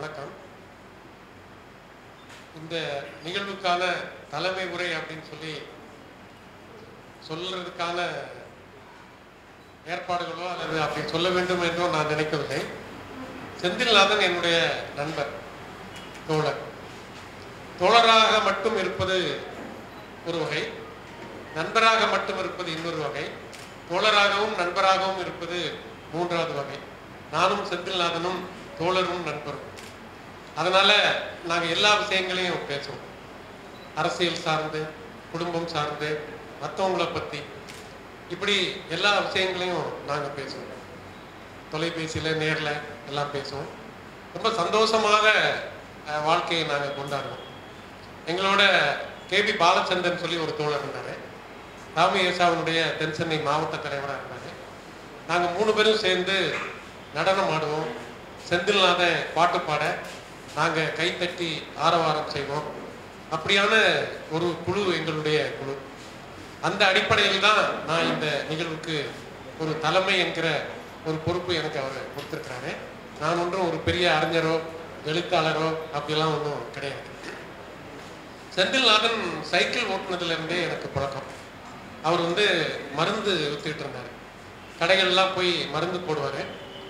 வணக்கம் இந்த நிகழ்வுக்கான தலைமை உரை அப்படின்னு சொல்லி சொல்றதுக்கான ஏற்பாடுகளோ அல்லது அப்படி சொல்ல வேண்டும் என்றோ நான் நினைக்கவில்லை செந்தில்நாதன் என்னுடைய நண்பர் தோழர் தோழராக மட்டும் இருப்பது ஒரு வகை நண்பராக மட்டும் இருப்பது இன்னொரு வகை தோழராகவும் நண்பராகவும் இருப்பது மூன்றாவது வகை நானும் செந்தில்நாதனும் தோழரும் நண்பரும் அதனால நாங்க எல்லா விஷயங்களையும் பேசுவோம் அரசியல் சார்ந்து குடும்பம் சார்ந்து மற்றவங்கள பத்தி இப்படி எல்லா விஷயங்களையும் நாங்க பேசுவோம் தொலைபேசியில நேர்ல எல்லாம் பேசுவோம் ரொம்ப சந்தோஷமாக அஹ், வாழ்க்கையை நாங்க கொண்டாடுவோம் எங்களோட கேபி பாலச்சந்திரன் சொல்லி ஒரு தோழர் இருந்தாரு ராமி ஏசாவினுடைய தென் சென்னை மாவட்ட தலைவராக இருந்தாரு நாங்க மூணு பேரும் சேர்ந்து நடனம் ஆடுவோம் செந்தில்நாதன் பாட்டு பாட நாங்க கைத்தட்டி ஆரவாரம் செய்வோம் அப்படியான ஒரு குழு எங்களுடைய குழு அந்த அடிப்படையில் தான் நான் இந்த நிகழ்வுக்கு ஒரு தலைமை என்கிற ஒரு பொறுப்பு எனக்கு அவர் கொடுத்திருக்கிறாரு நான் ஒன்றும் ஒரு பெரிய அறிஞரோ எழுத்தாளரோ அப்படிலாம் ஒன்றும் கிடையாது செந்தில்நாதன் சைக்கிள் ஓட்டுனதுல இருந்தே எனக்கு பழக்கம் அவர் வந்து மருந்து வித்துக்கிட்டு இருந்தார் கடைகள்லாம் போய் மருந்து போடுவார்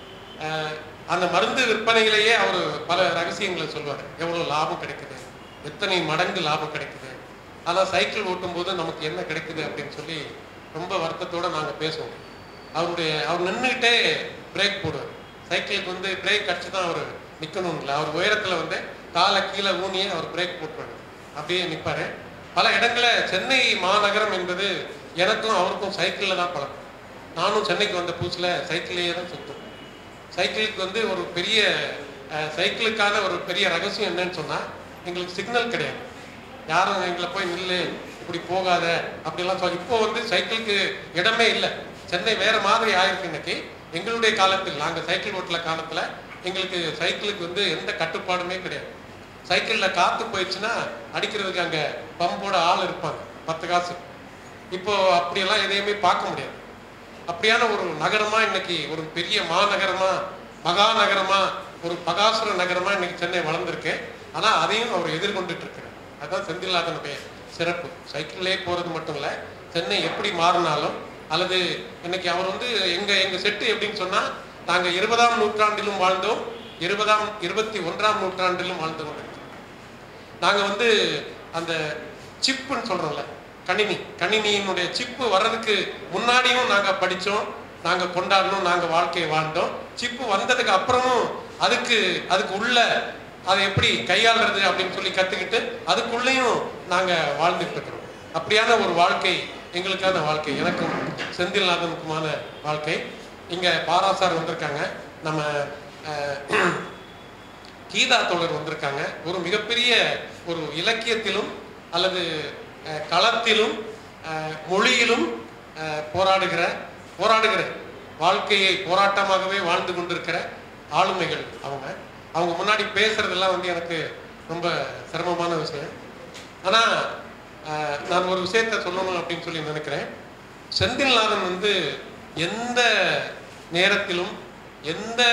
அந்த மருந்து விற்பனையிலேயே அவர் பல ரகசியங்களை சொல்வார் எவ்வளோ லாபம் கிடைக்குது எத்தனை மடங்கு லாபம் கிடைக்குது ஆனால் சைக்கிள் ஓட்டும்போது நமக்கு என்ன கிடைக்குது அப்படின்னு சொல்லி ரொம்ப வருத்தத்தோட நாங்கள் பேசுவோம் அவருடைய அவர் நின்றுக்கிட்டே பிரேக் போடுவார் சைக்கிளுக்கு வந்து பிரேக் அடிச்சு தான் அவர் நிற்கணும் இல்லை அவர் உயரத்தில் வந்து காலை கீழே ஊனியே அவர் பிரேக் போட்டுருவாரு அப்படியே நிற்பாரு பல இடங்களில் சென்னை மாநகரம் என்பது எனக்கும் அவருக்கும் சைக்கிளில் தான் பழக்கம் நானும் சென்னைக்கு வந்த புதுசில் சைக்கிளையே தான் சுற்றும் சைக்கிளுக்கு வந்து ஒரு பெரிய அஹ், சைக்கிளுக்கான ஒரு பெரிய ரகசியம் என்னன்னு சொன்னால் எங்களுக்கு சிக்னல் கிடையாது யாரும் எங்களை போய் நில்லு இப்படி போகாத அப்படிலாம் சொல்லி இப்போ வந்து சைக்கிளுக்கு இடமே இல்லை சென்னை வேற மாதிரி ஆயிருக்கு இன்னைக்கு எங்களுடைய காலத்தில் நாங்கள் சைக்கிள் ஓட்டல காலத்தில் எங்களுக்கு சைக்கிளுக்கு வந்து எந்த கட்டுப்பாடுமே கிடையாது சைக்கிளில் காற்று போயிடுச்சுன்னா அடிக்கிறதுக்கு அங்கே பம்போட ஆள் இருப்பாங்க பத்து காசு இப்போ அப்படியெல்லாம் எதையுமே பார்க்க முடியாது அப்படியான ஒரு நகரமா இன்னைக்கு ஒரு பெரிய மாநகரமா மகாநகரமா ஒரு பகாசுர நகரமா இன்னைக்கு சென்னை வளர்ந்துருக்கு ஆனா அதையும் அவர் எதிர்கொண்டுட்டு இருக்கிறார் அதுதான் செந்தில்நாதனுடைய சிறப்பு சைக்கிள்லே போறது மட்டும் இல்ல சென்னை எப்படி மாறினாலும் அல்லது இன்னைக்கு அவர் வந்து எங்க எங்க செட்டு எப்படின்னு சொன்னா நாங்க இருபதாம் நூற்றாண்டிலும் வாழ்ந்தோம் இருபதாம் இருபத்தி ஒன்றாம் நூற்றாண்டிலும் வாழ்ந்து கொண்டிருக்கிறோம் நாங்க வந்து அந்த சிப்புன்னு சொல்றோம்ல கணினி கணினியினுடைய சிப்பு வர்றதுக்கு முன்னாடியும் நாங்க படிச்சோம் நாங்க கொண்டாடணும் நாங்க வாழ்க்கையை வாழ்ந்தோம் சிப்பு வந்ததுக்கு அப்புறமும் அதுக்கு அதுக்கு உள்ள அதை எப்படி கையாளுறது அப்படின்னு சொல்லி கத்துக்கிட்டு அதுக்குள்ளேயும் நாங்க வாழ்ந்துட்டு இருக்கிறோம் அப்படியான ஒரு வாழ்க்கை எங்களுக்கான வாழ்க்கை எனக்கும் செந்தில்நாதனுக்குமான வாழ்க்கை இங்க பாராசார் வந்திருக்காங்க நம்ம அஹ், கீதா தோழர் வந்திருக்காங்க ஒரு மிகப்பெரிய ஒரு இலக்கியத்திலும் அல்லது அஹ், களத்திலும் அஹ், மொழியிலும் அஹ், போராடுகிற போராடுகிற வாழ்க்கையை போராட்டமாகவே வாழ்ந்து கொண்டிருக்கிற ஆளுமைகள் அவங்க அவங்க முன்னாடி பேசுறதெல்லாம் வந்து எனக்கு ரொம்ப சிரமமான விஷயம் ஆனா அஹ், நான் ஒரு விஷயத்த சொல்லணும் அப்படின்னு சொல்லி நினைக்கிறேன் செந்தில்நாதன் வந்து எந்த நேரத்திலும் எந்த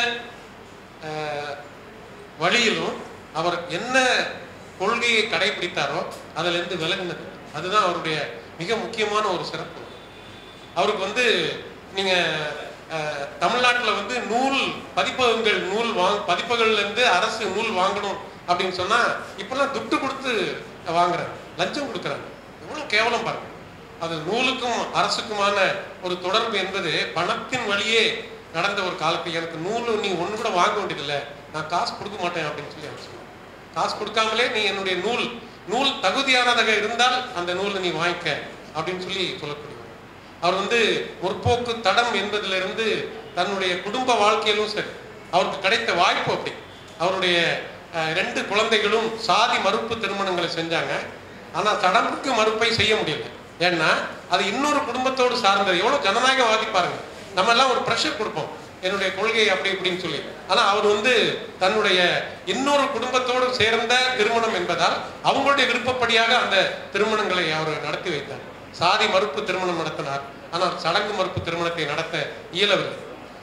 அஹ், வழியிலும் அவர் என்ன கொள்கையை கடைபிடித்தாரோ அதுல இருந்து விலகினது அதுதான் அவருடைய மிக முக்கியமான ஒரு சிறப்பு அவருக்கு வந்து நீங்க அஹ், தமிழ்நாட்டுல வந்து நூல் பதிப்பகங்கள் நூல் வாங் பதிப்பகங்கள்ல இருந்து அரசு நூல் வாங்கணும் அப்படின்னு சொன்னா இப்பெல்லாம் துட்டு கொடுத்து வாங்குறாங்க லஞ்சம் கொடுக்குறாங்க எவ்வளவு கேவலம் பாருங்க அது நூலுக்கும் அரசுக்குமான ஒரு தொடர்பு என்பது பணத்தின் வழியே நடந்த ஒரு காலத்தில் எனக்கு நூல் நீ ஒண்ணு கூட வாங்க வேண்டியதில்லை நான் காசு கொடுக்க மாட்டேன் அப்படின்னு சொல்லி அவர் சொன்னார் காசு கொடுக்காமலே நீ என்னுடைய நூல் நூல் தகுதியானதாக இருந்தால் அந்த நூலை நீ வாங்கிக்க அப்படின்னு சொல்லி சொல்லக்கூடியவர் அவர் வந்து முற்போக்கு தடம் என்பதிலிருந்து தன்னுடைய குடும்ப வாழ்க்கையிலும் சரி அவருக்கு கிடைத்த வாய்ப்பு அப்படி அவருடைய அஹ், ரெண்டு குழந்தைகளும் சாதி மறுப்பு திருமணங்களை செஞ்சாங்க ஆனா சடங்குக்கு மறுப்பை செய்ய முடியல ஏன்னா அது இன்னொரு குடும்பத்தோடு சார்ந்தது எவ்வளவு ஜனநாயகவாதி பாருங்க நம்ம எல்லாம் ஒரு ப்ரெஷர் கொடுப்போம் என்னுடைய கொள்கை அப்படி இப்படின்னு சொல்லி ஆனா அவர் வந்து தன்னுடைய இன்னொரு குடும்பத்தோடு சேர்ந்த திருமணம் என்பதால் அவங்களுடைய விருப்பப்படியாக அந்த திருமணங்களை அவர் நடத்தி வைத்தார் சாதி மறுப்பு திருமணம் நடத்தினார் ஆனால் சடங்கு மறுப்பு திருமணத்தை நடத்த இயலவில்லை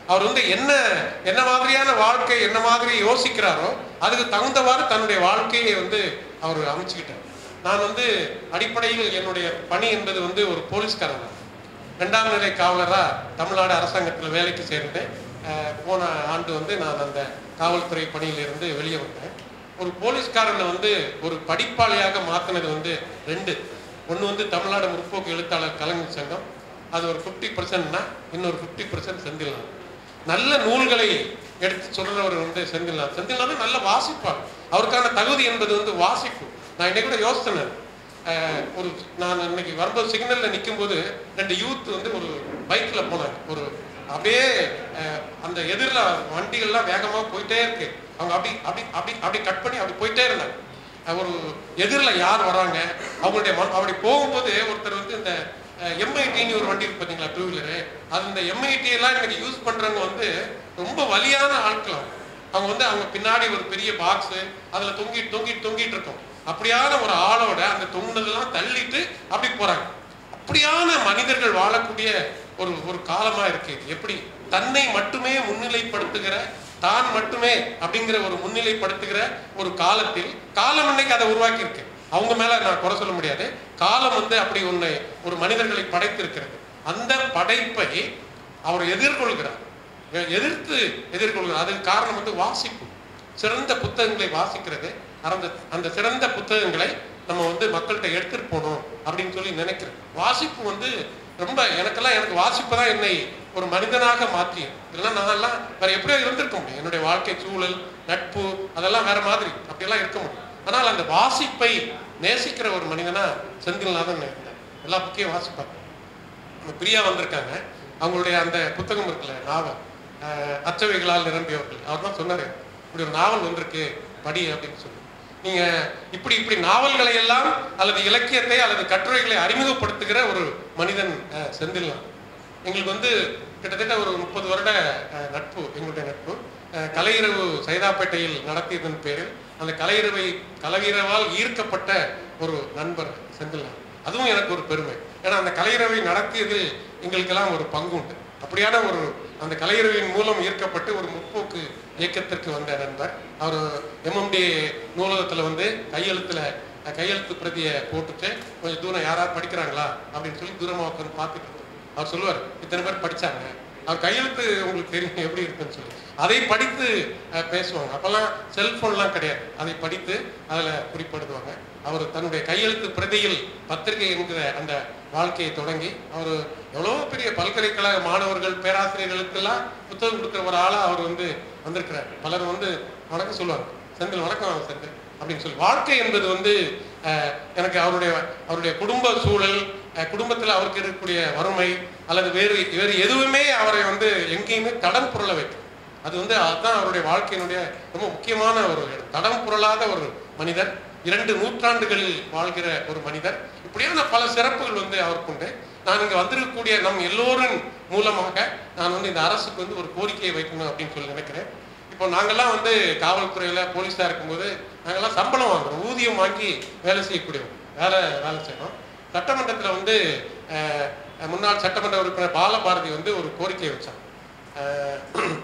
அவர் வந்து என்ன என்ன மாதிரியான வாழ்க்கை என்ன மாதிரி யோசிக்கிறாரோ அதுக்கு தகுந்தவாறு தன்னுடைய வாழ்க்கையை வந்து அவர் அமைச்சுக்கிட்டார் நான் வந்து அடிப்படையில் என்னுடைய பணி என்பது வந்து ஒரு போலீஸ்காரன் தான். ரெண்டாம் நிலை காவலரா தமிழ்நாடு அரசாங்கத்தில் வேலைக்கு சேர்ந்தேன் அஹ், போன ஆண்டு வந்து நான் அந்த காவல்துறை பணியிலிருந்து வெளியே வந்தேன் ஒரு போலீஸ்காரனை வந்து ஒரு படிப்பாளியாக மாற்றினது வந்து ரெண்டு ஒன்று வந்து தமிழ்நாடு முற்போக்கு எழுத்தாளர் கலைஞர் சங்கம் அது ஒரு ஃபிஃப்டி பர்சன்ட்னா இன்னொரு ஃபிஃப்டி பர்சன்ட் செந்தில்நாத் நல்ல நூல்களை எடுத்து சொல்றவர் வந்து செந்தில்நாத் செந்தில்நாத் நல்ல வாசிப்பார் அவருக்கான தகுதி என்பது வந்து வாசிப்பு நான் இன்னைக்கு கூட யோசித்தேன் அஹ், ஒரு நான் இன்னைக்கு வரும்போது சிக்னல்ல நிக்கும்போது ரெண்டு யூத் வந்து ஒரு பைக்ல போனாங்க ஒரு அப்படியே அஹ், அந்த எதிரில் வண்டிகள்லாம் வேகமா போயிட்டே இருக்கு அவங்க அப்படி அப்படி அப்படி அப்படி கட் பண்ணி அப்படி போயிட்டே இருந்தாங்க அஹ், ஒரு எதிரில் யார் வராங்க அவங்களுடைய மன- அப்படி போகும்போது ஒருத்தர் வந்து இந்த எம்ஐடின்னு ஒரு வண்டி இருக்கு பார்த்தீங்களா டூ வீலரு அது இந்த எம்ஐடி எல்லாம் இன்னைக்கு யூஸ் பண்றவங்க வந்து ரொம்ப வலியான ஆட்கள் அவங்க. அவங்க வந்து அவங்க பின்னாடி ஒரு பெரிய பாக்ஸ் அதுல தொங்கிட்டு தொங்கிட்டு தொங்கிட்டு இருக்கும் அப்படியான ஒரு ஆளோட அந்த தொங்குனதெல்லாம் தள்ளிட்டு அப்படி போறாங்க அப்படியான மனிதர்கள் வாழக்கூடிய ஒரு ஒரு காலமா இருக்கு இது. எப்படி தன்னை மட்டுமே முன்னிலைப்படுத்துகிற தான் மட்டுமே அப்படிங்கிற ஒரு முன்னிலைப்படுத்துகிற ஒரு காலத்தில் காலம் இன்னைக்கு அதை உருவாக்கி இருக்கு அவங்க மேல நான் குறை சொல்ல முடியாது காலம் வந்து அப்படி ஒண்ணு ஒரு மனிதர்களை படைத்திருக்கிறது அந்த படைப்பை அவர் எதிர்கொள்கிறார் எ- எதிர்த்து எதிர்கொள்கிறார் அதுக்கு காரணம் வந்து வாசிப்பு சிறந்த புத்தகங்களை வாசிக்கிறது அந்த அந்த சிறந்த புத்தகங்களை நம்ம வந்து மக்கள்கிட்ட எடுத்துட்டு போகணும் அப்படின்னு சொல்லி நினைக்கிறேன் வாசிப்பு வந்து ரொம்ப எனக்கெல்லாம் எனக்கு வாசிப்பு தான் என்னை ஒரு மனிதனாக மாற்றியும் இல்லைன்னா நான் எல்லாம் வேற எப்படியோ இருந்திருக்க முடியும் என்னுடைய வாழ்க்கை சூழல் நட்பு அதெல்லாம் வேற மாதிரி அப்படியெல்லாம் இருக்க முடியும் ஆனால் அந்த வாசிப்பை நேசிக்கிற ஒரு மனிதனா செந்தில்நாதன் இருந்தார் எல்லா புக்கையும் வாசிப்பாங்க நம்ம பிரியா வந்திருக்காங்க அவங்களுடைய அந்த புத்தகம் இருக்குல்ல நாவல் அஹ், அச்சவைகளால் நிரம்பியவர்கள் அவர் தான் சொன்னாரு இப்படி ஒரு நாவல் வந்திருக்கு படி அப்படின்னு சொல்லி நீங்க இப்படி இப்படி நாவல்களை எல்லாம் அல்லது இலக்கியத்தை அல்லது கட்டுரைகளை அறிமுகப்படுத்துகிற ஒரு மனிதன் அஹ், செந்தில்நாதன் எங்களுக்கு வந்து கிட்டத்தட்ட ஒரு முப்பது வருட அஹ், நட்பு எங்களுடைய நட்பு அஹ், கலையிரவு சைதாப்பேட்டையில் நடத்தியதன் பேரில் அந்த கலையிரவை கலையிரவால் ஈர்க்கப்பட்ட ஒரு நண்பர் செந்தில்நாதன் அதுவும் எனக்கு ஒரு பெருமை ஏன்னா அந்த கலையிரவை நடத்தியதில் எங்களுக்கெல்லாம் ஒரு பங்கு உண்டு அப்படியான ஒரு அந்த கலையிரவின் மூலம் ஈர்க்கப்பட்டு ஒரு முற்போக்கு இயக்கத்திற்கு வந்த நண்பர் அவர் எம்எம்டி நூலகத்தில் வந்து கையெழுத்துல அஹ், கையெழுத்து பிரதியை போட்டுட்டு கொஞ்சம் தூரம் யாராவது படிக்கிறாங்களா அப்படின்னு சொல்லி தூரமாக உட்காந்து பார்த்துட்டு இருப்பார். அவர் சொல்லுவார் இத்தனை பேர் படிச்சாங்க அவர் கையெழுத்து உங்களுக்கு தெரியும் எப்படி இருக்குன்னு சொல்லி அதை படித்து அஹ், பேசுவாங்க அப்பெல்லாம் செல்போன்லாம் கிடையாது அதை படித்து அதில் குறிப்பிடுவாங்க அவர் தன்னுடைய கையெழுத்து பிரதியில் பத்திரிகை என்கிற அந்த வாழ்க்கையை தொடங்கி அவர் எவ்வளோ பெரிய பல்கலைக்கழக மாணவர்கள் பேராசிரியர்களுக்கெல்லாம் புத்தகம் கொடுக்குற ஒரு ஆளாக அவர் வந்து வந்திருக்கிறார் பலர் வந்து வணக்கம் சொல்லுவாங்க செந்தில் வணக்கம் செந்தில் அப்படின்னு சொல்லி வாழ்க்கை என்பது வந்து அஹ், எனக்கு அவருடைய அவருடைய குடும்ப சூழல் அஹ், குடும்பத்தில் அவருக்கு இருக்கக்கூடிய வறுமை அல்லது வேறு வேறு எதுவுமே அவரை வந்து எங்கேயுமே தடம் புரள வைக்கும் அது வந்து அதுதான் அவருடைய வாழ்க்கையினுடைய ரொம்ப முக்கியமான ஒரு இடம். தடம் புரளாத ஒரு மனிதர் இரண்டு நூற்றாண்டுகளில் வாழ்கிற ஒரு மனிதர் இப்படியான பல சிறப்புகள் வந்து அவருக்கு உண்டு நான் இங்க வந்திருக்கக்கூடிய நம் எல்லோரின் மூலமாக நான் வந்து இந்த அரசுக்கு வந்து ஒரு கோரிக்கையை வைக்கணும் அப்படின்னு சொல்லி நினைக்கிறேன் இப்போ நாங்கெல்லாம் வந்து காவல்துறையில போலீஸா இருக்கும்போது நாங்கெல்லாம் சம்பளம் வாங்குறோம் ஊதியம் வாங்கி வேலை செய்யக்கூடியவங்க வேலை வேலை செய்யணும் சட்டமன்றத்துல வந்து அஹ், முன்னாள் சட்டமன்ற உறுப்பினர் பாலபாரதி வந்து ஒரு கோரிக்கை வச்சாங்க அஹ்,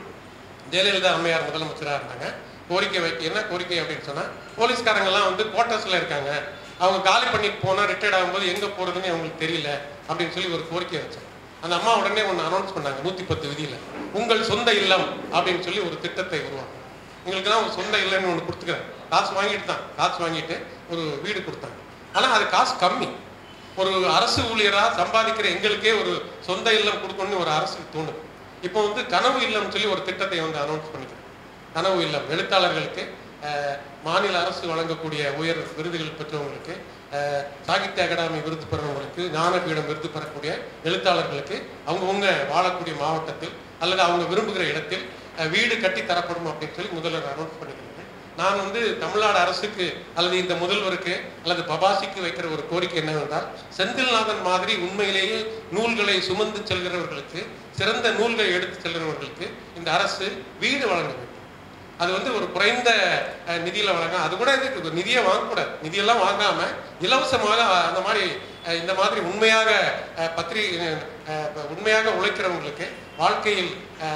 ஜெயலலிதா அம்மையார் முதலமைச்சராக இருந்தாங்க கோரிக்கை வைக்க என்ன கோரிக்கை அப்படின்னு சொன்னா போலீஸ்காரங்கெல்லாம் வந்து குவார்ட்டர்ஸ்ல இருக்காங்க அவங்க காலி பண்ணிட்டு போனா ரிட்டையர்ட் ஆகும்போது எங்க போறதுன்னு அவங்களுக்கு தெரியல அப்படின்னு சொல்லி ஒரு கோரிக்கை வச்சாங்க அந்த அம்மா உடனே ஒன்று அனௌன்ஸ் பண்ணாங்க நூத்தி பத்து விதியில உங்கள் சொந்த இல்லம் அப்படின்னு சொல்லி ஒரு திட்டத்தை உருவாங்க எங்களுக்கு தான் ஒரு சொந்த இல்லைன்னு ஒன்று கொடுத்துக்கிறேன் காசு வாங்கிட்டு தான் காசு வாங்கிட்டு ஒரு வீடு கொடுத்தாங்க ஆனா அது காசு கம்மி ஒரு அரசு ஊழியரா சம்பாதிக்கிற எங்களுக்கே ஒரு சொந்த இல்லம் கொடுக்கணும்னு ஒரு அரசுக்கு தோணுது இப்போ வந்து கனவு இல்லம் சொல்லி ஒரு திட்டத்தை வந்து அனௌன்ஸ் பண்ணிக்கிறேன் கனவு இல்லம் எழுத்தாளர்களுக்கு அஹ், மாநில அரசு வழங்கக்கூடிய உயர் விருதுகள் பெற்றவங்களுக்கு அஹ், சாகித்ய அகாடமி விருது பெறவங்களுக்கு ஞானபீடம் விருது பெறக்கூடிய எழுத்தாளர்களுக்கு அவங்கவுங்க வாழக்கூடிய மாவட்டத்தில் அல்லது அவங்க விரும்புகிற இடத்தில் அஹ், வீடு கட்டி தரப்படும் அப்படின்னு சொல்லி முதல்வர் அனௌன்ஸ் பண்ணிக்கிறேன் நான் வந்து தமிழ்நாடு அரசுக்கு அல்லது இந்த முதல்வருக்கு அல்லது பபாசிக்கு வைக்கிற ஒரு கோரிக்கை என்னவென்றால் செந்தில்நாதன் மாதிரி உண்மையிலேயே நூல்களை சுமந்து செல்கிறவர்களுக்கு சிறந்த நூல்களை எடுத்து செல்கிறவர்களுக்கு இந்த அரசு வீடு வழங்க வேண்டும் அது வந்து ஒரு குறைந்த அஹ், நிதியில வழங்க அது கூட இதுக்கு நிதியை வாங்கக்கூடாது நிதியெல்லாம் வாங்காம இலவசமாக அந்த மாதிரி அஹ், இந்த மாதிரி உண்மையாக அஹ், பத்திரிகை அஹ், உண்மையாக உழைக்கிறவங்களுக்கு வாழ்க்கையில் அஹ்,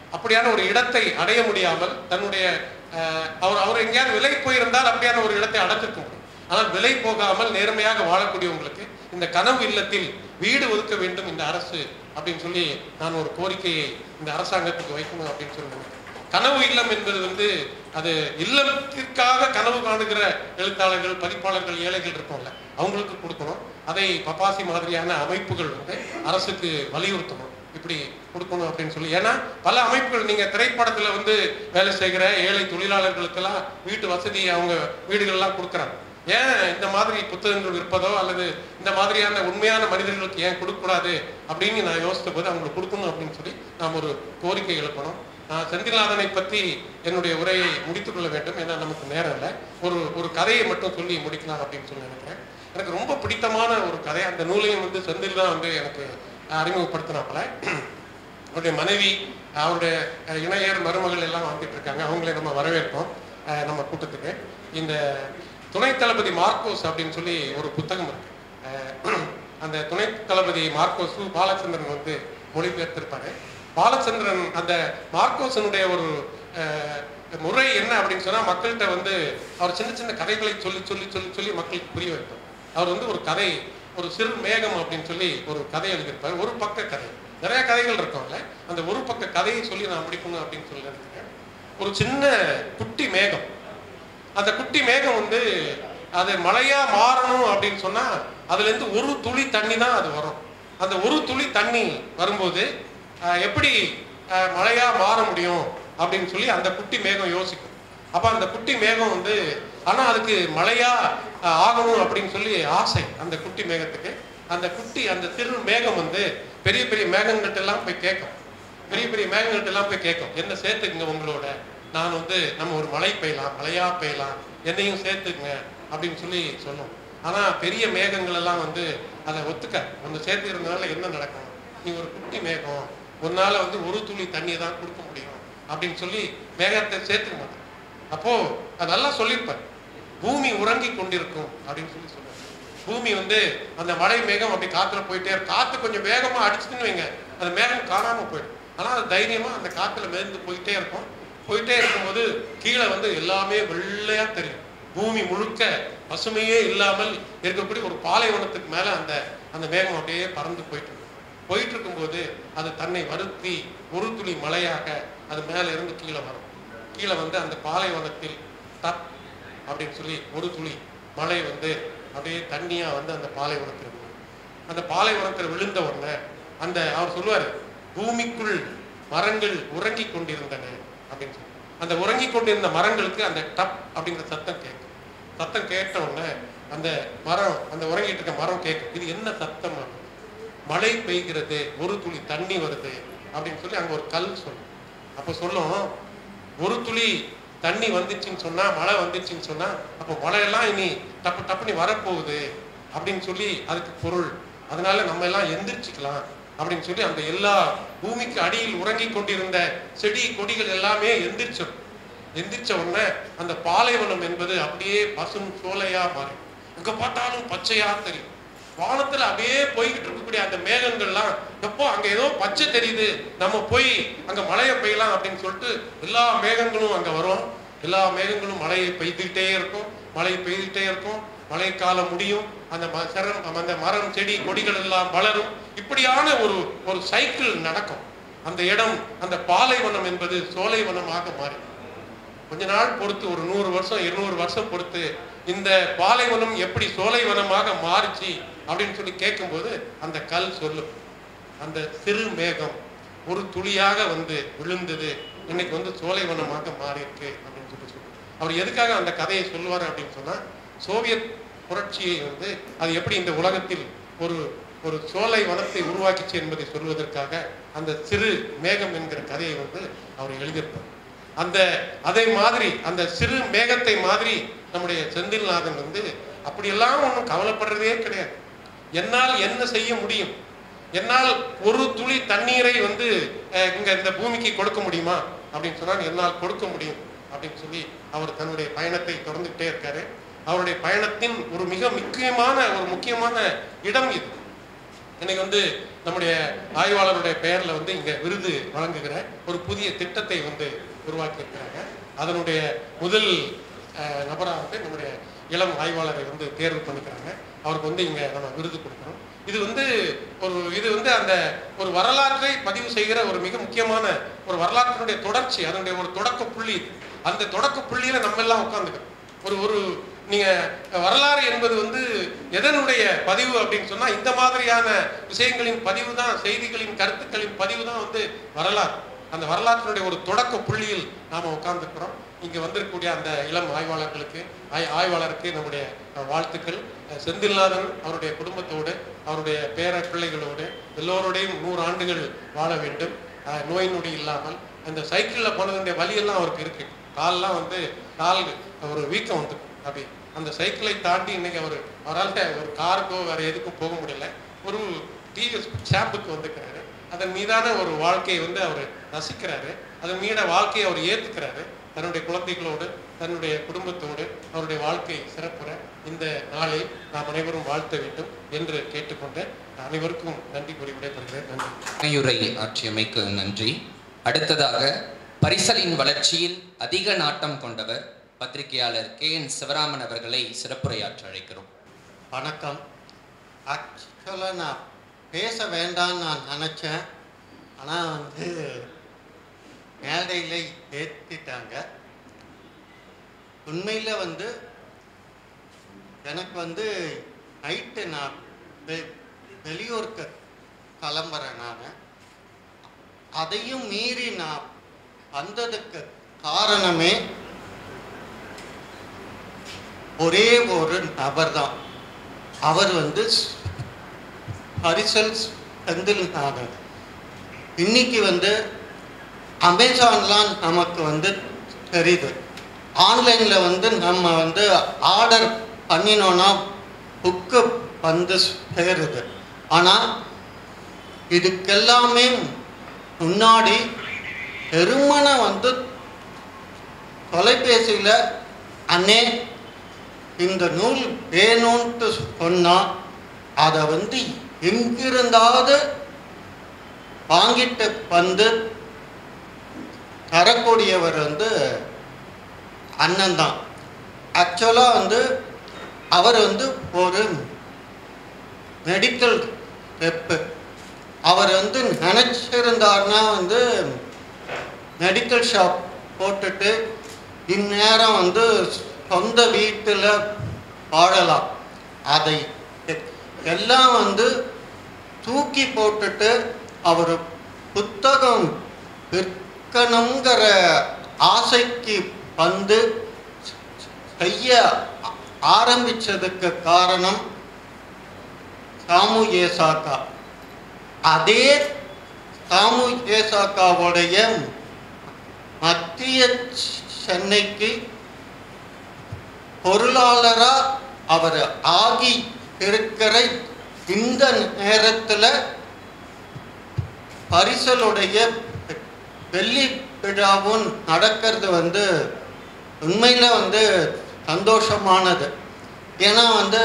அப்படியான ஒரு இடத்தை அடைய முடியாமல் தன்னுடைய அஹ், அவர் அவர் எங்கேயாவது விலை போயிருந்தால் அப்படியான ஒரு இடத்தை அடைச்சிருக்க முடியும் ஆனால் விலை போகாமல் நேர்மையாக வாழக்கூடியவங்களுக்கு இந்த கனவு இல்லத்தில் வீடு ஒதுக்க வேண்டும் இந்த அரசு அப்படின்னு சொல்லி நான் ஒரு கோரிக்கையை இந்த அரசாங்கத்துக்கு வைக்கணும் அப்படின்னு சொல்லி நினைக்கிறேன். கனவு இல்லம் என்பது வந்து அது இல்லத்திற்காக கனவு காணுகிற எழுத்தாளர்கள் பதிப்பாளர்கள் ஏழைகள் இருக்கோம்ல அவங்களுக்கு கொடுக்கணும் அதை பப்பாசி மாதிரியான அமைப்புகள் வந்து அரசுக்கு வலியுறுத்தணும் இப்படி கொடுக்கணும் அப்படின்னு சொல்லி ஏன்னா பல அமைப்புகள் நீங்க திரைப்படத்துல வந்து வேலை செய்கிற ஏழை தொழிலாளர்களுக்கெல்லாம் வீட்டு வசதி அவங்க வீடுகள்லாம் கொடுக்குறாங்க ஏன் இந்த மாதிரி புத்தகங்கள் இருப்பதோ அல்லது இந்த மாதிரியான உண்மையான மனிதர்களுக்கு ஏன் கொடுக்கக்கூடாது அப்படின்னு நான் யோசித்த போது அவங்களுக்கு கொடுக்கணும் அப்படின்னு சொல்லி நாம் ஒரு கோரிக்கை எழுப்பணும் நான் செந்தில்நாதனை பற்றி என்னுடைய உரையை முடித்துக் கொள்ள வேண்டும் ஏன்னா நமக்கு நேரம் இல்லை ஒரு ஒரு கதையை மட்டும் சொல்லி முடிக்கலாம் அப்படின்னு சொல்லி நினைக்கிறேன் எனக்கு ரொம்ப பிடித்தமான ஒரு கதை அந்த நூலையும் வந்து செந்தில் தான் வந்து எனக்கு அறிமுகப்படுத்தினாப்புல அவருடைய மனைவி அவருடைய அஹ், இணையர் மருமகள் எல்லாம் வந்துட்டு இருக்காங்க அவங்களை நம்ம வரவேற்போம் அஹ், நம்ம கூட்டத்துக்கு இந்த துணை தளபதி மார்க்கோஸ் அப்படின்னு சொல்லி ஒரு புத்தகம் இருக்கு அஹ், அந்த துணை தளபதி மார்க்கோஸ் சு. பாலச்சந்திரன் வந்து மொழிபெயர்த்திருப்பாரு பாலச்சந்திரன் அந்த மார்க்கோசனுடைய ஒரு அஹ், முறை என்ன அப்படின்னு சொன்னா மக்கள்கிட்ட வந்து அவர் சின்ன சின்ன கதைகளை சொல்லி சொல்லி சொல்லி சொல்லி மக்களுக்கு புரிய வைப்பார் அவர் வந்து ஒரு கதை ஒரு சிறு மேகம் அப்படின்னு சொல்லி ஒரு கதை எழுதியிருப்பார் ஒரு பக்க கதை நிறைய கதைகள் இருக்கும்ல அந்த ஒரு பக்க கதையை சொல்லி நான் முடிக்கணும் அப்படின்னு சொல்லி நினைக்கிறேன் ஒரு சின்ன குட்டி மேகம் அந்த குட்டி மேகம் வந்து அது மழையா மாறணும் அப்படின்னு சொன்னா அதுல இருந்து ஒரு துளி தண்ணி தான் அது வரும் அந்த ஒரு துளி தண்ணி வரும்போது ஆஹ், எப்படி ஆஹ், மழையா மாற முடியும் அப்படின்னு சொல்லி அந்த குட்டி மேகம் யோசிக்கும் அப்ப அந்த குட்டி மேகம் வந்து ஆனா அதுக்கு மழையா ஆஹ், ஆகணும் அப்படின்னு சொல்லி ஆசை அந்த குட்டி மேகத்துக்கு அந்த குட்டி அந்த சிறு மேகம் வந்து பெரிய பெரிய மேகங்கள்ட்ட எல்லாம் போய் கேட்கும் பெரிய பெரிய மேகங்கள்ட்ட எல்லாம் போய் கேட்கும் என்ன சேர்த்துக்குங்க உங்களோட நான் வந்து நம்ம ஒரு மழை பெய்யலாம் மழையா பெய்யலாம் என்னையும் சேர்த்துக்குங்க அப்படின்னு சொல்லி சொல்லும் ஆனா பெரிய மேகங்கள் எல்லாம் வந்து அதை ஒத்துக்க ஒன்று சேர்த்து இருந்தனால என்ன நடக்கும் நீ ஒரு குட்டி மேகம் உன்னால வந்து ஒரு துளி தண்ணியை தான் கொடுக்க முடியும் அப்படின்னு சொல்லி மேகத்தை சேர்த்துக்க மாட்டேன் அப்போ அது நல்லா சொல்லியிருப்பார் பூமி உறங்கி கொண்டிருக்கும் அப்படின்னு சொல்லி சொல்லுவார் பூமி வந்து அந்த மழை மேகம் அப்படி காத்துல போயிட்டே இருக்கும் காத்து கொஞ்சம் வேகமா அடிச்சுதுன்னு வைங்க அந்த மேகம் காணாம போயிடும் ஆனா அது தைரியமா அந்த காத்துல மிதந்து போயிட்டே இருக்கும் போயிட்டே இருக்கும்போது கீழே வந்து எல்லாமே வெள்ளையா தெரியும் பூமி முழுக்க பசுமையே இல்லாமல் இருக்கக்கூடிய ஒரு பாலைவனத்துக்கு மேல அந்த அந்த மேகம் அப்படியே பறந்து போயிட்டு இருக்கும் போயிட்டு இருக்கும்போது அது தன்னை வருத்தி ஒரு துளி மழையாக அது மேல இருந்து கீழே வரும் கீழே வந்து அந்த பாலைவனத்தில் தப் அப்படின்னு சொல்லி ஒரு துளி மழை வந்து அப்படியே தண்ணியா வந்து அந்த பாலைவனத்தில் விழும். அந்த பாலைவனத்தில் விழுந்த உடனே அந்த அவர் சொல்லுவாரு பூமிக்குள் மரங்கள் உறங்கி கொண்டிருந்தன அப்படின்னு சொல்லி அந்த உறங்கி கொண்டிருந்த மரங்களுக்கு அந்த டப் அப்படிங்கிற சத்தம் கேட்கும் சத்தம் கேட்ட உடனே அந்த மரம் அந்த உறங்கிட்டு இருக்க மரம் கேட்கும் இது என்ன சத்தம் அப்படின்னு. மழை பெய்கிறது ஒரு துளி தண்ணி வருது அப்படின்னு சொல்லி அங்க ஒரு கல் சொல்லும் அப்ப சொல்லும் ஒரு துளி தண்ணி வந்துச்சுன்னு சொன்னா மழை வந்துச்சுன்னு சொன்னா அப்போ மழையெல்லாம் இனி டப்பு டப்புனி வரப்போகுது அப்படின்னு சொல்லி அதுக்கு பொருள் அதனால நம்ம எல்லாம் எந்திரிச்சுக்கலாம் அப்படின்னு சொல்லி அந்த எல்லா பூமிக்கு அடியில் உறங்கி கொண்டிருந்த செடி கொடிகள் எல்லாமே எந்திரிச்சிடும் எந்திரிச்ச உடனே அந்த பாலைவனம் என்பது அப்படியே பசும் சோலையா மாறும் எங்க பார்த்தாலும் பச்சையா தெரியும் வானத்துல அப்படியே போய்கிட்டு இருக்கக்கூடிய அந்த மேகங்கள்லாம் எப்போ அங்க ஏதோ பச்சை தெரியுது நம்ம போய் அங்க மழையை பெய்யலாம் அப்படின்னு சொல்லிட்டு எல்லா மேகங்களும் அங்க வரும் எல்லா மேகங்களும் மழையை பெய்துகிட்டே இருக்கும் மழை பெய்துகிட்டே இருக்கும் மழைக்காலம் முடியும் அந்த ம- சரம் அந்த மரம் செடி கொடிகள் எல்லாம் வளரும் இப்படியான ஒரு ஒரு சைக்கிள் நடக்கும் அந்த இடம் அந்த பாலைவனம் என்பது சோலைவனமாக மாறி கொஞ்ச நாள் பொறுத்து ஒரு நூறு வருஷம் இருநூறு வருஷம் பொறுத்து இந்த பாலைவனம் எப்படி சோலைவனமாக மாறுச்சு அப்படின்னு சொல்லி கேட்கும்போது அந்த கல் சொல்லும் அந்த சிறு மேகம் ஒரு துளியாக வந்து விழுந்தது இன்னைக்கு வந்து சோலைவனமாக மாறி இருக்கு அப்படின்னு சொல்லி சொல்லுவார் அவர் எதுக்காக அந்த கதையை சொல்லுவார் அப்படின்னு சொன்னா சோவியத் புரட்சியை வந்து அது எப்படி இந்த உலகத்தில் ஒரு ஒரு சோலை வனத்தை உருவாக்கிச்சு என்பதை சொல்வதற்காக அந்த சிறு மேகம் என்கிற கதையை வந்து அவர் எழுதியிருப்பார் அந்த அதை மாதிரி அந்த சிறு மேகத்தை மாதிரி நம்முடைய செந்தில்நாதன் வந்து அப்படியெல்லாம் ஒன்றும் கவலைப்படுறதே கிடையாது என்னால் என்ன செய்ய முடியும் என்னால் ஒரு துளி தண்ணீரை வந்து அஹ், இங்க இந்த பூமிக்கு கொடுக்க முடியுமா அப்படின்னு சொன்னால் என்னால் கொடுக்க முடியும் அப்படின்னு சொல்லி அவர் தன்னுடைய பயணத்தை தொடர்ந்துகிட்டே இருக்காரு அவருடைய பயணத்தின் ஒரு மிக முக்கியமான ஒரு முக்கியமான இடம் இது இன்னைக்கு வந்து நம்முடைய ஆய்வாளருடைய பெயர்ல வந்து இங்க விருது வழங்குகிற ஒரு புதிய திட்டத்தை வந்து உருவாக்கி இருக்கிறாங்க அதனுடைய முதல் அஹ், நபரா வந்து நம்முடைய இளம் ஆய்வாளரை வந்து தேர்வு பண்ணிக்கிறாங்க அவருக்கு வந்து இங்க நம்ம விருது கொடுக்குறோம் இது வந்து ஒரு இது வந்து அந்த ஒரு வரலாற்றை பதிவு செய்கிற ஒரு மிக முக்கியமான ஒரு வரலாற்றினுடைய தொடர்ச்சி அதனுடைய ஒரு தொடக்க புள்ளி இது. அந்த தொடக்க புள்ளியில நம்ம எல்லாம் உட்கார்ந்துக்கிறோம் ஒரு ஒரு நீங்க வரலாறு என்பது வந்து எதனுடைய பதிவு அப்படின்னு சொன்னா இந்த மாதிரியான விஷயங்களின் பதிவு தான் செய்திகளின் கருத்துக்களின் பதிவு தான் வந்து வரலாறு அந்த வரலாற்றினுடைய ஒரு தொடக்க புள்ளியில் நாம உட்கார்ந்துருக்கிறோம் இங்க வந்திருக்கக்கூடிய அந்த இளம் ஆய்வாளர்களுக்கு ஆய்- ஆய்வாளருக்கு நம்முடைய அஹ், வாழ்த்துக்கள் அஹ், செந்தில்நாதன் அவருடைய குடும்பத்தோடு அவருடைய பேர பிள்ளைகளோடு எல்லோரோடையும் நூறு ஆண்டுகள் வாழ வேண்டும் அஹ், நோய் நொடி இல்லாமல் அந்த சைக்கிள்ல போனதுடைய வலியெல்லாம் அவருக்கு இருக்கு கால்லாம் வந்து கால் ஒரு வீக்கம் வந்து அப்படி அந்த சைக்கிளை தாண்டி இன்னைக்கு அவர் அவரால் ஒரு காருக்கோ வேற எதுக்கும் போக முடியல ஒரு டிவிஎஸ் ஷாப்புக்கு வந்துக்கிறாரு அதன் மீதான ஒரு வாழ்க்கையை வந்து அவர் ரசிக்கிறாரு அதன் மீத வாழ்க்கையை அவர் ஏத்துக்கிறாரு தன்னுடைய குழந்தைகளோடு தன்னுடைய குடும்பத்தோடு அவருடைய வாழ்க்கை சிறப்புற இந்த நாளை நாம் அனைவரும் வாழ்த்த வேண்டும் என்று கேட்டுக்கொண்டு அனைவருக்கும் நன்றி கூறி விடைபெறுகிறேன் நன்றி துணையுரை ஆற்றியமைக்கு நன்றி அடுத்ததாக பரிசலின் வளர்ச்சியில் அதிக நாட்டம் கொண்டவர் பத்திரிகையாளர் கே என் சிவராமன் அவர்களை சிறப்புரையாற்ற அழைக்கிறோம் வணக்கம் ஆக்சுவலாக நான் பேச வேண்டாம்னு நான் நினச்சேன் ஆனால் வந்து மேடையில் ஏற்றிட்டாங்க உண்மையில் வந்து எனக்கு வந்து நைட்டு நான் வெ வெளியூருக்கு கிளம்புறேன் நான் அதையும் மீறி நான் வந்ததுக்கு காரணமே ஒரே ஒரு நபர் தான் அவர் வந்து ஹரிசல் செந்தில்நாதன் இன்னைக்கு வந்து அமேசான்லாம் நமக்கு வந்து தெரியுது ஆன்லைனில் வந்து நம்ம வந்து ஆர்டர் பண்ணினோன்னா புக்கு வந்து சேருது ஆனால் இதுக்கெல்லாமே முன்னாடி பெருமனை வந்து தொலைபேசியில் அண்ணே இந்த நூல் வேணும்ட்டு சொன்னா அதை வந்து எங்கிருந்தாவது வாங்கிட்டு வந்து தரக்கூடியவர் வந்து அண்ணன் தான் ஆக்சுவலாக வந்து அவர் வந்து ஒரு மெடிக்கல் ரெப்பு அவர் வந்து நினச்சிருந்தாருன்னா வந்து மெடிக்கல் ஷாப் போட்டுட்டு இந்நேரம் வந்து சொந்த வீட்டில் வாழலாம் அதை எ- எல்லாம் வந்து தூக்கி போட்டுட்டு அவர் புத்தகம் விற்கணுங்கிற ஆசைக்கு வந்து செய்ய ஆ- ஆரம்பிச்சதுக்கு காரணம் சாமு ஏசாக்கா அதே சாமு ஏசாக்காவுடைய மத்திய சென்னைக்கு பொருளாளரா அவர் ஆகி இருக்கிற இந்த நேரத்தில் பரிசலுடைய வெள்ளி விழாவும் நடக்கிறது வந்து உண்மையில் வந்து சந்தோஷமானது ஏன்னா வந்து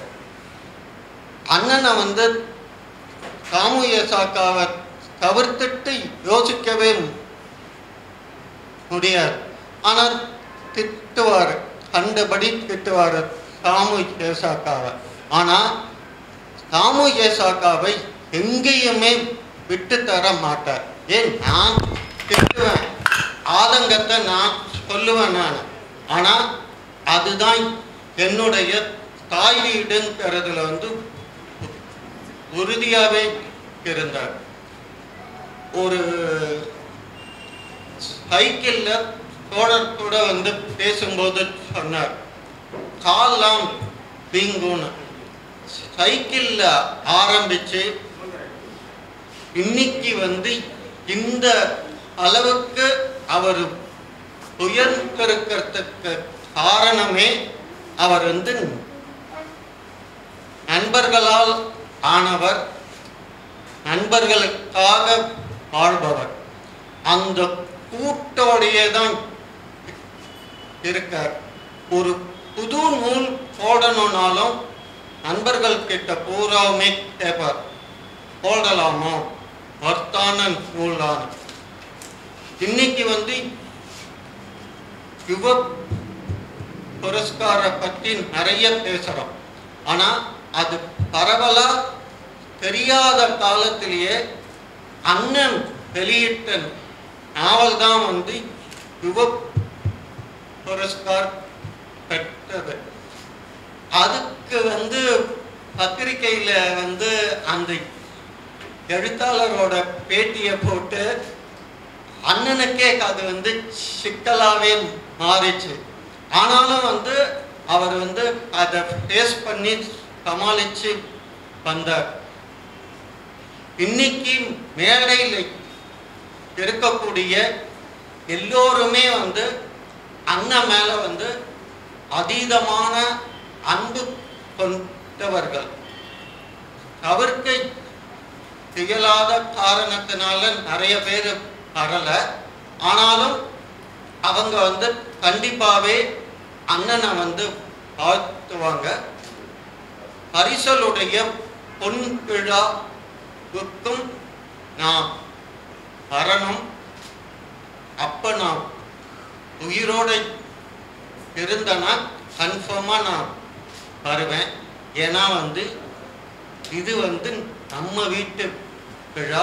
அண்ணனை வந்து சாமு ஏசாக்காவை தவிர்த்துட்டு யோசிக்கவே முடியாது ஆனால் திட்டுவார் கண்டபடி திட்டுவார் சாமு ஏசாக்காவை ஆனால் சாமு ஏசாக்காவை எங்கேயுமே விட்டு தர மாட்டார் ஏன் நான் திட்டுவேன் ஆதங்கத்தை நான் சொல்லுவேன் நான் ஆனால் அதுதான் என்னுடைய தாய் வீடுங்கிறதுல வந்து உறுதியாகவே இருந்தார் ஒரு சைக்கிளில் தோழர் கூட வந்து பேசும்போது சொன்னார் கால்லாம் வீங்கும்னு சைக்கிளில் ஆரம்பித்து இன்னைக்கு வந்து இந்த அளவுக்கு அவர் உயர்ந்திருக்கிறதுக்கு காரணமே அவர் வந்து நண்பர்களால் ஆனவர் நண்பர்களுக்காக வாழ்பவர் அந்த கூட்டோடையே தான் இருக்கார் ஒரு புது நூல் போடணும்னாலும் நண்பர்கள் கிட்ட பூராவுமே கேட்பார் போடலாமோ வர்த்தான நூலான இன்னைக்கு வந்து யுவ புரஸ்கார பற்றி நிறைய பேசுறோம் ஆனா அது பரவலா தெரியாத காலத்திலேயே அண்ணன் வெளியிட்ட நாவல் தான் வந்து யுவ புரஸ்கார் பெற்றது அதுக்கு வந்து பத்திரிக்கையில வந்து அந்த எழுத்தாளரோட பேட்டியை போட்டு அண்ணனுக்கே அது வந்து சிக்கலாவே மாறிச்சு ஆனாலும் வந்து அவர் வந்து அதை ஃபேஸ் பண்ணி சமாளிச்சு வந்தார் இன்னைக்கு மேடையில் இருக்கக்கூடிய எல்லோருமே வந்து அண்ணன் மேல வந்து அதீதமான அன்பு கொண்டவர்கள் தவிர்க்க இயலாத காரணத்தினால நிறைய பேர் வரல ஆனாலும் அவங்க வந்து கண்டிப்பாவே அண்ணனை வந்து வாழ்த்துவாங்க பரிசலுடைய பொன் விழாவுக்கும் நான் வரணும் அப்ப நான் உயிரோட இருந்தேன்னா கன்ஃபார்மாக நான் வருவேன் ஏன்னா வந்து இது வந்து நம்ம வீட்டு விழா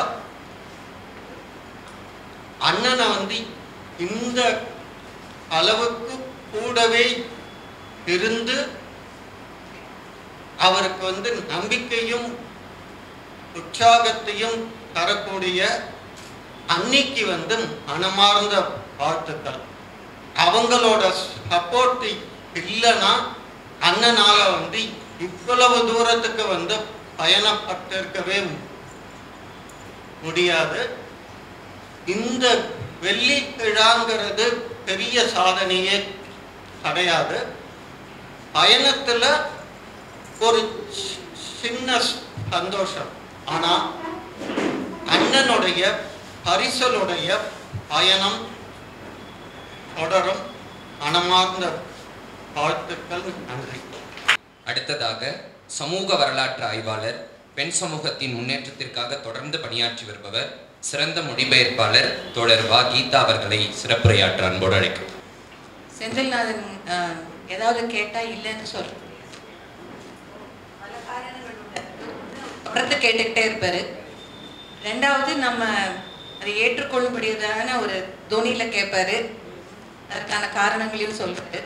அண்ணனை வந்து இந்த அளவுக்கு கூடவே இருந்து அவருக்கு வந்து நம்பிக்கையும் உற்சாகத்தையும் தரக்கூடிய அன்னைக்கு வந்து மனமார்ந்த வாழ்த்துக்கள் அவங்களோட சப்போர்ட் இல்லைன்னா அண்ணனால வந்து இவ்வளவு தூரத்துக்கு வந்து பயணப்பட்டிருக்கவே முடியாது இந்த வெள்ளி விழாங்கிறது பெரிய சாதனையே கிடையாது பயணத்துல ஒரு சி- சின்ன சந்தோஷம் ஆனா அண்ணனுடைய பரிசலுடைய பயணம் தொடரும் மனமார்ந்த வாழ்த்துக்கள் நன்றி அடுத்ததாக சமூக வரலாற்று ஆய்வாளர் பெண் சமூகத்தின் முன்னேற்றத்திற்காக தொடர்ந்து பணியாற்றி வருபவர் சிறந்த மொழிபெயர்ப்பாளர் தோழர் வா கீதா அவர்களை சிறப்புரையாற்ற அன்போடு அழைக்கிறோம் செந்தில்நாதன் ஆஹ், ஏதாவது கேட்டா இல்லைன்னு சொல்ற தொடர்ந்து கேட்டுக்கிட்டே இருப்பாரு ரெண்டாவது நம்ம அதை ஏற்றுக்கொள்ளும்படியதான ஒரு தோனியில கேட்பாரு அதற்கான காரணங்களையும் சொல்றாரு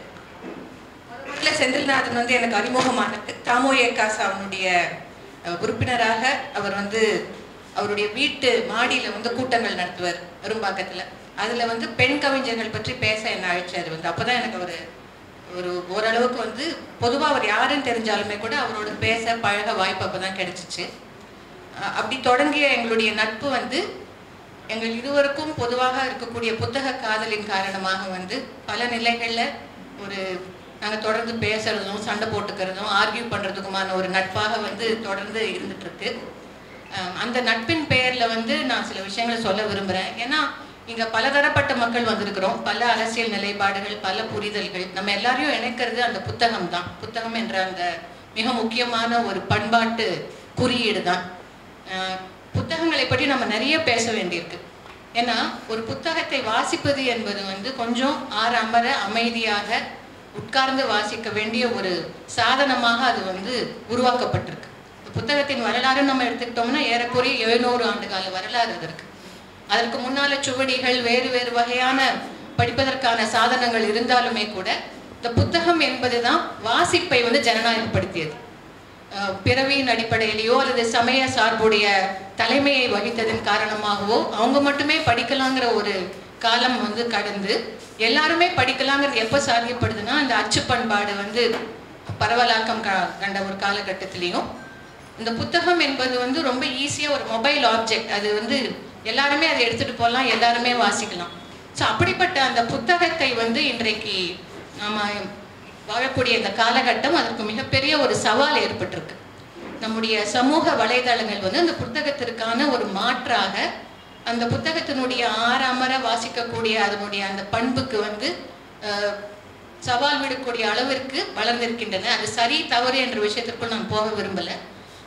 முதல்ல செந்தில்நாதன் வந்து எனக்கு அறிமுகமானது தாமோ ஏகாஸ் அவனுடைய அஹ், உறுப்பினராக அவர் வந்து அவருடைய வீட்டு மாடியில வந்து கூட்டங்கள் நடத்துவார் அரும்பாக்கத்துல அதுல வந்து பெண் கவிஞர்கள் பற்றி பேச என்ன அழைச்சாரு வந்து அப்பதான் எனக்கு ஒரு ஒரு ஓரளவுக்கு வந்து பொதுவா அவர் யாருன்னு தெரிஞ்சாலுமே கூட அவரோட பேச பழக வாய்ப்பு அப்பதான் கிடைச்சிச்சு அஹ், அப்படி தொடங்கிய எங்களுடைய நட்பு வந்து எங்கள் இருவருக்கும் பொதுவாக இருக்கக்கூடிய புத்தக காதலின் காரணமாக வந்து பல நிலைகள்ல ஒரு நாங்க தொடர்ந்து பேசுறதும் சண்டை போட்டுக்கிறதும் ஆர்கியூ பண்றதுக்குமான ஒரு நட்பாக வந்து தொடர்ந்து இருந்துட்டு இருக்கு அஹ் அந்த நட்பின் பெயர்ல வந்து நான் சில விஷயங்களை சொல்ல விரும்புறேன் ஏன்னா இங்க பலதரப்பட்ட மக்கள் வந்திருக்கிறோம் பல அரசியல் நிலைப்பாடுகள் பல புரிதல்கள் நம்ம எல்லாரையும் இணைக்கிறது அந்த புத்தகம் தான் புத்தகம் என்ற அந்த மிக முக்கியமான ஒரு பண்பாட்டு குறியீடு தான் அஹ் புத்தகங்களை பற்றி நம்ம நிறைய பேச வேண்டியிருக்கு ஏன்னா ஒரு புத்தகத்தை வாசிப்பது என்பது வந்து கொஞ்சம் ஆற அமர அமைதியாக உட்கார்ந்து வாசிக்க வேண்டிய ஒரு சாதனமாக அது வந்து உருவாக்கப்பட்டிருக்கு இந்த புத்தகத்தின் வரலாறு நம்ம எடுத்துக்கிட்டோம்னா ஏறக்குறைய எழுநூறு ஆண்டு கால வரலாறு அதற்கு அதற்கு முன்னால சுவடிகள் வேறு வேறு வகையான படிப்பதற்கான சாதனங்கள் இருந்தாலுமே கூட இந்த புத்தகம் என்பதுதான் வாசிப்பை வந்து ஜனநாயகப்படுத்தியது அஹ் பிறவியின் அடிப்படையிலேயோ அல்லது சமய சார்புடைய தலைமையை வகித்ததன் காரணமாகவோ அவங்க மட்டுமே படிக்கலாங்கிற ஒரு காலம் வந்து கடந்து எல்லாருமே படிக்கலாங்கிறது எப்போ சாத்தியப்படுதுன்னா இந்த அச்சு பண்பாடு வந்து பரவலாக்கம் க- கண்ட ஒரு காலகட்டத்திலையும் இந்த புத்தகம் என்பது வந்து ரொம்ப ஈஸியாக ஒரு மொபைல் ஆப்ஜெக்ட் அது வந்து எல்லாருமே அதை எடுத்துட்டு போகலாம் எல்லாருமே வாசிக்கலாம் ஸோ அப்படிப்பட்ட அந்த புத்தகத்தை வந்து இன்றைக்கு நாம வாழக்கூடிய இந்த காலகட்டம் அதற்கு மிகப்பெரிய ஒரு சவால் ஏற்பட்டிருக்கு நம்முடைய சமூக வலைதளங்கள் வந்து அந்த புத்தகத்திற்கான ஒரு மாற்றாக அந்த புத்தகத்தினுடைய ஆறாமர வாசிக்கக்கூடிய அதனுடைய அந்த பண்புக்கு வந்து அஹ், சவால் விடக்கூடிய அளவிற்கு வளர்ந்திருக்கின்றன அது சரி தவறு என்ற விஷயத்திற்குள் நான் போக விரும்பல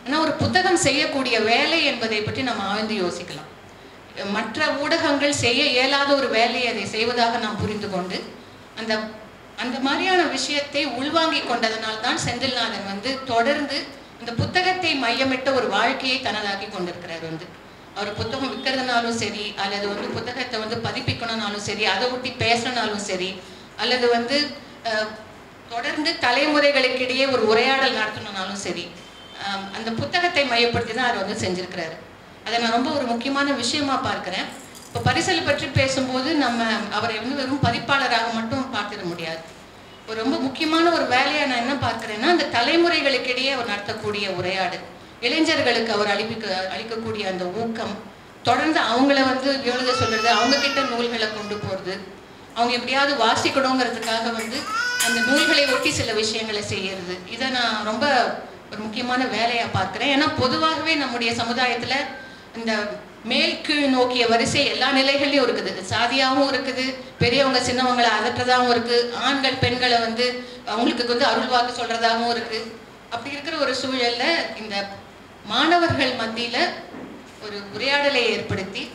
ஆனால் ஒரு புத்தகம் செய்யக்கூடிய வேலை என்பதை பற்றி நம்ம ஆழ்ந்து யோசிக்கலாம் மற்ற ஊடகங்கள் செய்ய இயலாத ஒரு வேலையை அதை செய்வதாக நாம் புரிந்து கொண்டு அந்த அந்த மாதிரியான விஷயத்தை உள்வாங்கிக் கொண்டதனால் தான் செந்தில்நாதன் வந்து தொடர்ந்து இந்த புத்தகத்தை மையமிட்ட ஒரு வாழ்க்கையை தனதாக்கி கொண்டிருக்கிறார் வந்து அவர் புத்தகம் விற்கிறதுனாலும் சரி அல்லது வந்து புத்தகத்தை வந்து பதிப்பிக்கணும்னாலும் சரி அதை ஒட்டி பேசணும்னாலும் சரி அல்லது வந்து அஹ், தொடர்ந்து தலைமுறைகளுக்கிடையே ஒரு உரையாடல் நடத்தணும்னாலும் சரி அஹ், அந்த புத்தகத்தை மையப்படுத்தி தான் அவர் வந்து செஞ்சிருக்கிறாரு அதை நான் ரொம்ப ஒரு முக்கியமான விஷயமா பார்க்கிறேன் இப்போ பரிசல் பற்றி பேசும்போது நம்ம அவரை வந்து வெறும் பதிப்பாளராக மட்டும் பார்த்திட முடியாது ஒரு ரொம்ப முக்கியமான ஒரு வேலையை நான் என்ன பார்க்கிறேன்னா அந்த தலைமுறைகளுக்கிடையே அவர் நடத்தக்கூடிய உரையாடல் இளைஞர்களுக்கு அவர் அளிக்க அளிக்கக்கூடிய அந்த ஊக்கம் தொடர்ந்து அவங்கள வந்து எழுத சொல்றது அவங்க கிட்ட நூல்களை கொண்டு போறது அவங்க எப்படியாவது வாசிக்கணுங்கிறதுக்காக வந்து அந்த நூல்களை ஒட்டி சில விஷயங்களை செய்யறது இதை நான் ரொம்ப ஒரு முக்கியமான வேலையா பார்க்கிறேன் ஏன்னா பொதுவாகவே நம்முடைய சமுதாயத்துல இந்த மேல் கீழ் நோக்கிய வரிசை எல்லா நிலைகள்லயும் இருக்குது சாதியாகவும் இருக்குது பெரியவங்க சின்னவங்களை அதற்றதாகவும் இருக்கு ஆண்கள் பெண்களை வந்து அவங்களுக்கு வந்து அருள்வாக்கு சொல்றதாகவும் இருக்கு அப்படி இருக்கிற ஒரு சூழல்ல இந்த மாணவர்கள் மத்தியில ஒரு உரையாடலை ஏற்படுத்தி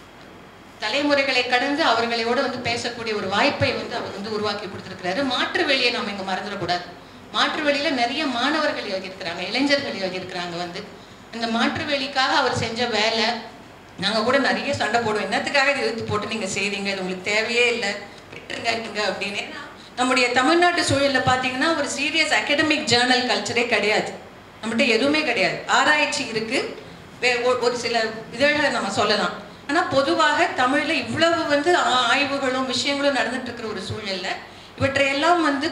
தலைமுறைகளை கடந்து அவர்களோட வந்து பேசக்கூடிய ஒரு வாய்ப்பை வந்து அவர் வந்து உருவாக்கி கொடுத்திருக்கிறாரு மாற்று வெளியை நம்ம இங்க மறந்துடக்கூடாது மாற்று வெளியில நிறைய மாணவர்கள் எழுதியிருக்கிறாங்க இளைஞர்கள் எழுதியிருக்கிறாங்க வந்து அந்த மாற்று வெளிக்காக அவர் செஞ்ச வேலை நாங்க கூட நிறைய சண்டை போடுவோம் என்னத்துக்காக இது இழுத்து போட்டு நீங்க செய்றீங்க இது உங்களுக்கு தேவையே இல்லை விட்டுருங்க நீங்க அப்படின்னு ஏன்னா, நம்முடைய தமிழ்நாட்டு சூழல்ல பாத்தீங்கன்னா ஒரு சீரியஸ் அகடமிக் ஜேர்னல் கல்ச்சரே கிடையாது நம்மகிட்ட எதுவுமே கிடையாது ஆராய்ச்சி இருக்கு வே- ஒ- ஒரு சில இதழ்களை நம்ம சொல்லலாம் ஆனா பொதுவாக தமிழ்ல இவ்வளவு வந்து ஆ- ஆய்வுகளும் விஷயங்களும் நடந்துட்டு இருக்கிற ஒரு சூழல்ல இவற்றையெல்லாம் வந்து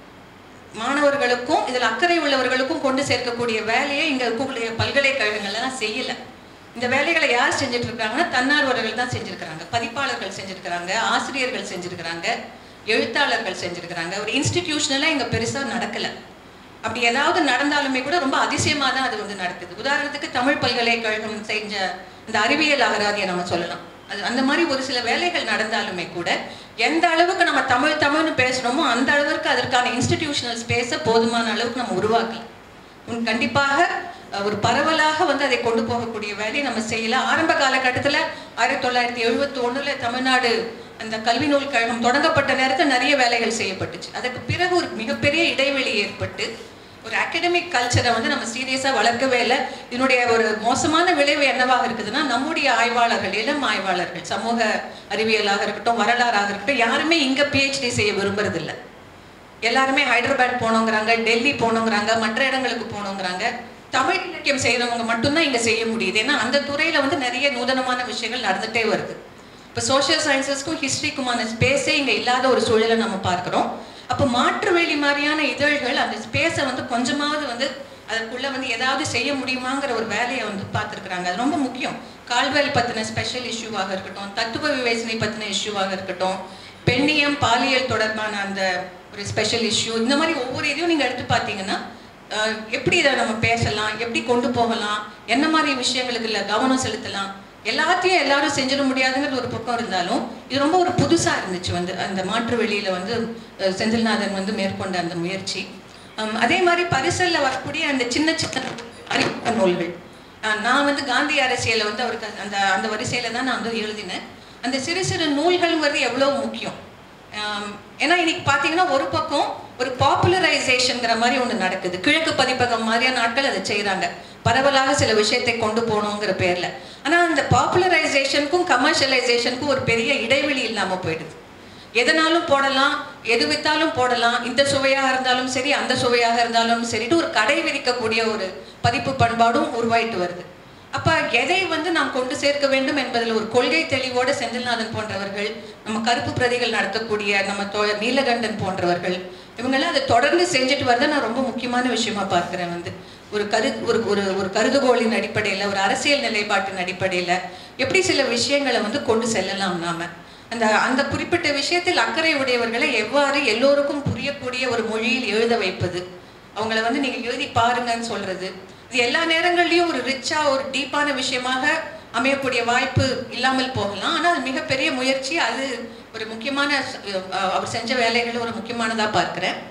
மாணவர்களுக்கும் இதில் அக்கறை உள்ளவர்களுக்கும் கொண்டு சேர்க்கக்கூடிய வேலையை இங்க இருக்கக்கூடிய பல்கலைக்கழகங்கள்லாம் செய்யல இந்த வேலைகளை யார் செஞ்சுட்டு இருக்காங்கன்னா தன்னார்வலர்கள் தான் செஞ்சிருக்கிறாங்க பதிப்பாளர்கள் செஞ்சிருக்கிறாங்க ஆசிரியர்கள் செஞ்சிருக்கிறாங்க எழுத்தாளர்கள் செஞ்சிருக்கிறாங்க ஒரு இன்ஸ்டிடியூஷனலாக இங்க பெருசா நடக்கல அப்படி ஏதாவது நடந்தாலுமே கூட ரொம்ப அதிசயமா தான் அது வந்து நடக்குது உதாரணத்துக்கு தமிழ் பல்கலைக்கழகம் செஞ்ச இந்த அறிவியல் அகராதியை நம்ம சொல்லலாம் அது அந்த மாதிரி ஒரு சில வேலைகள் நடந்தாலுமே கூட எந்த அளவுக்கு நம்ம தமிழ் தமிழ்னு பேசுறோமோ அந்த அளவுக்கு அதற்கான இன்ஸ்டிடியூஷனல் ஸ்பேஸை போதுமான அளவுக்கு நம்ம உருவாக்கல உம் கண்டிப்பாக அஹ், ஒரு பரவலாக வந்து அதை கொண்டு போகக்கூடிய வேலையை நம்ம செய்யலாம் ஆரம்ப காலகட்டத்துல ஆயிரத்தி தொள்ளாயிரத்தி எழுபத்தி ஒண்ணுல தமிழ்நாடு அந்த கல்வி நூல் கழகம் தொடங்கப்பட்ட நேரத்தில் நிறைய வேலைகள் செய்யப்பட்டுச்சு அதற்கு பிறகு ஒரு மிகப்பெரிய இடைவெளி ஏற்பட்டு ஒரு அகடமிக் கல்ச்சரை வந்து நம்ம சீரியஸா வளர்க்கவே இல்லை இதனுடைய ஒரு மோசமான விளைவு என்னவாக இருக்குதுன்னா நம்முடைய ஆய்வாளர்கள் இளம் ஆய்வாளர்கள் சமூக அறிவியலாக இருக்கட்டும் வரலாறாக இருக்கட்டும் யாருமே இங்க பிஹெச்டி செய்ய விரும்புறது இல்ல எல்லாருமே ஹைதராபாத் போனோங்கிறாங்க டெல்லி போனோங்கிறாங்க மற்ற இடங்களுக்கு போனோங்கிறாங்க தமிழ் இலக்கியம் செய்யறவங்க மட்டும்தான் இங்க செய்ய முடியுது ஏன்னா அந்த துறையில வந்து நிறைய நூதனமான விஷயங்கள் நடந்துட்டே வருது இப்போ சோஷியல் சயின்சஸ்க்கும் ஹிஸ்ட்ரிக்குமான ஸ்பேஸே இங்க இல்லாத ஒரு சூழலை நம்ம பார்க்கிறோம் அப்போ மாற்று வேலி மாதிரியான இதழ்கள் அந்த ஸ்பேஸை வந்து கொஞ்சமாவது வந்து அதற்குள்ள வந்து ஏதாவது செய்ய முடியுமாங்கிற ஒரு வேலையை வந்து பார்த்துருக்குறாங்க அது ரொம்ப முக்கியம் கால்வெல் பத்தின ஸ்பெஷல் இஷ்யூவாக இருக்கட்டும் தத்துவ விவேசனை பத்தின இஷ்யூவாக இருக்கட்டும் பெண்ணியம் பாலியல் தொடர்பான அந்த ஒரு ஸ்பெஷல் இஷ்யூ இந்த மாதிரி ஒவ்வொரு இதையும் நீங்க எடுத்து பார்த்தீங்கன்னா அஹ், எப்படி இதை நம்ம பேசலாம் எப்படி கொண்டு போகலாம் என்ன மாதிரி விஷயங்களுக்கு இல்ல கவனம் செலுத்தலாம் எல்லாத்தையும் எல்லாரும் செஞ்சிட முடியாதுங்கிறது ஒரு பக்கம் இருந்தாலும் இது ரொம்ப ஒரு புதுசா இருந்துச்சு வந்து அந்த மாற்று வெளியில வந்து அஹ், செந்தில்நாதன் வந்து மேற்கொண்ட அந்த முயற்சி ஹம், அதே மாதிரி பரிசல்ல வரக்கூடிய அந்த சின்ன சின்ன அறிமுக நூல்கள் அஹ், நான் வந்து காந்தி அரசியலை வந்து அவருக்கு அந்த அந்த வரிசையில தான் நான் வந்து எழுதினேன் அந்த சிறு சிறு நூல்கள்ங்கிறது எவ்வளவு முக்கியம் ஆம், ஏன்னா இன்னைக்கு பார்த்தீங்கன்னா ஒரு பக்கம் ஒரு பாப்புலரைசேஷன்ங்கிற மாதிரி ஒன்று நடக்குது கிழக்கு பதிப்பகம் மாதிரியான நாட்கள் அதை செய்கிறாங்க பரவலாக சில விஷயத்தை கொண்டு போகணுங்கிற பேர்ல ஆனா அந்த பாப்புலரைசேஷனுக்கும் கமர்ஷியலைசேஷனுக்கும் ஒரு பெரிய இடைவெளி இல்லாம போயிடுது எதனாலும் போடலாம் எது வித்தாலும் போடலாம் இந்த சுவையாக இருந்தாலும் சரி அந்த சுவையாக இருந்தாலும் சரிட்டு ஒரு கடை விதிக்கக்கூடிய ஒரு பதிப்பு பண்பாடும் உருவாயிட்டு வருது அப்ப எதை வந்து நாம் கொண்டு சேர்க்க வேண்டும் என்பதில் ஒரு கொள்கை தெளிவோடு செந்தில்நாதன் போன்றவர்கள் நம்ம கருப்பு பிரதிகள் நடத்தக்கூடிய நம்ம தோழர் நீலகண்டன் போன்றவர்கள் இவங்கெல்லாம் அதை தொடர்ந்து செஞ்சுட்டு வரதை நான் ரொம்ப முக்கியமான விஷயமா பார்க்கிறேன் வந்து ஒரு கரு ஒரு ஒரு ஒரு கருதுகோளின் அடிப்படையில் ஒரு அரசியல் நிலைப்பாட்டின் அடிப்படையில் எப்படி சில விஷயங்களை வந்து கொண்டு செல்லலாம் நாம அந்த அந்த குறிப்பிட்ட விஷயத்தில் அக்கறை உடையவர்களை எவ்வாறு எல்லோருக்கும் புரியக்கூடிய ஒரு மொழியில் எழுத வைப்பது அவங்கள வந்து நீங்க எழுதி பாருங்கன்னு சொல்றது இது எல்லா நேரங்கள்லயும் ஒரு ரிச்சா ஒரு டீப்பான விஷயமாக அமையக்கூடிய வாய்ப்பு இல்லாமல் போகலாம் ஆனா அது மிகப்பெரிய முயற்சி அது ஒரு முக்கியமான அஹ், அவர் செஞ்ச வேலைகள் ஒரு முக்கியமானதா பார்க்கிறேன்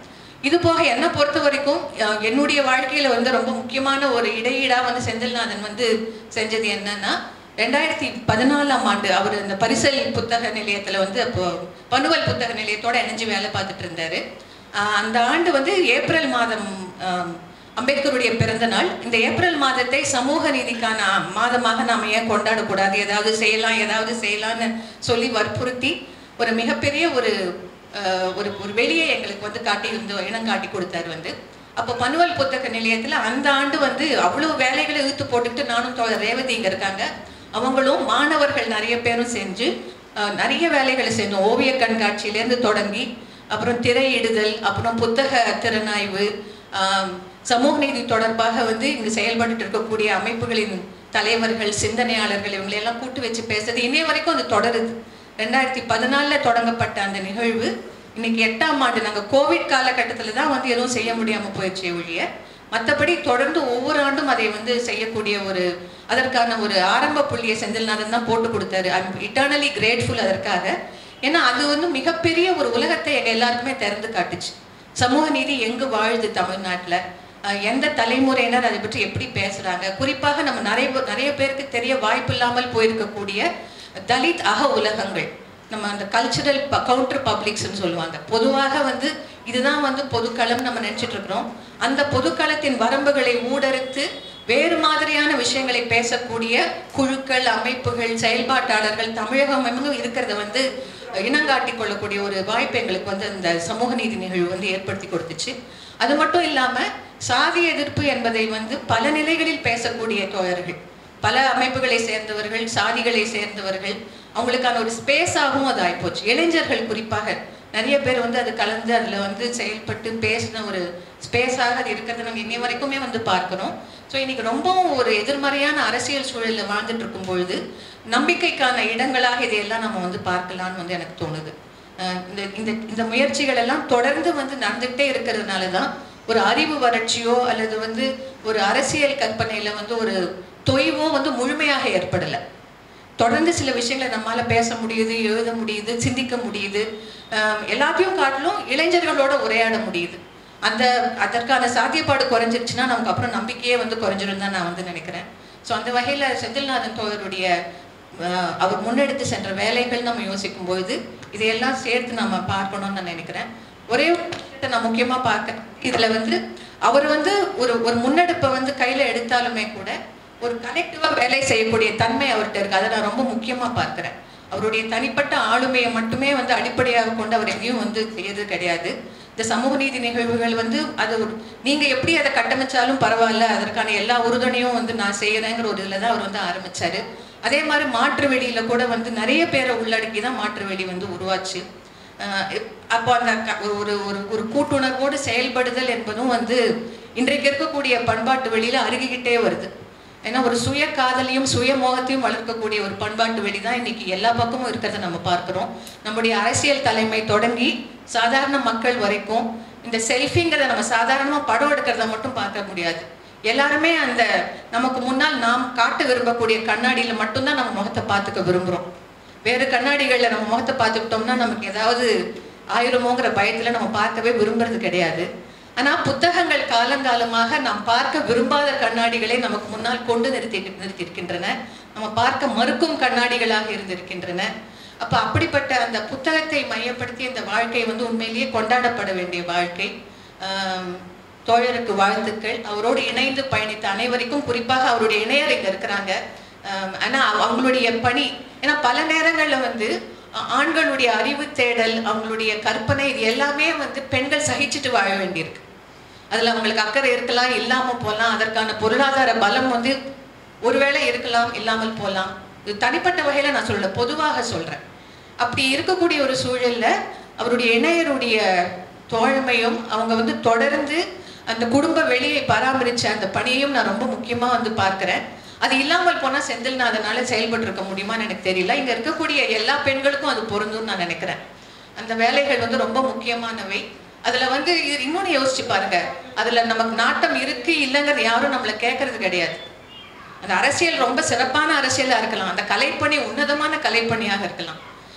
இது போக என்னை பொறுத்த வரைக்கும் அஹ், என்னுடைய வாழ்க்கையில வந்து ரொம்ப முக்கியமான ஒரு இடையீடா வந்து செந்தில்நாதன் வந்து செஞ்சது என்னன்னா ரெண்டாயிரத்தி பதினாலாம் ஆண்டு அவர் இந்த பரிசல் புத்தக நிலையத்துல வந்து அப்போ பனுவல் புத்தக நிலையத்தோட இணைஞ்சு வேலை பார்த்துட்டு இருந்தாரு ஆஹ் அந்த ஆண்டு வந்து ஏப்ரல் மாதம் ஆம், அம்பேத்கருடைய பிறந்த நாள் இந்த ஏப்ரல் மாதத்தை சமூக நீதிக்கான மாதமாக நாம் ஏன் கொண்டாடக்கூடாது ஏதாவது செய்யலாம் ஏதாவது செய்யலாம்னு சொல்லி வற்புறுத்தி ஒரு மிகப்பெரிய ஒரு ஆஹ், ஒரு ஒரு வெளியே எங்களுக்கு வந்து காட்டி வந்து இனம் காட்டி கொடுத்தாரு வந்து அப்போ பனுவல் புத்தக நிலையத்துல அந்த ஆண்டு வந்து அவ்வளவு வேலைகளை இழுத்து போட்டுக்கிட்டு நானும் தோழர் ரேவதி இங்க இருக்காங்க அவங்களும் மாணவர்கள் நிறைய பேரும் செஞ்சு ஆஹ், நிறைய வேலைகளை செஞ்சோம் ஓவிய கண்காட்சியிலேருந்து தொடங்கி அப்புறம் திரையிடுதல் அப்புறம் புத்தக திறனாய்வு ஆம், சமூக நீதி தொடர்பாக வந்து இங்கு செயல்பட்டு இருக்கக்கூடிய அமைப்புகளின் தலைவர்கள் சிந்தனையாளர்கள் இவங்களையெல்லாம் கூட்டு வச்சு பேசுறது இன்னைய வரைக்கும் அது தொடருது ரெண்டாயிரத்தி பதினாலில் தொடங்கப்பட்ட அந்த நிகழ்வு இன்னைக்கு எட்டாம் ஆண்டு நாங்கள் கோவிட் காலகட்டத்தில் தான் வந்து எதுவும் செய்ய முடியாமல் போயிடுச்சு ஒழிய மற்றபடி தொடர்ந்து ஒவ்வொரு ஆண்டும் அதை வந்து செய்யக்கூடிய ஒரு அதற்கான ஒரு ஆரம்ப புள்ளியை செந்தில்நாதன் தான் போட்டு கொடுத்தாரு ஐ இட்டர்னலி கிரேட்ஃபுல் அதற்காக ஏன்னா அது வந்து மிகப்பெரிய ஒரு உலகத்தை எங்க எல்லாருக்குமே திறந்து காட்டுச்சு சமூக நீதி எங்கு வாழுது தமிழ்நாட்டில் எந்த தலைமுறையினர் அதை பற்றி எப்படி பேசுறாங்க குறிப்பாக நம்ம நிறைய பே- நிறைய பேருக்கு தெரிய வாய்ப்பு இல்லாமல் போயிருக்கக்கூடிய தலித் அக உலகங்கள் நம்ம அந்த கல்ச்சுரல் கவுண்டர் பப்ளிக்ஸ்னு சொல்லுவாங்க பொதுவாக வந்து இதுதான் வந்து பொதுக்களம் நம்ம நினைச்சிட்டு இருக்கிறோம் அந்த பொதுக்களத்தின் வரம்புகளை ஊடறுத்து வேறு மாதிரியான விஷயங்களை பேசக்கூடிய குழுக்கள் அமைப்புகள் செயல்பாட்டாளர்கள் தமிழகம் எங்கும் இருக்கிறத வந்து இனங்காட்டி கொள்ளக்கூடிய ஒரு வாய்ப்பு எங்களுக்கு வந்து இந்த சமூக நீதி நிகழ்வு வந்து ஏற்படுத்தி கொடுத்துச்சு அது மட்டும் இல்லாம சாதி எதிர்ப்பு என்பதை வந்து பல நிலைகளில் பேசக்கூடிய தோழர்கள் பல அமைப்புகளை சேர்ந்தவர்கள் சாதிகளை சேர்ந்தவர்கள் அவங்களுக்கான ஒரு ஸ்பேஸாகவும் அது ஆயிப்போச்சு இளைஞர்கள் குறிப்பாக நிறைய பேர் வந்து அது கலந்து அதில் வந்து செயல்பட்டு பேசின ஒரு ஸ்பேஸாக அது இருக்கிறத நம்ம இன்னை வரைக்குமே வந்து பார்க்கிறோம் ஸோ இன்னைக்கு ரொம்பவும் ஒரு எதிர்மறையான அரசியல் சூழலில் வாழ்ந்துட்டு இருக்கும் பொழுது நம்பிக்கைக்கான இடங்களாக இதையெல்லாம் நம்ம வந்து பார்க்கலாம்னு வந்து எனக்கு தோணுது அஹ் இந்த இந்த இந்த முயற்சிகள் எல்லாம் தொடர்ந்து வந்து நடந்துகிட்டே இருக்கிறதுனால தான் ஒரு அறிவு வறட்சியோ அல்லது வந்து ஒரு அரசியல் கற்பனையில வந்து ஒரு தொய்வோ வந்து முழுமையாக ஏற்படலை தொடர்ந்து சில விஷயங்களை நம்மால பேச முடியுது எழுத முடியுது சிந்திக்க முடியுது ஆஹ் எல்லாத்தையும் காட்டிலும் இளைஞர்களோட உரையாட முடியுது அந்த அதற்கான சாத்தியப்பாடு குறைஞ்சிருச்சுன்னா நமக்கு அப்புறம் நம்பிக்கையே வந்து குறைஞ்சிரும் தான் நான் வந்து நினைக்கிறேன் ஸோ அந்த வகையில செந்தில்நாதன் தோழருடைய ஆஹ் அவர் முன்னெடுத்து சென்ற வேலைகள் நம்ம யோசிக்கும் பொழுது இதையெல்லாம் சேர்த்து நம்ம பார்க்கணும்னு நான் நினைக்கிறேன் ஒரே ஒரு விஷயத்தை நான் முக்கியமா பார்க்க இதுல வந்து அவர் வந்து ஒரு ஒரு முன்னெடுப்பை வந்து கையில எடுத்தாலுமே கூட ஒரு கனெக்டிவா வேலை செய்யக்கூடிய தன்மை அவர்கிட்ட இருக்கு அதை நான் ரொம்ப முக்கியமா பார்க்கிறேன் அவருடைய தனிப்பட்ட ஆளுமையை மட்டுமே வந்து அடிப்படையாக கொண்டு அவர் எங்கேயும் வந்து செய்யறது கிடையாது இந்த சமூக நீதி நிகழ்வுகள் வந்து அது ஒரு நீங்க எப்படி அதை கட்டமைச்சாலும் பரவாயில்ல அதற்கான எல்லா உறுதுணையும் வந்து நான் செய்யறேங்கிற ஒரு இதுல தான் அவர் வந்து ஆரம்பிச்சாரு அதே மாதிரி மாற்று வெளியில கூட வந்து நிறைய பேரை உள்ளடக்கி தான் மாற்று வெளி வந்து உருவாச்சு அஹ் இப்- அப்போ அந்த க- ஒரு ஒரு ஒரு ஒரு கூட்டுணர்வோடு செயல்படுதல் என்பதும் வந்து இன்றைக்கு இருக்கக்கூடிய பண்பாட்டு வெளியில அருகிக்கிட்டே வருது ஏன்னா ஒரு சுய காதலையும் சுய மோகத்தையும் வளர்க்கக்கூடிய ஒரு பண்பாட்டு வெளி தான் இன்னைக்கு எல்லா பக்கமும் இருக்கிறத நம்ம பார்க்கிறோம் நம்முடைய அரசியல் தலைமை தொடங்கி சாதாரண மக்கள் வரைக்கும் இந்த செல்ஃபிங்கிறத நம்ம சாதாரணமா படம் எடுக்கிறத மட்டும் பார்க்க முடியாது எல்லாருமே அந்த நமக்கு முன்னால் நாம் காட்ட விரும்பக்கூடிய கண்ணாடியில மட்டும்தான் நம்ம முகத்தை பார்த்துக்க விரும்புறோம் வேறு கண்ணாடிகள்ல நம்ம முகத்தை பார்த்துக்கிட்டோம்னா நமக்கு ஏதாவது ஆயிரமோங்கிற பயத்துல நம்ம பார்க்கவே விரும்புறது கிடையாது ஆனா புத்தகங்கள் காலங்காலமாக நாம் பார்க்க விரும்பாத கண்ணாடிகளை நமக்கு முன்னால் கொண்டு நிறுத்தி நிறுத்தியிருக்கின்றன நம்ம பார்க்க மறுக்கும் கண்ணாடிகளாக இருந்திருக்கின்றன அப்ப அப்படிப்பட்ட அந்த புத்தகத்தை மையப்படுத்தி இந்த வாழ்க்கை வந்து உண்மையிலேயே கொண்டாடப்பட வேண்டிய வாழ்க்கை ஆம், தோழருக்கு வாழ்த்துக்கள் அவரோடு இணைந்து பயணித்த அனைவருக்கும் குறிப்பாக அவருடைய இணையர் இங்க இருக்கிறாங்க ஆம், ஆனா அவ- அவங்களுடைய பணி ஏன்னா பல நேரங்கள்ல வந்து ஆ- ஆண்களுடைய அறிவு தேடல் அவங்களுடைய கற்பனை இது எல்லாமே வந்து பெண்கள் சகிச்சுட்டு வாழ வேண்டியிருக்கு அதுல அவங்களுக்கு அக்கறை இருக்கலாம் இல்லாம போகலாம் அதற்கான பொருளாதார பலம் வந்து ஒருவேளை இருக்கலாம் இல்லாமல் போகலாம் இது தனிப்பட்ட வகையில நான் சொல்லல பொதுவாக சொல்றேன் அப்படி இருக்கக்கூடிய ஒரு சூழல்ல அவருடைய இணையருடைய தோழமையும் அவங்க வந்து தொடர்ந்து அந்த குடும்ப வெளியை பராமரிச்ச அந்த பணியையும் நான் ரொம்ப முக்கியமா வந்து பார்க்கிறேன் அது இல்லாமல் போனா செந்தில்நாதனால செயல்பட்டு இருக்க முடியுமான்னு எனக்கு தெரியல இங்க இருக்கக்கூடிய எல்லா பெண்களுக்கும் அது பொருந்தும்னு நான் நினைக்கிறேன் அந்த வேலைகள் வந்து ரொம்ப முக்கியமானவை அதுல வந்து இது இன்னொன்னு யோசிச்சு பாருங்க அதுல நமக்கு நாட்டம் இருக்கு இல்லைங்கிறது யாரும் நம்மள கேட்கறது கிடையாது அந்த அரசியல் ரொம்ப சிறப்பான அரசியலா இருக்கலாம் அந்த கலைப்பணி உன்னதமான கலைப்பணியாக இருக்கலாம்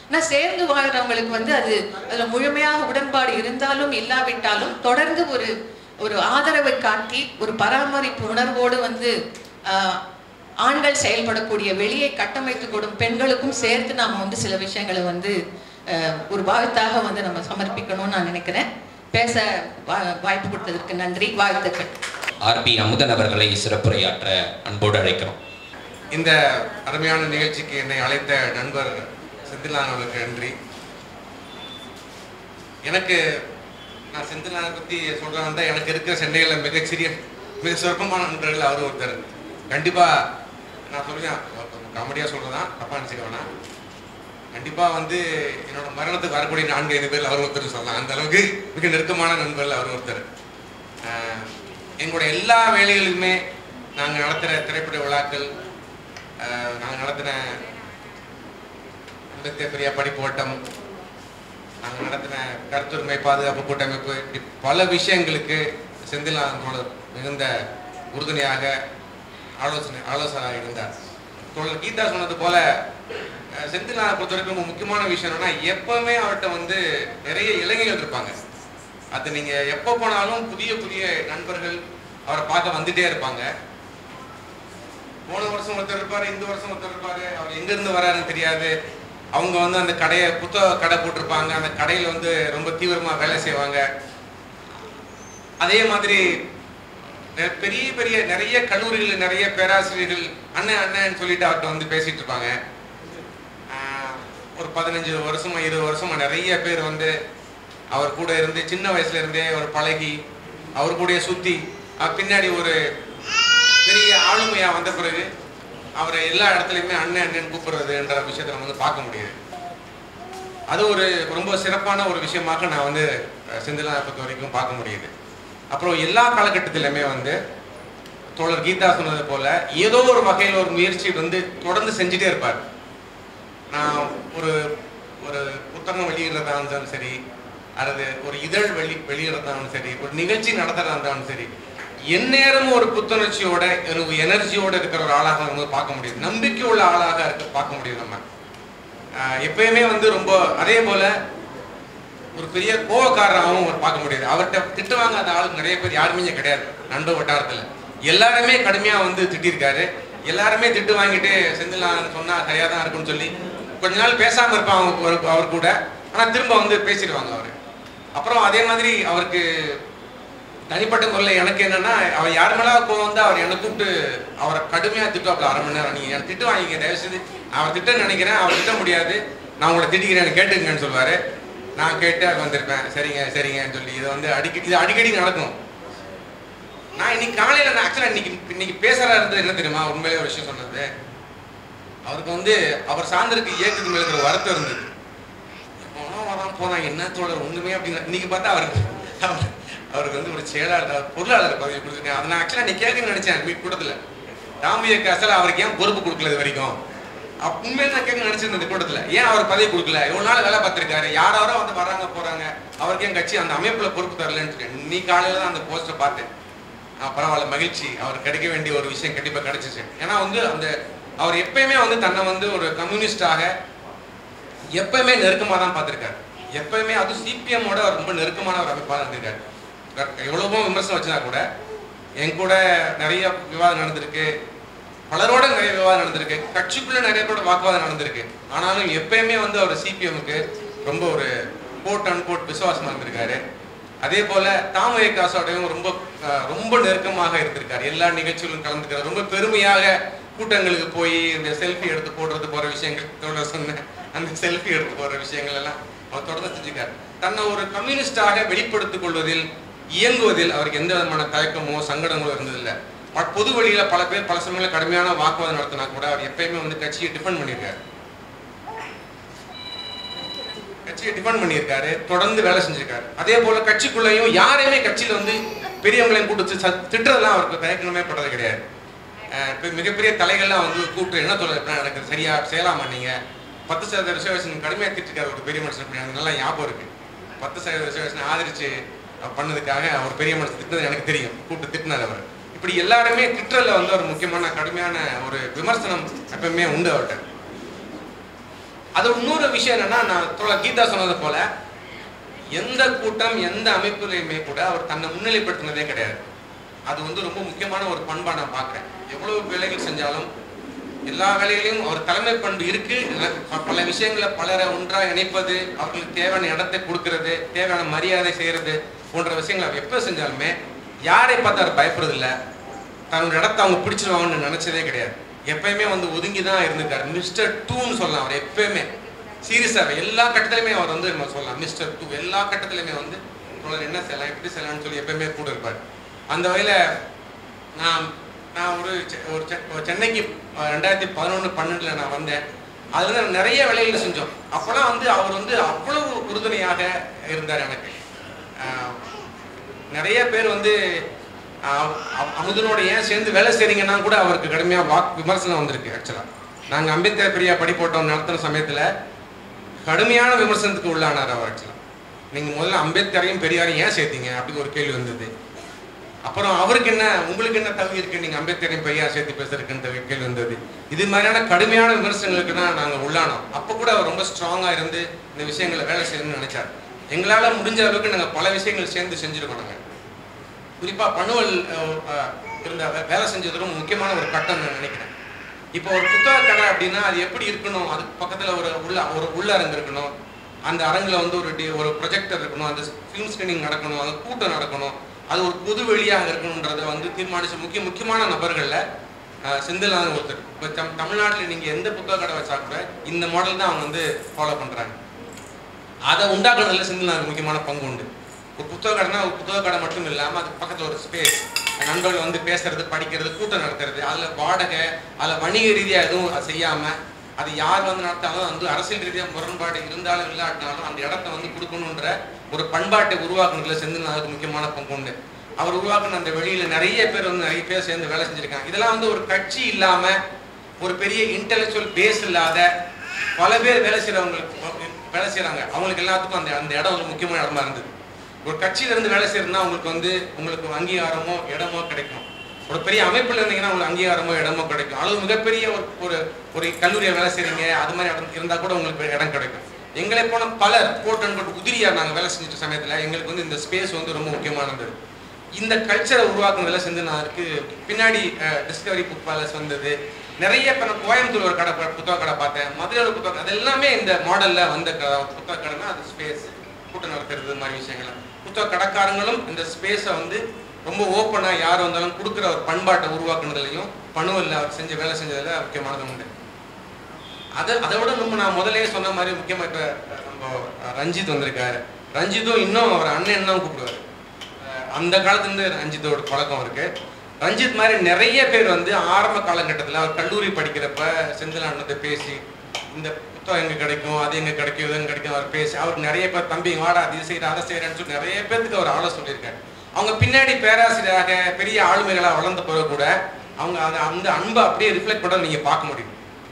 ஆனால் சேர்ந்து வாழ்றவங்களுக்கு வந்து அது அதில் முழுமையாக உடன்பாடு இருந்தாலும் இல்லாவிட்டாலும் தொடர்ந்து ஒரு ஒரு ஆதரவை காட்டி ஒரு பராமரிப்பு உணர்வோடு வந்து ஆஹ், ஆண்கள் செயல்படக்கூடிய வெளியே கட்டமைத்து கொடும் பெண்களுக்கும் சேர்த்து நாம் வந்து சில விஷயங்களை வந்து ஆஹ், ஒரு வாழ்த்தாக வந்து நம்ம சமர்ப்பிக்கணும்னு நான் நினைக்கிறேன் பேச வா- வாய்ப்பு கொடுத்ததற்கு நன்றி வாழ்த்துக்கள் ஆர்பி அமுதன் அவர்களை சிறப்புரையாற்ற அன்போடு அழைக்கிறோம் இந்த அருமையான நிகழ்ச்சிக்கு என்னை அழைத்த நண்பர் செந்திலான் அவர்களுக்கு நன்றி எனக்கு நான் செந்திலானை பற்றி சொல்கிறேன் வந்தால் எனக்கு இருக்கிற சென்னையில் மிகச்சிறிய மிக சொற்பமான நண்பர்கள் அவர் ஒருத்தர் கண்டிப்பாக நான் சொல்லுவேன் காமெடியாக சொல்கிறதான் தப்பாக நினச்சிக்க வேணாம் கண்டிப்பாக வந்து என்னோட மரணத்துக்கு வரக்கூடிய நான்கு ஐந்து பேர் அவர் ஒருத்தர் சொல்லலாம் அந்த அளவுக்கு மிக நெருக்கமான நண்பர்கள் அவர் ஒருத்தர் ஆஹ் எங்களுடைய எல்லா வேலைகளுமே நாங்கள் நடத்துகிற திரைப்பட விழாக்கள் நாங்கள் நடத்தின அம்பேத்கர் பெரியா படிப்போட்டம் நாங்கள் நடத்தின கருத்துரிமை பாதுகாப்பு கூட்டமைப்பு இப்படி பல விஷயங்களுக்கு செந்திலானோட மிகுந்த உறுதுணையாக ஆலோசனை ஆலோசனையாக இருந்தார் தோழர் கீதா சொன்னது போல அஹ், செந்திலானை பொறுத்த வரைக்கும் ரொம்ப முக்கியமான விஷயம் என்னன்னா எப்பவுமே அவர்கிட்ட வந்து நிறைய இளைஞர்கள் இருப்பாங்க அது நீங்க எப்போ போனாலும் புதிய புதிய நண்பர்கள் அவரை பார்க்க வந்துட்டே இருப்பாங்க போன வருஷம் ஒருத்தர் இருப்பாரு இந்த வருஷம் ஒருத்தர் இருப்பாரு அவர் எங்க இருந்து வராருன்னு தெரியாது அவங்க வந்து அந்த கடையை புத்தக கடை போட்டிருப்பாங்க அந்த கடையில வந்து ரொம்ப தீவிரமா வேலை செய்வாங்க அதே மாதிரி நெ- பெரிய பெரிய நிறைய கல்லூரிகள் நிறைய பேராசிரியர்கள் அண்ணன் அண்ணன் சொல்லிட்டு அவர்கிட்ட வந்து பேசிட்டு இருப்பாங்க ஆஹ் ஒரு பதினஞ்சு வருஷமா இருபது வருஷமா நிறைய பேர் வந்து அவர் கூட இருந்து சின்ன வயசுல இருந்தே ஒரு பழகி அவர் கூடயே சுத்தி அஹ் பின்னாடி ஒரு பெரிய ஆளுமையா வந்த பிறகு அவரை எல்லா இடத்துலையுமே அண்ணன் அண்ணன் கூப்பிடுறதுன்ற விஷயத்தை நம்ம வந்து பார்க்க முடியுது அது ஒரு ரொம்ப சிறப்பான ஒரு விஷயமாக நான் வந்து அஹ், செந்திலானை பொறுத்த வரைக்கும் பார்க்க முடியுது அப்புறம் எல்லா காலகட்டத்திலுமே வந்து தோழர் கீதா சொன்னது போல ஏதோ ஒரு வகையில் ஒரு முயற்சி வந்து தொடர்ந்து செஞ்சுட்டே இருப்பார் நான் ஒரு ஒரு புத்தகம் வெளியிடுறதா இருந்தாலும் சரி அல்லது ஒரு இதழ் வெளி வெளியிடுறதாலும் சரி ஒரு நிகழ்ச்சி நடத்துறதா இருந்தாலும் சரி எந்நேரமும் ஒரு புத்துணர்ச்சியோட ஒரு எனர்ஜியோட இருக்கிற ஒரு ஆளாக நம்ம பார்க்க முடியுது நம்பிக்கை உள்ள ஆளாக இருக்க பார்க்க முடியுது நம்ம ஆஹ் எப்பயுமே வந்து ரொம்ப அதே போல ஒரு பெரிய கோவக்காரராகவும் அவர் பார்க்க முடியாது அவர்கிட்ட திட்டு வாங்காத ஆள் நிறைய பேர் யாருமே இங்க கிடையாது நண்பர் வட்டாரத்துல எல்லாருமே கடுமையா வந்து திட்டிருக்காரு எல்லாருமே திட்டு வாங்கிட்டு செந்திலான்னு சொன்னா சரியா தான் இருக்கும்னு சொல்லி கொஞ்ச நாள் பேசாம இருப்பான் அவங்க ஒரு- அவர் கூட ஆனா திரும்ப வந்து பேசிடுவாங்க அவரு அப்புறம் அதே மாதிரி அவருக்கு தனிப்பட்ட முறையில் எனக்கு என்னன்னா அவர் யார் மேலே கோவம் வந்து அவர் என்னை கூப்பிட்டு அவரை கடுமையாக திட்டுவாப்ல அரை மணி நேரம் நீங்கள் எனக்கு திட்டு வாங்கிக்க தயவு செய்து அவர் திட்ட நினைக்கிறேன் அவர் திட்ட முடியாது நான் உங்களை திட்டிக்கிறேன் கேட்டுக்கங்கன்னு சொல்லுவார் நான் கேட்டு அது வந்திருப்பேன் சரிங்க சரிங்கன்னு சொல்லி இதை வந்து அடிக்கடி இது அடிக்கடி நடக்கும் நான் இன்னைக்கு காலையில் நான் ஆக்சுவலாக இன்னைக்கு இன்னைக்கு பேசுகிறா இருந்தது என்ன தெரியுமா உண்மையிலே ஒரு விஷயம் சொன்னது அவருக்கு வந்து அவர் சார்ந்திருக்கு இயக்கத்து மேல இருக்கிற வருத்தம் இருந்தது போனா வரான் போனான் என்ன தோழர் ஒண்ணுமே அப்படின்னு இன்னைக்கு பார்த்தா அவருக்கு அவர் அவருக்கு வந்து ஒரு செயலாளர் அவர் பொருளாளர் பதவி கொடுத்துருக்கேன் அதை நான் ஆக்சுவலாக நீ கேட்கணும்னு நினைச்சேன் மீட் கூட்டத்தில் ராமிய காசில் அவருக்கு ஏன் பொறுப்பு கொடுக்கல இது வரைக்கும் அப்ப உண்மையில நான் கேட்க நினைச்சிருந்தேன் இந்த கூட்டத்தில் ஏன் அவர் பதவி கொடுக்கல இவ்வளவு நாள் வேலை பார்த்திருக்காரு யாராரோ வந்து வராங்க போறாங்க அவருக்கு ஏன் கட்சி அந்த அமைப்புல பொறுப்பு தரலன்னு சொல்லி நீ காலையில தான் அந்த போஸ்டரை பார்த்தேன் ஆ, பரவாயில்ல மகிழ்ச்சி அவர் கிடைக்க வேண்டிய ஒரு விஷயம் கண்டிப்பா கிடைச்சிச்சு ஏன்னா வந்து அந்த அவர் எப்பயுமே வந்து தன்னை வந்து ஒரு கம்யூனிஸ்டாக எப்பயுமே நெருக்கமாக தான் பார்த்திருக்காரு எப்பயுமே அது சிபிஎம்மோட ரொம்ப நெருக்கமான ஒரு அமைப்பாக இருந்திருக்காரு க- எவ்வளவோ விமர்சனம் வச்சுனா கூட என் கூட நிறைய விவாதம் நடந்திருக்கு பலரோட நிறைய விவாதம் நடந்திருக்கு கட்சிக்குள்ள நிறைய பேரோட வாக்குவாதம் நடந்திருக்கு ஆனாலும் எப்பயுமே வந்து அவர் சிபிஎம்முக்கு ரொம்ப ஒரு கோட் அண்ட் கோட் விசுவாசமா இருந்திருக்காரு அதே போல தாமரை காசோடையும் ரொம்ப அஹ், ரொம்ப நெருக்கமாக இருந்திருக்காரு எல்லா நிகழ்ச்சிகளும் கலந்துக்கிறார் ரொம்ப பெருமையாக கூட்டங்களுக்கு போய் இந்த செல்ஃபி எடுத்து போடுறது போற விஷயங்கள் தொடர் சொன்ன அந்த செல்ஃபி எடுத்து போற விஷயங்கள் எல்லாம் அவர் தொடர்ந்து செஞ்சுக்கார் தன்னை ஒரு கம்யூனிஸ்டாக வெளிப்படுத்திக் கொள்வதில் இயங்குவதில் அவருக்கு எந்த விதமான தயக்கமோ சங்கடங்களோ இருந்ததில்லை ப- பொது வழியில பல பேர் பல சமயங்களில் கடுமையான வாக்குவாதம் நடத்தினா கூட அவர் எப்பயுமே வந்து கட்சியை டிஃபெண்ட் பண்ணியிருக்காரு கட்சியை டிஃபெண்ட் பண்ணியிருக்காரு தொடர்ந்து வேலை செஞ்சிருக்காரு அதே போல கட்சிக்குள்ளேயும் யாரையுமே கட்சியில வந்து பெரியவங்களையும் கூப்பிட்டு ச- திட்டுறதெல்லாம் அவருக்கு தயக்கமே படுறது கிடையாது அஹ் இப்ப மிகப்பெரிய தலைகள்லாம் வந்து கூப்பிட்டு என்ன சொல்ல இப்படி நடக்குது சரியா செய்யலாமா நீங்க பத்து சதவீத ரிசர்வேஷன் கடுமையாக திட்டிருக்காரு ஒரு பெரிய மனுஷன் அப்படி எனக்கு நல்லா ஞாபகம் இருக்கு பத்து சதவீத ரிசர்வேஷன் ஆதரிச்சு அஹ் பண்ணதுக்காக அவர் பெரிய மனுஷன் திட்டினது எனக்கு தெரியும் கூப்பிட்டு திட்டினார் அவர் இப்படி எல்லாருமே திட்டுறதுல வந்து ஒரு முக்கியமான கடுமையான ஒரு விமர்சனம் எப்பவுமே உண்டு அவர்கிட்ட அது இன்னொரு விஷயம் என்னன்னா நான் தோழர் கீதா சொன்னது போல எந்த கூட்டம் எந்த அமைப்புலையுமே கூட அவர் தன்னை முன்னிலைப்படுத்தினதே கிடையாது அது வந்து ரொம்ப முக்கியமான ஒரு பண்பா நான் பார்க்குறேன் எவ்வளவு வேலைகள் செஞ்சாலும் எல்லா வேலைகளையும் அவர் தலைமை பண்பு இருக்கு ப- பல விஷயங்களை பலரை ஒன்றா இணைப்பது அவர்களுக்கு தேவையான இடத்தை கொடுக்கறது தேவையான மரியாதை செய்யறது போன்ற விஷயங்களை அவர் எப்போ செஞ்சாலுமே யாரை பார்த்து அவர் பயப்படுறது இல்ல தன்னோட இடத்த அவங்க பிடிச்சிருவாங்கன்னு நினைச்சதே கிடையாது எப்பயுமே வந்து ஒதுங்கி தான் இருந்திருக்காரு மிஸ்டர் டூன்னு சொல்லலாம் அவர் எப்பயுமே சீரியஸாக எல்லா கட்டத்திலுமே அவர் வந்து நம்ம சொல்லலாம் மிஸ்டர் டூ எல்லா கட்டத்திலுமே வந்து தோழர் என்ன செய்யலாம் எப்படி செய்யலாம்னு சொல்லி எப்பயுமே கூட இருப்பார் அந்த வகையில் நான் நான் ஒரு செ- ஒரு செ- ஒரு சென்னைக்கு அஹ், ரெண்டாயிரத்தி பதினொன்று பன்னெண்டில் நான் வந்தேன் அதில் நான் நிறைய வேலைகள் செஞ்சோம் அப்போலாம் வந்து அவர் வந்து அவ்வளவு உறுதுணையாக இருந்தார் எனக்கு அஹ், நிறைய பேர் வந்து அஹ், அ- அமுதனோட ஏன் சேர்ந்து வேலை செய்றீங்கன்னா கூட அவருக்கு கடுமையாக வாக் விமர்சனம் வந்திருக்கு ஆக்சுவலாக நாங்கள் அம்பேத்கர் பெரியா படி போட்டோம் நடத்தின சமயத்தில் கடுமையான விமர்சனத்துக்கு உள்ளானார் அவர் ஆக்சுவலாக நீங்கள் முதல்ல அம்பேத்கரையும் பெரியாரையும் ஏன் சேர்த்தீங்க அப்படின்னு ஒரு கேள்வி வந்தது அப்புறம் அவருக்கு என்ன உங்களுக்கு என்ன தகுதி இருக்கு நீங்க அம்பேத்கரையும் பெரியார் சேர்த்து பேசுறதுக்குன்ற கேள்வி வந்தது இது மாதிரியான கடுமையான விமர்சனங்களுக்கு தான் நாங்க உள்ளானோம் அப்ப கூட அவர் ரொம்ப ஸ்ட்ராங்கா இருந்து இந்த விஷயங்களை வேலை செய்யணும்னு நினைச்சார் எங்களால முடிஞ்ச அளவுக்கு நாங்க பல விஷயங்கள் சேர்ந்து செஞ்சிருக்கோம் நாங்க குறிப்பா பணுவல் அஹ், அஹ், இருந்த வே- வேலை செஞ்சது ரொம்ப முக்கியமான ஒரு கட்டம் நான் நினைக்கிறேன் இப்போ ஒரு புத்தக கடை அப்படின்னா அது எப்படி இருக்கணும் அதுக்கு பக்கத்துல ஒரு உள்ள ஒரு உள்ளரங்கு இருக்கணும் அந்த அரங்குல வந்து ஒரு டி- ஒரு ப்ரொஜெக்டர் இருக்கணும் அந்த ஃபிலிம் ஸ்கிரீனிங் நடக்கணும் அந்த கூட்டம் நடக்கணும் அது ஒரு பொது வெளியாக இருக்கணுன்றதை வந்து தீர்மானிச்ச முக்கிய முக்கியமான நபர்கள்ல அஹ், செந்தில்நாதன் ஒருத்தர் இப்போ தம் தமிழ்நாட்டில் நீங்க எந்த புத்தக கடை வச்சா கூட இந்த மாடல் தான் அவங்க வந்து ஃபாலோ பண்றாங்க அதை உண்டாக்குறதுல செந்தில்நாதன் முக்கியமான பங்கு உண்டு ஒரு புத்தக கடைனா ஒரு புத்தக கடை மட்டும் இல்லாம அதுக்கு பக்கத்துல ஒரு ஸ்பேஸ் நண்பர்கள் வந்து பேசுறது படிக்கிறது கூட்டம் நடத்துறது அதுல வாடகை அதுல வணிக ரீதியா எதுவும் அது செய்யாம அது யார் வந்து நடத்தாலும் வந்து அரசியல் ரீதியா முரண்பாடு இருந்தாலும் இல்லாட்டினாலும் அந்த இடத்த வந்து கொடுக்கணுன்ற ஒரு பண்பாட்டை உருவாக்குனதுல செந்தில்நாதனுக்கு முக்கியமான பங்கு உண்டு அவர் உருவாக்குன அந்த வெளியில நிறைய பேர் வந்து நிறைய பேர் சேர்ந்து வேலை செஞ்சிருக்காங்க இதெல்லாம் வந்து ஒரு கட்சி இல்லாம ஒரு பெரிய இன்டெலெக்சுவல் பேஸ் இல்லாத பல பேர் வேலை செய்யறவங்களுக்கு வேலை செய்றாங்க அவங்களுக்கு எல்லாத்துக்கும் அந்த அந்த இடம் ஒரு முக்கியமான இடமா இருந்தது ஒரு கட்சியில இருந்து வேலை செய்யறதுனா உங்களுக்கு வந்து உங்களுக்கு அங்கீகாரமோ இடமோ கிடைக்கும் ஒரு பெரிய அமைப்புல இருந்தீங்கன்னா உங்களுக்கு அங்கீகாரமோ இடமோ கிடைக்கும் அல்லது மிகப்பெரிய ஒரு ஒரு ஒரு கல்லூரியை வேலை செய்றீங்க அது மாதிரி இடம் இருந்தா கூட உங்களுக்கு இடம் கிடைக்கும் எங்களை போன பலர் கோட் அண்ட் கோட் உதிரியா நாங்க வேலை செஞ்சுட்ட சமயத்துல எங்களுக்கு வந்து இந்த ஸ்பேஸ் வந்து ரொம்ப முக்கியமானது இந்த கல்ச்சரை உருவாக்குனதுல செஞ்சு நான் இருக்கு பின்னாடி டிஸ்கவரி புக் பேலஸ் வந்தது நிறைய இப்போ நான் கோயம்புத்தூர் ஒரு கடை ப- புத்தக கடை பார்த்தேன் மதுரையில் ஒரு புத்தகம் அது எல்லாமே இந்த மாடல்ல வந்த க- புத்தக கடைனா அது ஸ்பேஸ் கூட்டம் நடத்துறது இது மாதிரி விஷயங்கள் புத்தக கடைக்காரங்களும் இந்த ஸ்பேஸை வந்து ரொம்ப ஓப்பனா யார் வந்தாலும் கொடுக்குற ஒரு பண்பாட்டை உருவாக்குனதுலையும் பணுவல்ல அவர் செஞ்ச வேலை செஞ்சதுல முக்கியமானது உண்டு அதை அதை விட நம்ம நான் முதல்லயே சொன்ன மாதிரி முக்கியமா இப்ப அஹ், நம்ம அஹ், ரஞ்சித் வந்திருக்காரு ரஞ்சித்தும் இன்னும் அவர் அண்ணன் தான் கூப்பிடுவாரு அஹ், அந்த காலத்துல இருந்து ரஞ்சித்தோட பழக்கம் இருக்கு ரஞ்சித் மாதிரி நிறைய பேர் வந்து ஆரம்ப காலகட்டத்தில் அவர் கல்லூரி படிக்கிறப்ப செந்தில் அண்ணத்தை பேசி இந்த புத்தகம் எங்க கிடைக்கும் அது எங்க கிடைக்கும் இது எங்க கிடைக்கும் அவர் பேசி அவர் நிறைய பேர் தம்பி வாடா இது செய்யற அதை செய்யறேன்னு சொல்லி நிறைய பேருக்கு அவர் ஆலோசனை சொல்லியிருக்காரு அவங்க பின்னாடி பேராசிரியராக பெரிய ஆளுமைகளா வளர்ந்த பிறகு கூட அவங்க அந்த அந்த அன்பை அப்படியே ரிஃப்ளெக்ட் பண்ண நீங்க பார்க்க முடியும்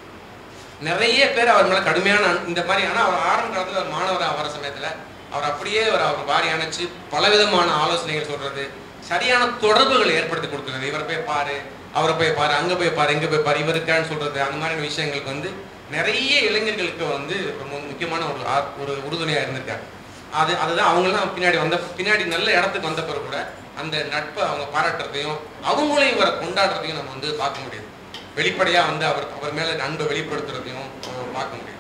நிறைய பேர் அவர் மேல கடுமையான அன்பு- இந்த மாதிரி ஆனா அவர் ஆரம்ப காலத்துல ஒரு மாணவரா வர சமயத்துல அவர் அப்படியே அவர் அவர் வாரி அணைச்சு பலவிதமான ஆலோசனைகள் சொல்றது சரியான தொடர்புகளை ஏற்படுத்தி கொடுக்குறது இவரை போய் பாரு அவரை போய் பாரு அங்க போய் பாரு இங்க போய் பாரு இவருக்கான்னு சொல்றது அந்த மாதிரியான விஷயங்களுக்கு வந்து நிறைய இளைஞர்களுக்கு வந்து ரொம்ப முக்கியமான ஒரு ஆ- ஒரு உறுதுணையா இருந்திருக்காங்க அது அதுதான் அவங்கெல்லாம் பின்னாடி வந்த பின்னாடி நல்ல இடத்துக்கு வந்த பிறகு கூட அந்த நட்பை அவங்க பாராட்டுறதையும் அவங்களையும் இவரை கொண்டாடுறதையும் நம்ம வந்து பார்க்க முடியுது வெளிப்படையா வந்து அவர் அவர் மேல அன்பை வெளிப்படுத்துறதையும் நம்ம பார்க்க முடியும்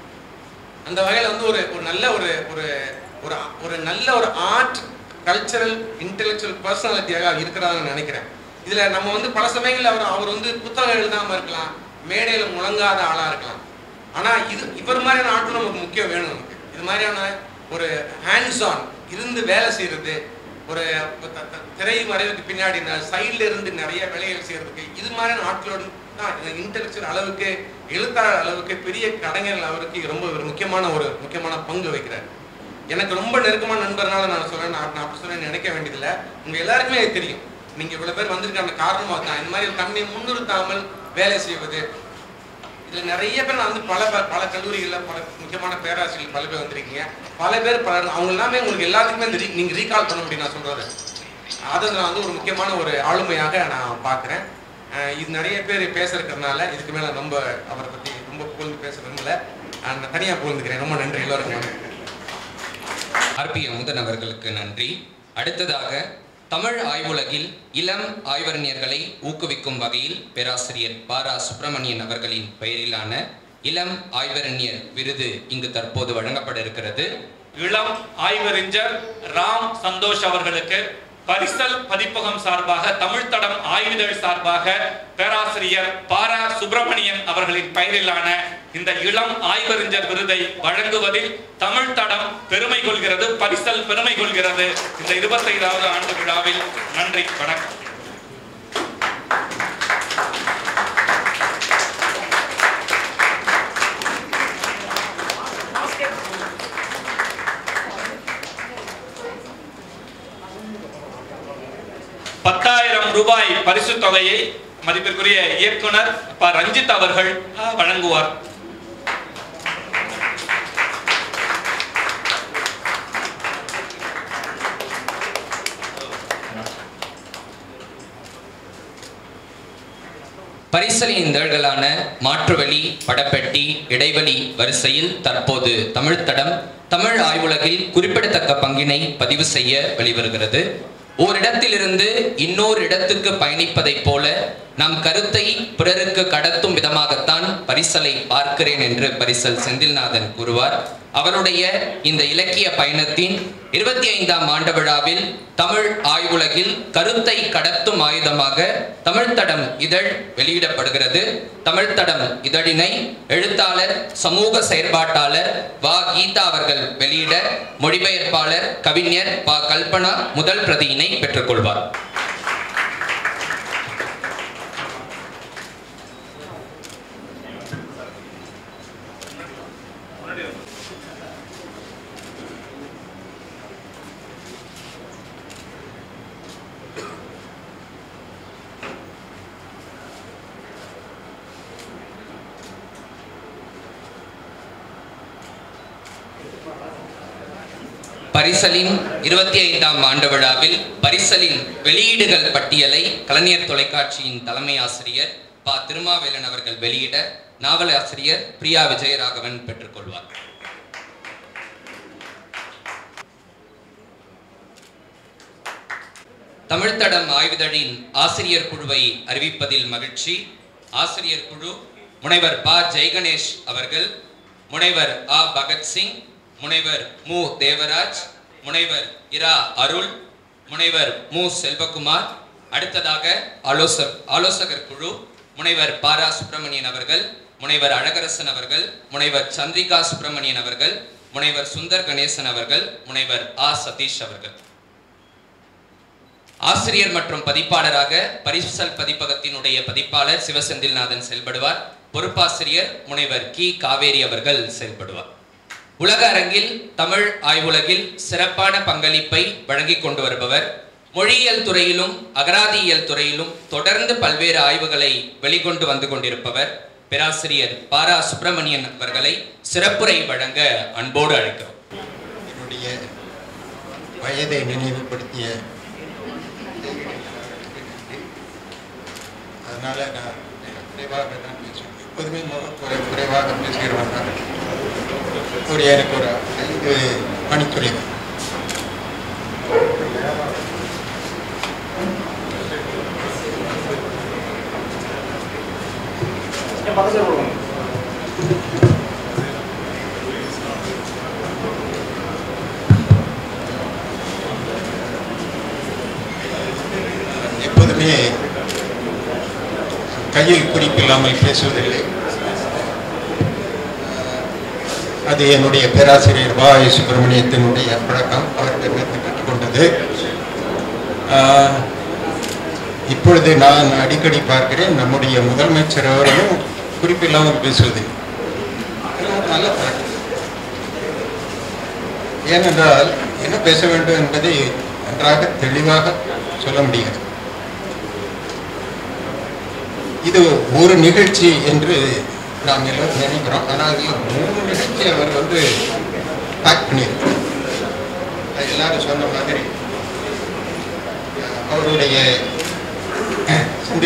அந்த வகையில வந்து ஒரு ஒரு நல்ல ஒரு ஒரு ஒரு ஒரு நல்ல ஒரு ஆர்ட் கல்ச்சரல் இன்டெலெக்சுவல் பர்சனாலிட்டியாக இருக்கிறதா நான் நினைக்கிறேன் இதுல நம்ம வந்து பல சமயங்கள்ல அவர் அவர் வந்து புத்தகம் எழுதாம இருக்கலாம் மேடையில முழங்காத ஆளா இருக்கலாம் ஆனா இது இவர் மாதிரியான ஆட்கள் நமக்கு முக்கியம் வேணும் நமக்கு இது மாதிரியான ஒரு ஹேண்ட்ஸ் ஆன் இருந்து வேலை செய்யறது ஒரு த- த- திரை மறைவுக்கு பின்னாடி சைட்ல இருந்து நிறைய வேலைகள் செய்யறதுக்கு இது மாதிரியான ஆட்களோட தான் இன்டெலெக்சுவல் அளவுக்கு எழுத்தாளர் அளவுக்கு பெரிய கலைஞர்கள் அளவுக்கு ரொம்ப ஒரு முக்கியமான ஒரு முக்கியமான பங்கு வகிக்கிறார் எனக்கு ரொம்ப நெருக்கமான நண்பர்னால நான் சொல்றேன் நான் நான் அப்படி சொல்ல நினைக்க வேண்டியதில்லை உங்க எல்லாருக்குமே இது தெரியும் நீங்க இவ்வளவு பேர் வந்திருக்காங்க காரணமாக தான் இந்த மாதிரி தன்னை முன்னிறுத்தாமல் வேலை செய்வது இதுல நிறைய பேர் நான் வந்து பல ப- பல கல்லூரிகள்ல பல முக்கியமான பேராசிரியர்கள் பல பேர் வந்திருக்கீங்க பல பேர் பல அவங்க எல்லாமே உங்களுக்கு எல்லாத்துக்குமே இந்த re- நீங்க ரீகால் பண்ண முடியும் நான் சொல்றது அதை நான் வந்து ஒரு முக்கியமான ஒரு ஆளுமையாக நான் பார்க்குறேன் இது நிறைய பேர் பேச இருக்கிறதுனால இதுக்கு மேல ரொம்ப அவரை பத்தி ரொம்ப புகழ்ந்து பேச விரும்பல நான் தனியா புகழ்ந்துக்கிறேன் ரொம்ப நன்றி எல்லாருக்கும் ஆர்பி அமுதன் அவர்களுக்கு நன்றி அடுத்ததாக தமிழ் ஆய்வுலகில் இளம் ஆய்வறிஞர்களை ஊக்குவிக்கும் வகையில் பேராசிரியர் பாரா சுப்பிரமணியன் அவர்களின் பெயரிலான இளம் ஆய்வறிஞர் விருது இங்கு தற்போது வழங்கப்பட இருக்கிறது இளம் ஆய்வறிஞர் ராம் சந்தோஷ் அவர்களுக்கு பரிசல் பதிப்பகம் சார்பாக தமிழ் தடம் ஆய்விதழ் சார்பாக பேராசிரியர் பாரா சுப்பிரமணியன் அவர்களின் பெயரிலான இந்த இளம் ஆய்வறிஞர் விருதை வழங்குவதில் தமிழ் தடம் பெருமை கொள்கிறது பரிசல் பெருமை கொள்கிறது இந்த இருபத்தைந்தாவது ஆண்டு விழாவில் நன்றி வணக்கம் பத்தாயிரம் ரூபாய் பரிசு தொகையை மதிப்பிற்குரிய இயக்குனர் ப ரஞ்சித் அவர்கள் அஹ், வழங்குவார் பரிசலின் இதழ்களான மாற்றுவழி படப்பெட்டி இடைவெளி வரிசையில் தற்போது தமிழ் தடம் தமிழ் ஆய்வுலகில் குறிப்பிடத்தக்க பங்கினை பதிவு செய்ய வெளிவருகிறது ஓரிடத்திலிருந்து இன்னொரு இடத்துக்கு பயணிப்பதைப் போல நம் கருத்தை பிறருக்கு கடத்தும் விதமாகத்தான் பரிசலை பார்க்கிறேன் என்று பரிசல் செந்தில்நாதன் கூறுவார் அவருடைய இந்த இலக்கிய பயணத்தின் இருபத்தி ஐந்தாம் ஆண்டு விழாவில் தமிழ் ஆய்வுலகில் கருத்தை கடத்தும் ஆயுதமாக தமிழ்த்தடம் இதழ் வெளியிடப்படுகிறது தமிழ்த்தடம் இதழினை எழுத்தாளர் சமூக செயற்பாட்டாளர் வா கீதா அவர்கள் வெளியிட மொழிபெயர்ப்பாளர் கவிஞர் ப கல்பனா முதல் பிரதியினை பெற்றுக்கொள்வார் பரிசலின் இருபத்தி ஐந்தாம் ஆண்டு விழாவில் பரிசலின் வெளியீடுகள் பட்டியலை கலைஞர் தொலைக்காட்சியின் தலைமை ஆசிரியர் ப திருமாவேலன் அவர்கள் வெளியிட நாவல் ஆசிரியர் பிரியா விஜயராகவன் பெற்றுக்கொள்வார் தமிழ்த்தடம் ஆய்வுதழின் ஆசிரியர் குழுவை அறிவிப்பதில் மகிழ்ச்சி ஆசிரியர் குழு முனைவர் ப ஜெய்கணேஷ் அவர்கள் முனைவர் ஆ பகத்சிங் முனைவர் மு தேவராஜ் முனைவர் இரா அருள் முனைவர் மு செல்வகுமார் அடுத்ததாக ஆலோசக் ஆலோசகர் குழு முனைவர் பாரா சுப்பிரமணியன் அவர்கள் முனைவர் அழகரசன் அவர்கள் முனைவர் சந்திரிகா சுப்பிரமணியன் அவர்கள் முனைவர் சுந்தர் கணேசன் அவர்கள் முனைவர் ஆ சதீஷ் அவர்கள் ஆசிரியர் மற்றும் பதிப்பாளராக பரிசல் பதிப்பகத்தினுடைய பதிப்பாளர் சிவசெந்தில்நாதன் செயல்படுவார் பொறுப்பாசிரியர் முனைவர் கி காவேரி அவர்கள் செயல்படுவார் உலக அரங்கில் தமிழ் ஆய்வுலகில் சிறப்பான பங்களிப்பை வழங்கிக் கொண்டு வருபவர் மொழியியல் துறையிலும் அகராதியியல் துறையிலும் தொடர்ந்து பல்வேறு ஆய்வுகளை வெளிக்கொண்டு வந்து கொண்டிருப்பவர் பேராசிரியர் பாரா சுப்பிரமணியன் அவர்களை சிறப்புரை வழங்க அன்போடு அழைக்கிறோம் என்னுடைய வயதை நினைவுபடுத்திய அதனால நான் குறைவாக தான் பேசுவேன் எப்போதுமே முக குறை குறைவாக பேசுகிறவன் தான் ஒரு எனக்கு ஒரு ஐந்து மணிக்குறைவு எப்போதுமே கையில் குறிப்பில்லாமல் பேசுவதில்லை அது என்னுடைய பேராசிரியர் வா எஸ். சுப்பிரமணியத்தினுடைய பழக்கம் அவர்கிட்ட கற்றுக்கொண்டது ஆஹ், இப்பொழுது நான் அடிக்கடி பார்க்கிறேன் நம்முடைய முதலமைச்சர் அவர்களும் குறிப்பில்லாமல் பேசுவதில்லை இது ஒரு நல்ல பழக்கம் ஏனென்றால் என்ன பேச வேண்டும் என்பதை நன்றாக தெளிவாக சொல்ல முடியாது இது ஒரு நிகழ்ச்சி என்று நாம் எல்லோரும் நினைக்கிறோம் ஆனால் இதில் மூணு நிகழ்ச்சி அவர் வந்து பேக் பண்ணியிருக்கார் அது எல்லாரும் சொன்ன மாதிரி அஹ், அவருடைய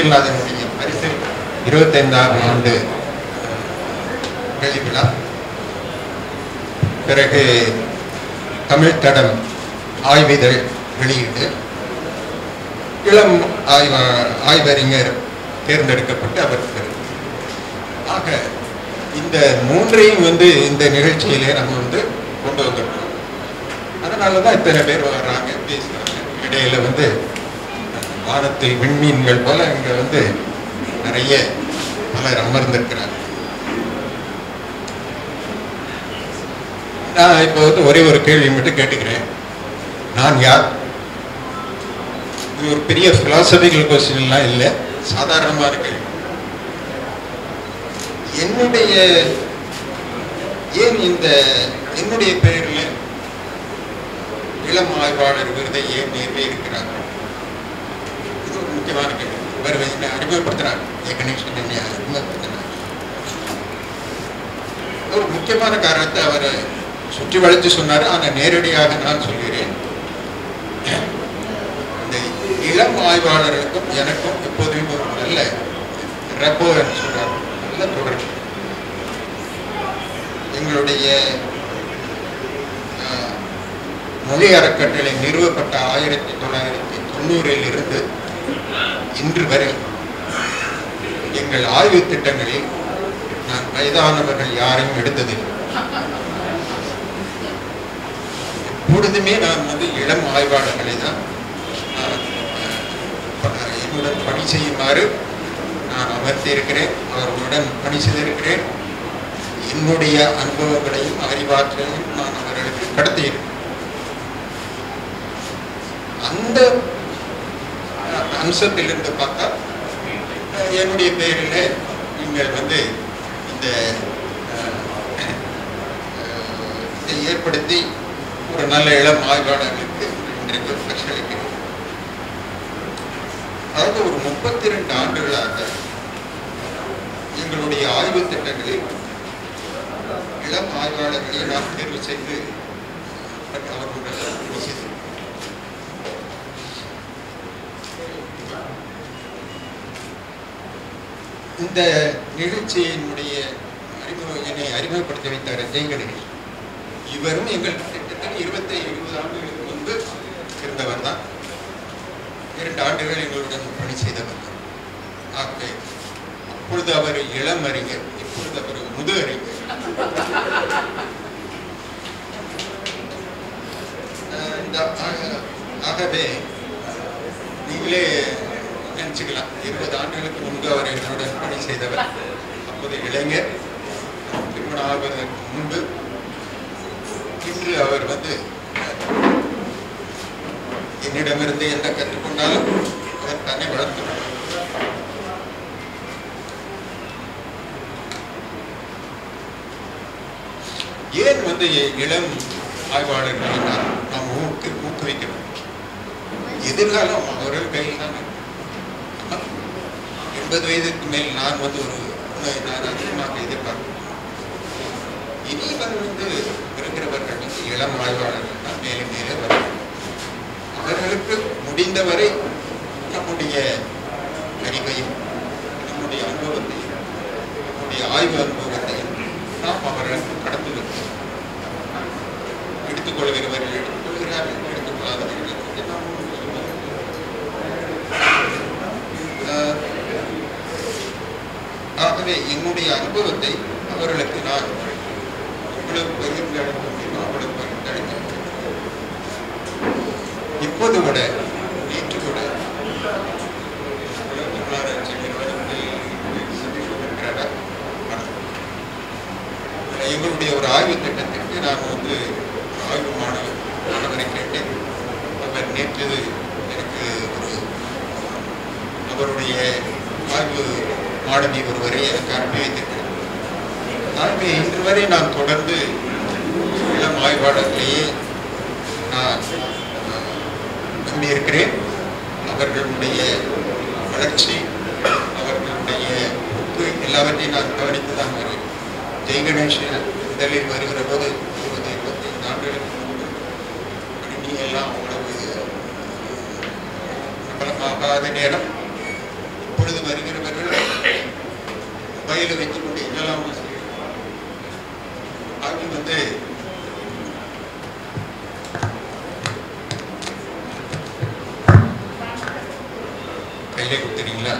செந்தில்நாதனுடைய பரிசு இருபத்தைந்தாம் ஆண்டு அஹ், வெள்ளி விழா பிறகு தமிழ் தடம் ஆய்விதழ் வெளியீடு இளம் ஆய்வ ஆய்வறிஞர் தேர்ந்தெடுக்கப்பட்டு அவர் பெறும். ஆக இந்த மூன்றையும் வந்து இந்த நிகழ்ச்சியிலே நம்ம வந்து கொண்டு வந்திருக்கோம் அதனால தான் இத்தனை பேர் வர்றாங்க பேசுறாங்க இடையில வந்து வானத்தில் விண்மீன்கள் போல இங்க வந்து நிறைய பலர் அமர்ந்திருக்கிறாங்க நான் இப்போ வந்து ஒரே ஒரு கேள்வி மட்டும் கேட்டுக்கிறேன் நான் யார் இது ஒரு பெரிய பிலாசபிக்கல் கொஸ்டின்லாம் இல்லை சாதாரணமான கேள்வி என்னுடைய ஏன் இந்த என்னுடைய பெயரில் இளம் ஆய்வாளர் விருதை ஏன் நிறுவி இருக்கிறாங்க இது ஒரு முக்கியமான கேள்வி இவர் என்னை அறிமுகப்படுத்துறாங்க ஏ கணேசன் என்னை அறிமுகப்படுத்துறாங்க ஒரு முக்கியமான காரணத்தை அவர் சுற்றி வளைத்து சொன்னார் ஆனால் நேரடியாக நான் சொல்கிறேன் இந்த இளம் ஆய்வாளர்களுக்கும் எனக்கும் எப்போதுமே ஒரு நல்ல ரெப்போ என்று சொல்றாங்க நல்ல தொடர்பு எங்களுடைய ஆஹ், மொழி அறக்கட்டளை நிறுவப்பட்ட ஆயிரத்தி தொள்ளாயிரத்தி தொண்ணூறில் இருந்து இன்று வரை எங்கள் ஆய்வு திட்டங்களில் நான் வயதானவர்கள் யாரையும் எடுத்ததில்லை எப்பொழுதுமே நான் வந்து இளம் ஆய்வாளர்களை தான் நான், அஹ், என்னுடன் பணி செய்யுமாறு நான் அமர்த்தியிருக்கிறேன் அவர்களுடன் பணி செய்திருக்கிறேன் என்னுடைய அனுபவங்களையும் அறிவாற்றலையும் நான் அவர்களுக்கு கடத்தியிருக்கிறேன் அந்த அஹ், அம்சத்திலிருந்து பார்த்தா அஹ், என்னுடைய பெயரில் நீங்கள் வந்து இந்த அஹ், அஹ், இதை ஏற்படுத்தி ஒரு நல்ல இளம் ஆய்வாளர்களுக்கு இன்றைக்கு பரிசளிக்கிறேன் அதாவது ஒரு முப்பத்தி ரெண்டு ஆண்டுகளாக எங்களுடைய ஆய்வு திட்டங்களில் இளம் ஆய்வாளர்களை நாம் தேர்வு செய்து அவர்களுடன் பணி செய்தோம். இந்த நிகழ்ச்சியினுடைய அறிமுக என்னை அறிமுகப்படுத்தி வைத்தார் ஜெயகணேஷ் இவரும் எங்கள் கிட்டத்தட்ட இருபத்தி இருபது ஆண்டுகளுக்கு முன்பு இருந்தவர் தான் இரண்டு ஆண்டுகள் எங்களுடன் பணி செய்தவர் தான் ஆகவே அப்பொழுது அவர் இளம் அறிஞர் இப்பொழுது அவர் முது அறிஞர் அஹ் இந்த ஆக- ஆகவே நீங்களே நினைச்சுக்கலாம் இருபது ஆண்டுகளுக்கு முன்பு அவர் எங்களுடன் பணி செய்தவர் அப்போது இளைஞர் திருமணம் ஆவதற்கு முன்பு இன்று அவர் வந்து என்னிடமிருந்து என்ன கற்றுக்கொண்டாலும் அவர் தன்னை வளர்த்துள்ளார் ஏன் வந்து இளம் ஆய்வாளர்களை நாம் நாம் ஊக்கு ஊக்குவிக்கிறோம் எதிர்காலம் அவர்கள் கையில் தான் இருக்கு. எண்பது வயதுக்கு மேல் நான் வந்து ஒரு உணவை நான் அதிகமாக எதிர்பார்க்கிறேன் இனி வந்து இருக்கிறவர்கள் வந்து இளம் ஆய்வாளர்கள் தான் மேலே மேலே வருவார்கள் அவர்களுக்கு முடிந்தவரை நம்முடைய அறிவையும் நம்முடைய அனுபவத்தையும் நம்முடைய ஆய்வு அனுபவத்தையும் நாம் அவர்களுக்கு கடந்து வைக்கிறோம் எடுத்துக்கொள்கிறவர்கள் எடுத்துக்கொள்கிறார்கள் எடுத்துக்கொள்ளாதவர்கள் வந்து நாம் ஒன்றும் சொல்வதில்லை. ஆஹ், ஆகவே என்னுடைய அனுபவத்தை அவர்களுக்கு நான் எவ்வளவு பகிர்ந்து அளிக்க முடியுமோ அவ்வளவு பகிர்ந்து அளிக்க முடியும். இப்போது கூட நேற்று கூட தமிழ்நாடு இருக்கிறாரா? வணக்கம். எங்களுடைய ஒரு ஆய்வு திட்டத்திற்கு நான் வந்து ஒரு ஆய்வு மாணவர் மாணவரை கேட்டேன் அவர் நேற்று எனக்கு ஒரு அவருடைய ஆய்வு மாணவி ஒருவரை எனக்கு அனுப்பி வைத்திருக்கிறார் ஆகவே இன்று வரை நான் தொடர்ந்து இளம் ஆய்வாளர்களையே நான் அஹ், நம்பியிருக்கிறேன் அவர்களுடைய வளர்ச்சி அவர்களுடைய போக்கு எல்லாவற்றையும் நான் கவனித்து தான் வருவேன் ஜெய் கணேஷ் முதலில் வருகிற போது இருபது இருபத்தைந்து ஆண்டுகளுக்கு முன்பு கணினி எல்லாம் அவ்வளவு பிரபலமாகாத நேரம் இப்பொழுது வருகிறவர்கள் மொபைலை வைத்துக்கொண்டு என்னெல்லாம் செய்கிறார்கள். அது வந்து கையிலே கொடுத்துறீங்களா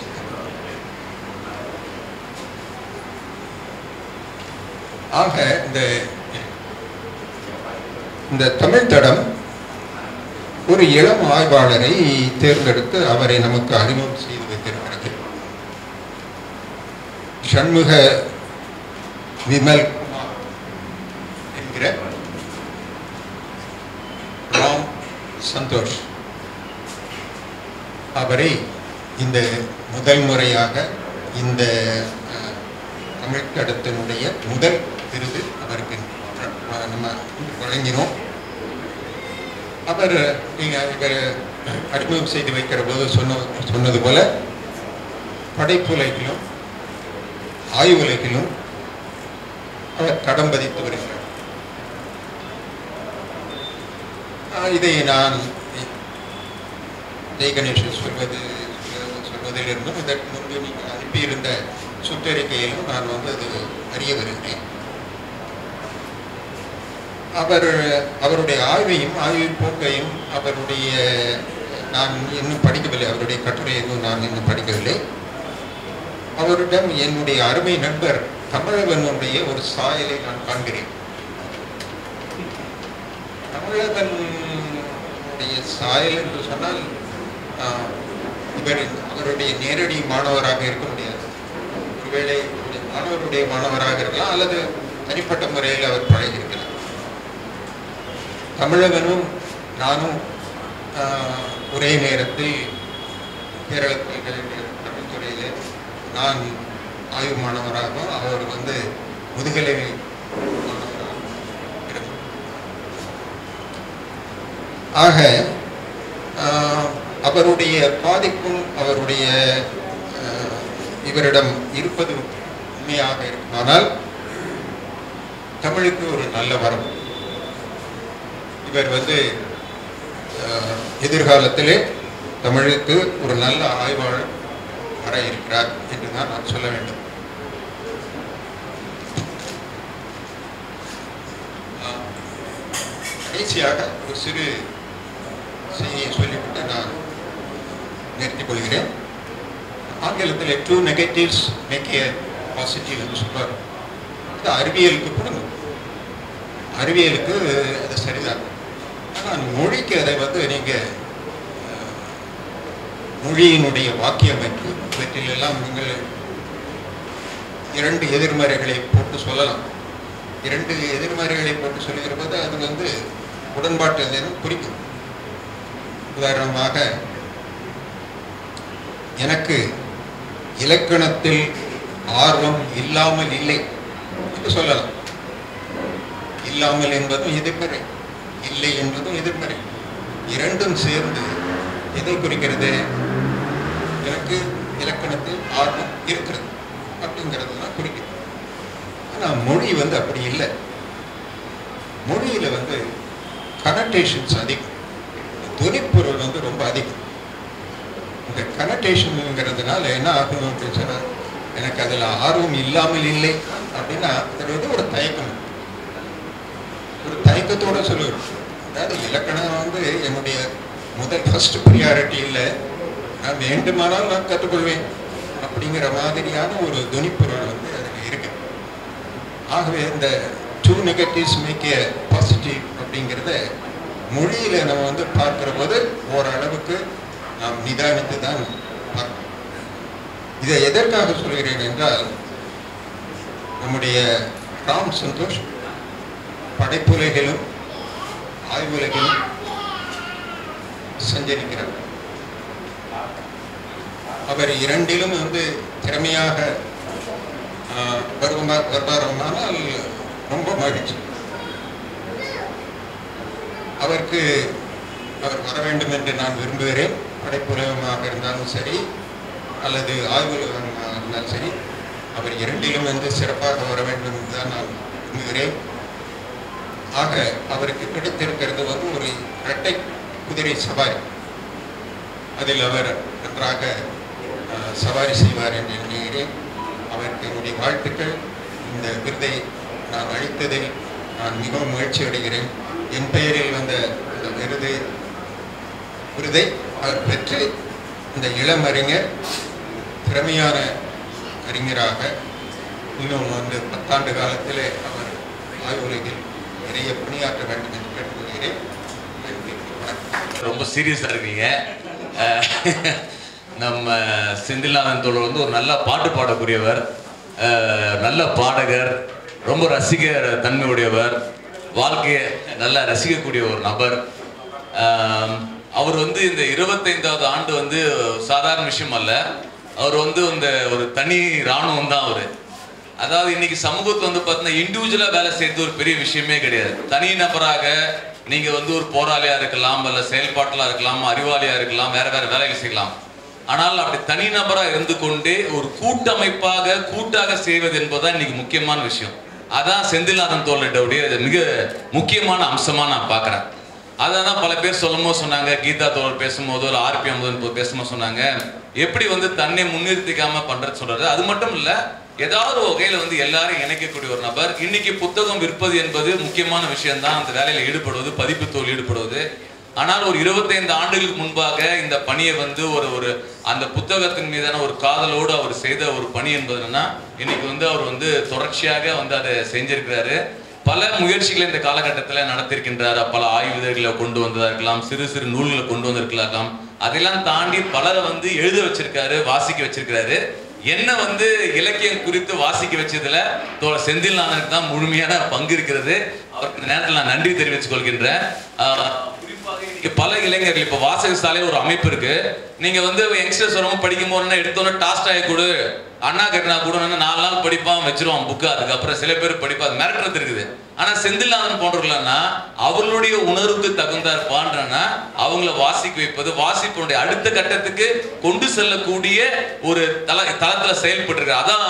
ஆக இந்த இந்த தமிழ் தடம் ஒரு இளம் ஆய்வாளரை தேர்ந்தெடுத்து அவரை நமக்கு அறிமுகம் செய்து வைத்திருக்கிறது சண்முக விமல் குமார் என்கிற ராம் சந்தோஷ் அவரை இந்த முதல் முறையாக இந்த அஹ், தமிழ் தடத்தினுடைய முதல் விருது அவருக்கு அஹ், நம்ம வழங்கினோம் அவர் நீங்கள் இவர் அறிமுகம் செய்து வைக்கிற போது சொன்ன சொன்னது போல படைப்புலகிலும் ஆய்வுலகிலும் அவர் தடம் பதித்து வருகிறார் ஆஹ் இதை நான் ஜெய் கணேசன் சொல்வது சொல்வதிலிருந்தும் இதற்கு முன்பு நீங்கள் அனுப்பியிருந்த சுற்றறிக்கையிலும் நான் வந்து அது அறிய வருகிறேன் அவர் அவருடைய ஆய்வையும் ஆய்வு போக்கையும் அவருடைய நான் இன்னும் படிக்கவில்லை அவருடைய கட்டுரை எதுவும் நான் இன்னும் படிக்கவில்லை அவரிடம் என்னுடைய அருமை நண்பர் தமிழகனுடைய ஒரு சாயலை நான் காண்கிறேன் தமிழகனுடைய சாயல் என்று சொன்னால் ஆஹ், இவர் அவருடைய நேரடி மாணவராக இருக்க முடியாது ஒருவேளை அவருடைய மாணவருடைய மாணவராக இருக்கலாம் அல்லது தனிப்பட்ட முறையில் அவர் பழகியிருக்கலாம் தமிழகனும் நானும் ஆஹ், ஒரே நேரத்தில் கேரள பல்கலைக்கழக தமிழ்துறையில் நான் ஆய்வு மாணவராகவும் அவர் வந்து முதுகலை மாணவராகவும் இருந்தார். ஆக ஆஹ், அவருடைய பாதிப்பும் அவருடைய ஆஹ், இவரிடம் இருப்பது உண்மையாக இருக்குமானால் தமிழுக்கு ஒரு நல்ல வரம் இவர் வந்து ஆஹ், எதிர்காலத்திலே தமிழுக்கு ஒரு நல்ல ஆய்வாளர் வர இருக்கிறார் என்று தான் நான் சொல்ல வேண்டும் ஆஹ், கடைசியாக ஒரு சிறு செய்தியை சொல்லிவிட்டு நான் நிறுத்திக் கொள்கிறேன் ஆங்கிலத்தில் two negatives make a positive என்று சொல்வார் அது அறிவியலுக்கு பொருந்தும் அறிவியலுக்கு அது சரிதான் ஆனால் மொழிக்கு அதை வந்து நீங்கள் மொழியினுடைய வாக்கியமைப்பு இவற்றிலெல்லாம் நீங்கள் இரண்டு எதிர்மறைகளை போட்டு சொல்லலாம் இரண்டு எதிர்மறைகளை போட்டு சொல்லுகிற போது அது வந்து உடன்பாட்டு எதுவும் குறிக்கும் உதாரணமாக எனக்கு இலக்கணத்தில் ஆர்வம் இல்லாமல் இல்லை என்று சொல்லலாம் இல்லாமல் என்பதும் எதிர்மறை இல்லை என்பதும் எதிர்மறை இரண்டும் சேர்ந்து எதை குறிக்கிறது எனக்கு இலக்கணத்தில் ஆர்வம் இருக்கிறது அப்படிங்கிறது தான் குறிக்கிறது ஆனால் மொழி வந்து அப்படி இல்லை மொழியில் வந்து கனடேஷன்ஸ் அதிகம் துணிப்பொருள் வந்து ரொம்ப அதிகம் இந்த கனடேஷனுங்கிறதுனால என்ன ஆகும் அப்படின்னு சொன்னா எனக்கு அதில் ஆர்வம் இல்லாமல் இல்லை அப்படின்னா அதில் வந்து ஒரு தயக்கம் இருக்கு. ஒரு தயக்கத்தோட சொல்லுவேன் அதாவது இலக்கணம் வந்து என்னுடைய முதல் ஃபர்ஸ்ட் ப்ரியாரிட்டி இல்லை நான் வேண்டுமானால் நான் கற்றுக்கொள்வேன் அப்படிங்கிற மாதிரியான ஒரு துணிப்பொருள் வந்து அதில் இருக்கு ஆகவே இந்த two negatives make a positive அப்படிங்கிறத மொழியில நம்ம வந்து பார்க்கிற போது ஓரளவுக்கு நாம் நிதானித்து தான் பார்க்கணும் இதை எதற்காக சொல்கிறேன் என்றால் நம்முடைய ராம் சந்தோஷ் படைப்புலகிலும் ஆய்வுலகிலும் சஞ்சரிக்கிறார் அவர் இரண்டிலும் வந்து திறமையாக ஆஹ், வருவமா வருவாரமானால் ரொம்ப மகிழ்ச்சி அவருக்கு அவர் வர வேண்டும் என்று நான் விரும்புகிறேன் படைப்புலகமாக இருந்தாலும் சரி அல்லது ஆய்வுலகமாக இருந்தாலும் சரி அவர் இரண்டிலும் வந்து சிறப்பாக வர வேண்டும் என்று தான் நான் விரும்புகிறேன் ஆக அவருக்கு கிடைத்திருக்கிறது வந்து ஒரு இரட்டை குதிரை சவாரி அதில் அவர் நன்றாக அஹ், சவாரி செய்வார் என்று எண்ணுகிறேன் அவருக்கு என்னுடைய வாழ்த்துக்கள் இந்த விருதை நான் அளித்ததில் நான் மிகவும் மகிழ்ச்சி அடைகிறேன் என் பெயரில் வந்த இந்த விருது விருதை அவர் பெற்று இந்த இளம் அறிஞர் திறமையான அறிஞராக இன்னும் வந்து பத்தாண்டு காலத்திலே அவர் ஆய்வுலகில் நிறைய பணியாற்ற வேண்டும் என்று கேட்டுக்கொள்கிறேன் நன்றி வணக்கம் ரொம்ப சீரியஸாக இருக்கீங்க அஹ், நம்ம செந்தில்நாதன் தோழர் வந்து ஒரு நல்ல பாட்டு பாடக்கூடியவர் அஹ், நல்ல பாடகர் ரொம்ப ரசிக தன்மையுடையவர் வாழ்க்கையை நல்லா ரசிக்கக்கூடிய ஒரு நபர் அஹ், அவர் வந்து இந்த இருபத்தைந்தாவது ஆண்டு வந்து சாதாரண விஷயம் அல்ல அவர் வந்து இந்த ஒரு தனி இராணுவம் தான் அவர் அதாவது இன்னைக்கு சமூகத்துல வந்து பார்த்தீங்கன்னா இண்டிவிஜுவலா வேலை செய்யறது ஒரு பெரிய விஷயமே கிடையாது தனி நபராக நீங்க வந்து ஒரு போராளியா இருக்கலாம் அல்ல செயல்பாட்டிலா இருக்கலாம் அறிவாளியா இருக்கலாம் வேற வேற வேலைகள் செய்யலாம் ஆனால் அப்படி தனிநபரா இருந்து கொண்டே ஒரு கூட்டமைப்பாக கூட்டாக செய்வது என்பதுதான் இன்னைக்கு முக்கியமான விஷயம் அதான் செந்தில்நாதன் தோழருடைய மிக முக்கியமான அம்சமா நான் பார்க்கிறேன் அதான் பல பேர் சொல்லும்போது சொன்னாங்க கீதா தோழர் பேசும்போதோ இல்லை ஆர்பிஎம் பேசும்போது சொன்னாங்க எப்படி வந்து தன்னை முன்னிறுத்திக்காம பண்றது சொல்றது அது மட்டும் இல்ல ஏதாவது ஒரு வகையில வந்து எல்லாரும் இணைக்கக்கூடிய ஒரு நபர் இன்னைக்கு புத்தகம் விற்பது என்பது முக்கியமான விஷயம் தான் அந்த வேலையில ஈடுபடுவது பதிப்பு தொழில் ஈடுபடுவது ஆனால் ஒரு 25 ஆண்டுகளுக்கு முன்பாக இந்த பணியை வந்து ஒரு ஒரு அந்த புத்தகத்தின் மீதான ஒரு காதலோடு அவர் செய்த ஒரு பணி என்பது என்னன்னா இன்னைக்கு வந்து அவர் வந்து தொடர்ச்சியாக வந்து அதை செஞ்சிருக்கிறாரு பல முயற்சிகளை இந்த காலகட்டத்தில் நடத்திருக்கின்றார் பல ஆய்வுகளை கொண்டு வந்ததா இருக்கலாம் சிறு சிறு நூல்களை கொண்டு வந்திருக்கலாம் அதெல்லாம் தாண்டி பலரை வந்து எழுத வச்சிருக்காரு வாசிக்க வச்சிருக்கிறாரு என்ன வந்து இலக்கியம் குறித்து வாசிக்க வச்சதுல தோழர் செந்தில்நாதனுக்கு தான் முழுமையான பங்கு இருக்கிறது அவருக்கு இந்த நேரத்தில் நான் நன்றி தெரிவித்துக் கொள்கின்றேன் ஆஹ் குறிப்பாக இன்னைக்கு பல இளைஞர்கள் இப்போ வாசக சாலை ஒரு அமைப்பு இருக்கு நீங்க வந்து யங்ஸ்டர்ஸ் வரவங்க படிக்கும் போது எடுத்தோன்னே டாஸ்டாய் கொடு அண்ணா கட்டினா கூட நாலு நாள் படிப்பான் வச்சிருவான் புக்கு அதுக்கப்புறம் சில பேர் படிப்பா அது மிரட்டுறது இருக்குது ஆனா செந்தில்நாதன் போன்றவர்கள்னா அவர்களுடைய உணர்வுக்கு தகுந்தார்பான்றனா அவங்கள வாசிக்க வைப்பது வாசிப்பினுடைய அடுத்த கட்டத்துக்கு கொண்டு செல்லக்கூடிய ஒரு தல தளத்துல செயல்பட்டு அதான்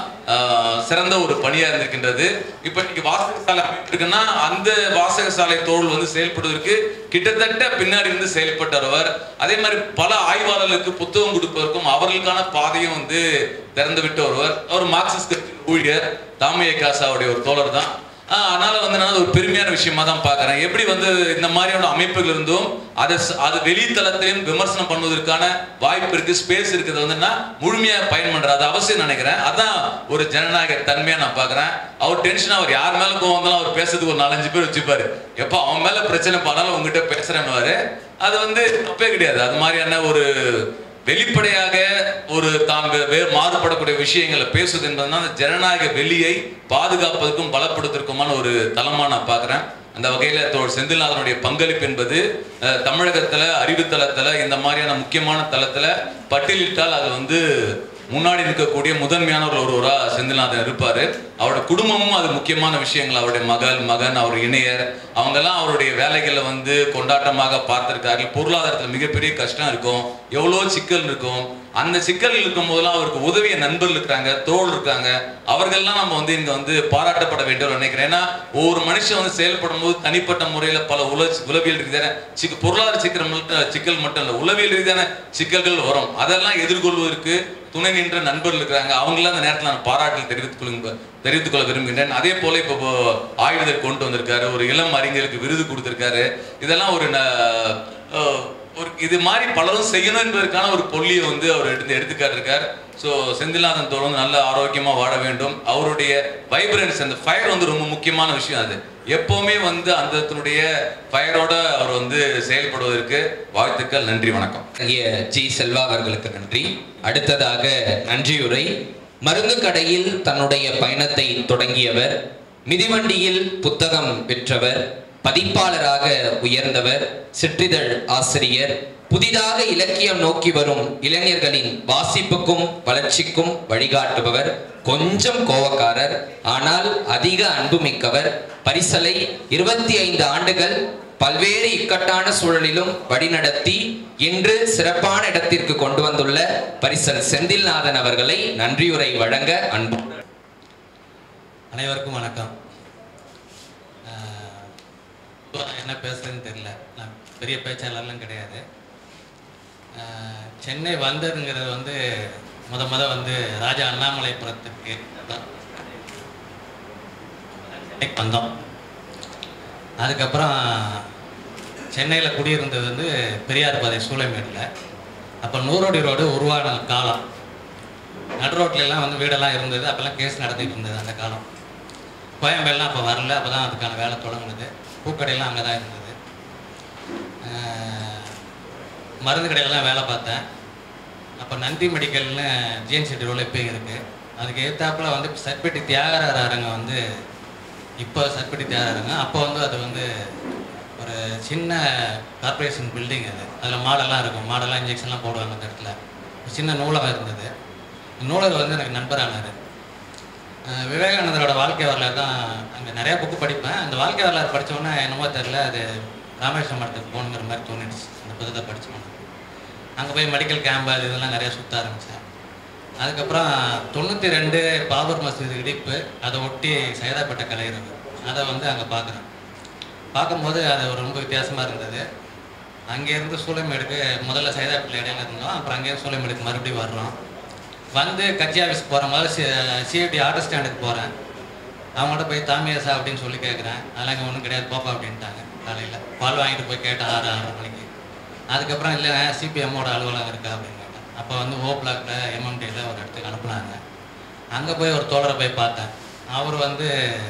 ஆஹ், சிறந்த ஒரு பணியா இருந்திருக்கின்றது இப்ப இன்னைக்கு வாசக சாலை அமைப்பு இருக்குன்னா அந்த வாசக சாலை தோல் வந்து செயல்படுவதற்கு கிட்டத்தட்ட பின்னாடி இருந்து செயல்பட்டவர் அதே மாதிரி பல ஆய்வாளர்களுக்கு புத்தகம் கொடுப்பதற்கும் அவர்களுக்கான பாதையும் வந்து திறந்து விட்ட ஒருவர் அவர் மார்க்சிஸ்ட் கட்சியின் ஊழியர் தாமிய காசாவுடைய ஒரு தோழர் தான் ஆஹ் அதனால வந்து நான் அது ஒரு பெருமையான விஷயமா தான் பார்க்கறேன் எப்படி வந்து இந்த மாதிரியான அமைப்புகள் இருந்தும் அதை ச- அது வெளித்தளத்திலையும் விமர்சனம் பண்ணுவதற்கான வாய்ப்பு இருக்கு ஸ்பேஸ் இருக்குது வந்துன்னா முழுமையா பயன் பண்ற அது அவசியம் நினைக்கிறேன் அதான் ஒரு ஜனநாயக தன்மையா நான் பார்க்கறேன் அவர் டென்ஷன் அவர் யார் மேல கோவம் வந்தாலும் அவர் பேசுறதுக்கு ஒரு நாலஞ்சு பேர் வச்சுப்பாரு எப்ப அவன் மேல பிரச்சனை பண்ணாலும் உங்ககிட்ட பேசுறேன்னு அது வந்து தப்பே கிடையாது அது மாதிரியான ஒரு வெளிப்படையாக ஒரு தான் வே- வே மாறுபடக்கூடிய விஷயங்களை பேசுவது என்பதுதான் அந்த ஜனநாயக வெளியை பாதுகாப்பதற்கும் பலப்படுத்துவதற்குமான ஒரு தளமா நான் பார்க்கிறேன் அந்த வகையில தோழர் செந்தில்நாதனுடைய பங்களிப்பு என்பது அஹ், தமிழகத்துல அறிவுத்தளத்துல இந்த மாதிரியான முக்கியமான தளத்துல பட்டியலிட்டால் அது வந்து முன்னாடி நிற்கக்கூடிய முதன்மையானவர் ஒருவரா செந்தில்நாதன் இருப்பாரு அவருடைய குடும்பமும் அது முக்கியமான விஷயங்கள் அவருடைய மகள் மகன் அவர் இணையர் அவங்கெல்லாம் அவருடைய வேலைகளை வந்து கொண்டாட்டமாக பார்த்திருக்கார்கள் பொருளாதாரத்தில் மிகப்பெரிய கஷ்டம் இருக்கும் எவ்வளோ சிக்கல் இருக்கும் அந்த சிக்கல் இருக்கும் போதெல்லாம் அவருக்கு உதவிய நண்பர்கள் இருக்காங்க தோள் இருக்காங்க அவர்கள்லாம் நம்ம வந்து இங்க வந்து பாராட்டப்பட வேண்டும் நினைக்கிறேன் ஏன்னா ஒவ்வொரு மனுஷன் வந்து செயல்படும் போது தனிப்பட்ட முறையில பல உல உளவியல் ரீதியான சிக்க பொருளாதார சிக்கல் மட்டும் சிக்கல் மட்டும் இல்லை உளவியல் ரீதியான சிக்கல்கள் வரும் அதெல்லாம் எதிர்கொள்வதற்கு துணை நின்ற நண்பர்கள் இருக்கிறாங்க அவங்களாம் அந்த நேரத்தில் நான் பாராட்டல் தெரிவித்துக் கொள்ளுங்க தெரிவித்துக் கொள்ள விரும்புகின்றேன் அதே போல இப்போ இப்போ ஆயுதர் கொண்டு வந்திருக்காரு ஒரு இளம் அறிஞருக்கு விருது கொடுத்திருக்காரு இதெல்லாம் ஒரு ந- அஹ், ஒரு இது மாதிரி பலரும் செய்யணும் என்பதற்கான ஒரு பொல்லியை வந்து அவர் எடுத்து எடுத்துக்காட்டிருக்கார் ஸோ செந்தில்நாதன் தோழர் வந்து நல்ல ஆரோக்கியமா வாழ வேண்டும் அவருடைய வைப்ரன்ஸ் அந்த ஃபயர் வந்து ரொம்ப முக்கியமான விஷயம் அது எப்பவுமே வந்து அந்த ஃபயரோட அவர் வந்து செயல்படுவதற்கு வாழ்த்துக்கள் நன்றி வணக்கம் ஐய ஜி செல்வா அவர்களுக்கு நன்றி அடுத்ததாக நன்றியுரை மருந்து கடையில் தன்னுடைய பயணத்தை தொடங்கியவர் மிதிவண்டியில் புத்தகம் விற்றவர் பதிப்பாளராக உயர்ந்தவர் சிற்றிதழ் ஆசிரியர் புதிதாக இலக்கியம் நோக்கி வரும் இளைஞர்களின் வாசிப்புக்கும் வளர்ச்சிக்கும் வழிகாட்டுபவர் கொஞ்சம் கோவக்காரர் ஆனால் அதிக அன்புமிக்கவர் பரிசலை இருபத்தி ஐந்து ஆண்டுகள் பல்வேறு இக்கட்டான சூழலிலும் வழிநடத்தி இன்று சிறப்பான இடத்திற்கு கொண்டு வந்துள்ள பரிசல் செந்தில்நாதன் அவர்களை நன்றியுரை வழங்க அன்பு அனைவருக்கும் வணக்கம் ஆஹ் இப்போ என்ன பேசுறதுன்னு தெரியல நான் பெரிய பேச்சாளர்லாம் கிடையாது ஆஹ் சென்னை வந்ததுங்கிறது வந்து முத முத வந்து ராஜா அண்ணாமலைபுரத்துக்கு தான் சென்னைக்கு வந்தோம் அதுக்கப்புறம் சென்னையில் குடியிருந்தது வந்து பெரியார் பாதை சூளைமேடில் அப்போ நூறோடி ரோடு உருவான காலம் நடு ரோட்ல எல்லாம் வந்து வீடெல்லாம் இருந்தது அப்போல்லாம் கேஸ் நடந்துட்டு இருந்தது அந்த காலம் கோயம்பேடுலாம் அப்போ வரல அப்போ தான் அதுக்கான வேலை தொடங்குனது பூக்கடையெல்லாம் அங்கே தான் இருந்தது அஹ் மருந்து கடையிலலாம் வேலை பார்த்தேன் அப்போ நந்தி மெடிக்கல்னு ஜிஎன்சி ரோல் இப்போயும் இருக்குது அதுக்கு ஏத்தாப்புல வந்து சர்பெட்டி தியாகராஜ அரங்கம் வந்து இப்போ சர்பெட்டி தியாகராஜங்க அப்போ வந்து அது வந்து ஒரு சின்ன கார்ப்பரேஷன் பில்டிங் அது அதில் மாடெல்லாம் இருக்கும் மாடெல்லாம் இன்ஜெக்ஷன்லாம் போடுவாங்க அந்த இடத்துல ஒரு சின்ன நூலகம் இருந்தது நூலகர் வந்து எனக்கு நண்பரானார் அஹ் விவேகானந்தரோட வாழ்க்கை வரலாறு தான் அங்கே நிறைய புக்கு படிப்பேன் அந்த வாழ்க்கை வரலாறு படித்தோன்னே என்னமோ தெரில அது ராமேஸ்வரம் மடத்துக்கு போகணுங்கிற மாதிரி தோணிடுச்சு அந்த புத்தகத்தை படித்தோன்னே அங்கே போய் மெடிக்கல் கேம்ப் அது இதெல்லாம் நிறைய சுற்ற ஆரம்பித்தேன் அதுக்கப்புறம் தொண்ணூற்றி ரெண்டு பாபர் மசூதி இடிப்பு அதை ஒட்டி சைதாப்பேட்டை கலையிறது அதை வந்து அங்கே பார்க்குறேன் பார்க்கும்போது அது ஒரு ரொம்ப வித்தியாசமாக இருந்தது அங்கேருந்து சூளைமேடுக்கு முதல்ல சைதாப்பேட்டில் இடையில இருந்தோம் அப்புறம் அங்கேருந்து சூளைமேடுக்கு மறுபடியும் வர்றோம் வந்து கட்சி ஆஃபீஸ் போகிற முதல்ல சி சிஐடி ஆட்டோ ஸ்டாண்டுக்கு போகிறேன் அவங்கள்ட்ட போய் தாமியாசா அப்படின்னு சொல்லி கேட்குறேன் அதெல்லாம் இங்கே ஒன்றும் கிடையாது போப்பா அப்படின்ட்டாங்க காலையில் பால் வாங்கிட்டு போய் கேட்டேன் ஆறு ஆறரை மணிக்கு அதுக்கப்புறம் இல்லை சிபிஎம்மோட அலுவலகம் இருக்கா அப்படின்னு கேட்டேன் அப்போ வந்து ஓ பிளாக்ல எம்எம்டியில் ஒரு இடத்துக்கு அனுப்புனாங்க அங்கே போய் ஒரு தோழரை போய் பார்த்தேன் அவர் வந்து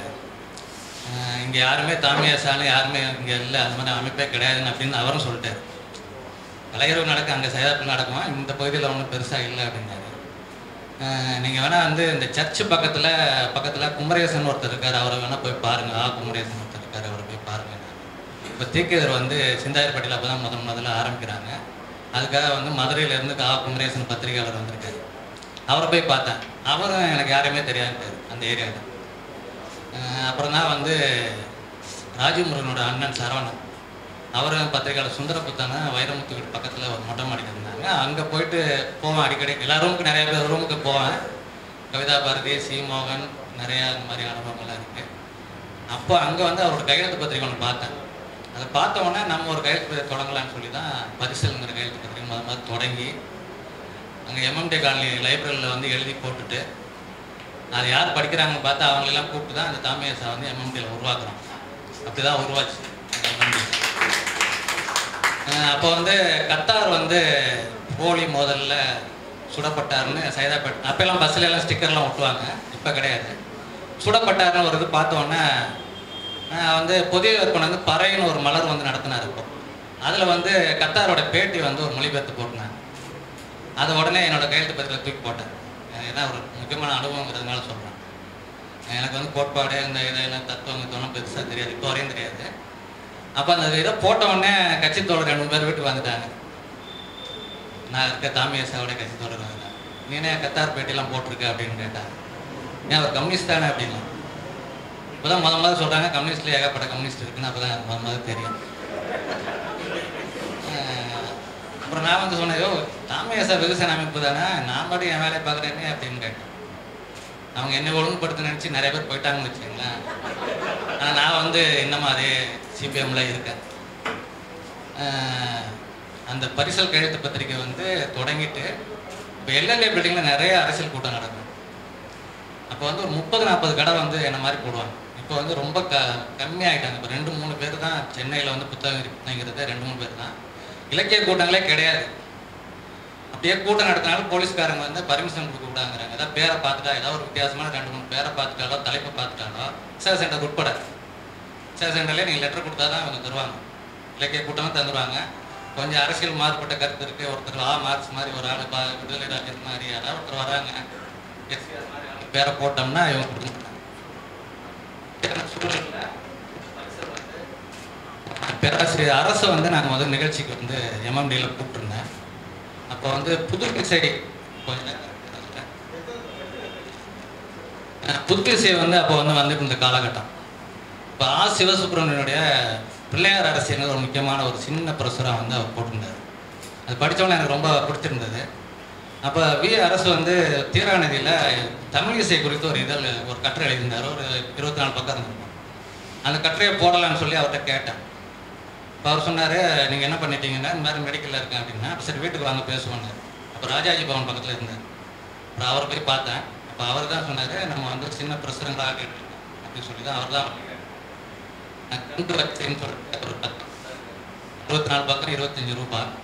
இங்கே யாருமே தாமியாசான்னு யாருமே இங்கே இல்லை அது மாதிரி அமைப்பே கிடையாதுன்னு அப்படின்னு அவரும் சொல்லிட்டாரு கலையரவு நடக்கும் அங்கே சைதாப்பில் நடக்கும் இந்த பகுதியில் ஒன்றும் பெருசாக இல்லை அப்படின்னாரு நீங்கள் வேணால் வந்து இந்த சர்ச்சு பக்கத்தில் பக்கத்தில் குமரேசன் ஒருத்தர் இருக்கார் அவரை வேணால் போய் பாருங்கள் ஆ குமரேசன் ஒருத்தர் இருக்கார் அவரை போய் பாருங்கள் இப்போ தீக்கதர் வந்து சிந்தாயர்பட்டியில் அப்போ தான் முதல் முதல்ல ஆரம்பிக்கிறாங்க அதுக்காக வந்து மதுரையிலேருந்து ஆ குமரேசன் பத்திரிகையாளர் வந்திருக்காரு அவரை போய் பார்த்தேன் அவரும் எனக்கு யாருமே தெரியாதுட்டார் அந்த ஏரியாவில் அப்புறம் தான் வந்து ராஜமுருகனோட அண்ணன் சரவணன் அவரும் பத்திரிகையாளர் சுந்தர புத்தான வைரமுத்து வீட்டு பக்கத்தில் ஒரு மொட்டை மாடிக்கு இருந்தாங்க அங்கே போயிட்டு போவேன் அடிக்கடி எல்லா ரூமுக்கு நிறைய பேர் ரூமுக்கு போவேன் கவிதா பாரதி சீமோகன் நிறையா அந்த மாதிரி அனுபவங்கள்லாம் இருக்குது அப்போ அங்கே வந்து அவரோட கையெழுத்து பத்திரிகை ஒன்று பார்த்தேன் அதை பார்த்த உடனே நம்ம ஒரு கையெழுத்து பத்திரிகை தொடங்கலாம்னு சொல்லி தான் பரிசல்ங்கிற கையெழுத்து பத்திரிகை முத மாதிரி தொடங்கி அங்கே எம்எம்டி காலனி லைப்ரரியில் வந்து எழுதி போட்டுட்டு அது யார் படிக்கிறாங்கன்னு பார்த்தா அவங்களெல்லாம் கூப்பிட்டு தான் அந்த தாமியாசா வந்து எம்எம்டியில் உருவாக்குறோம் அப்படி தான் உருவாச்சு அந்த MMD. அஹ் அப்போ வந்து கத்தார் வந்து போலி மோதல்ல சுடப்பட்டாருன்னு சைதாப்பேட் அப்போல்லாம் பஸ்ல எல்லாம் ஸ்டிக்கர்லாம் ஒட்டுவாங்க இப்போ கிடையாது சுடப்பட்டாருன்னு ஒரு இது பார்த்தோன்னே வந்து புதிய விற்பனை வந்து பறைன்னு ஒரு மலர் வந்து நடத்தினார் இப்போ அதில் வந்து கத்தாரோட பேட்டி வந்து ஒரு மொழிபெயர்த்து போட்டினாங்க அதை உடனே என்னோட கையெழுத்து பத்திரிகையில் தூக்கி போட்டேன் ஏன்னா ஒரு முக்கியமான அனுபவங்கிறதுனால சொல்கிறேன் எனக்கு வந்து கோட்பாடு இந்த இதெல்லாம் தத்துவம் இதெல்லாம் பெருசாக தெரியாது இப்போ வரையும் தெரியாது அப்போ அந்த இதை போட்ட உடனே கட்சி தோழர் ரெண்டு மூணு பேர் வீட்டுக்கு வந்துட்டாங்க நான் இருக்க தாமியாசாவோட கட்சி தோழர் வந்தேன் நீனே கத்தார் பேட்டிலாம் போட்டிருக்க அப்படின்னு கேட்டாங்க ஏன் அவர் கம்யூனிஸ்ட் தானே அப்படின்னா இப்போதான் முத முதல்ல சொல்கிறாங்க கம்யூனிஸ்ட்ல ஏகப்பட்ட கம்யூனிஸ்ட் இருக்குன்னு அப்போ தான் எனக்கு முத முதல்ல தெரியும் அஹ் அப்புறம் நான் வந்து சொன்னேன் யோ தாமியாசா வெகுசன அமைப்பு தானே நான் பாட்டு என் வேலையை பார்க்குறேனே அப்படின்னு கேட்டேன் அவங்க என்ன ஒழுங்குபடுத்த நினச்சி நிறைய பேர் போயிட்டாங்கன்னு வச்சுங்களேன் ஆனால் நான் வந்து இன்னமும் அதே சிபிஎம்ல இருக்கேன் அஹ் அந்த பரிசல் கையெழுத்து பத்திரிக்கை வந்து தொடங்கிட்டு இப்போ எல்எல்ஏ பில்டிங்கில் நிறைய அரசியல் கூட்டம் நடக்கும் அப்போ வந்து ஒரு முப்பது நாற்பது கடை வந்து என்ன மாதிரி போடுவாங்க இப்போ வந்து ரொம்ப க கம்மியாயிட்டாங்க இப்போ ரெண்டு மூணு பேர் தான் சென்னையில் வந்து புத்தகம் விற்பனைங்கிறது ரெண்டு மூணு பேர் தான் இலக்கிய கூட்டங்களே கிடையாது அப்படியே கூட்டம் நடத்தினாலும் போலீஸ்காரங்க வந்து பர்மிஷன் கொடுக்க விடாங்கிறாங்க ஏதாவது பேரை பார்த்துட்டா ஏதாவது ஒரு வித்தியாசமான ரெண்டு மூணு பேரை பார்த்துட்டாலோ தலைப்பை பார்த்துட்டாலோ சேர் சென்டர் உட்பட சேர் சென்டர்லேயே நீங்கள் லெட்டர் கொடுத்தா தான் அவங்க தருவாங்க இலக்கிய கூட்டமும் தந்துடுவாங்க கொஞ்சம் அரசியல் மாறுபட்ட கருத்து இருக்கு ஒருத்தர் ஆ மார்க்ஸ் மாதிரி ஒரு ஆள் பா விடுதலை ராஜர் மாதிரி யாராவது ஒருத்தர் வராங்க எஸ்சிஆர் மாதிரி ஆளு பேரை போட்டோம்னா இவங்க கொடுக்க மாட்டாங்க சூழல்ல பரிசல் வந்து பேராசிரியர் அரசு வந்து நாங்கள் முதல் நிகழ்ச்சிக்கு வந்து எம்எம்டியில் கூப்பிட்டுருந்தேன் அப்போ வந்து புது இசை கொஞ்ச நேரம் இருந்துட்டேன். அஹ் புது இசை வந்து அப்போ வந்து வந்துட்டு இருந்த காலகட்டம் இப்போ ஆ சிவசுப்ரமணியனுடைய பிள்ளையார் அரசியல் ஒரு முக்கியமான ஒரு சின்ன பிரசுரம் வந்து அவர் போட்டிருந்தார் அது படித்தவொன்னே எனக்கு ரொம்ப பிடிச்சிருந்தது அப்போ வி அரசு வந்து தீராநதியில் தமிழ் இசை குறித்து ஒரு இதழ் ஒரு கட்டுரை எழுதியிருந்தார் ஒரு இருபத்தி நாலு பக்கம் இருந்திருக்கும் அந்த கட்டுரையை போடலாம்னு சொல்லி அவர்கிட்ட கேட்டேன் இப்போ அவர் சொன்னார் நீங்கள் என்ன பண்ணிட்டீங்கன்னா இந்த மாதிரி மெடிக்கலில் இருக்கேன் அப்படின்னா அப்ப சரி வீட்டுக்கு வாங்க பேசுவோன்னாரு அப்போ ராஜாஜி பவன் பக்கத்தில் இருந்தார் அப்புறம் அவரை போய் பார்த்தேன் அப்போ அவர் தான் சொன்னார் நம்ம வந்து சின்ன பிரசுரங்கள் ஆகிட்டு இருக்கோம் அப்படின்னு சொல்லி தான் அவர் தான் கண்டு வச்சேன்னு சொல்லிட்டு ஒரு பத்து இருபத்தி நாலு பக்கம் இருபத்தஞ்சி ரூபாய்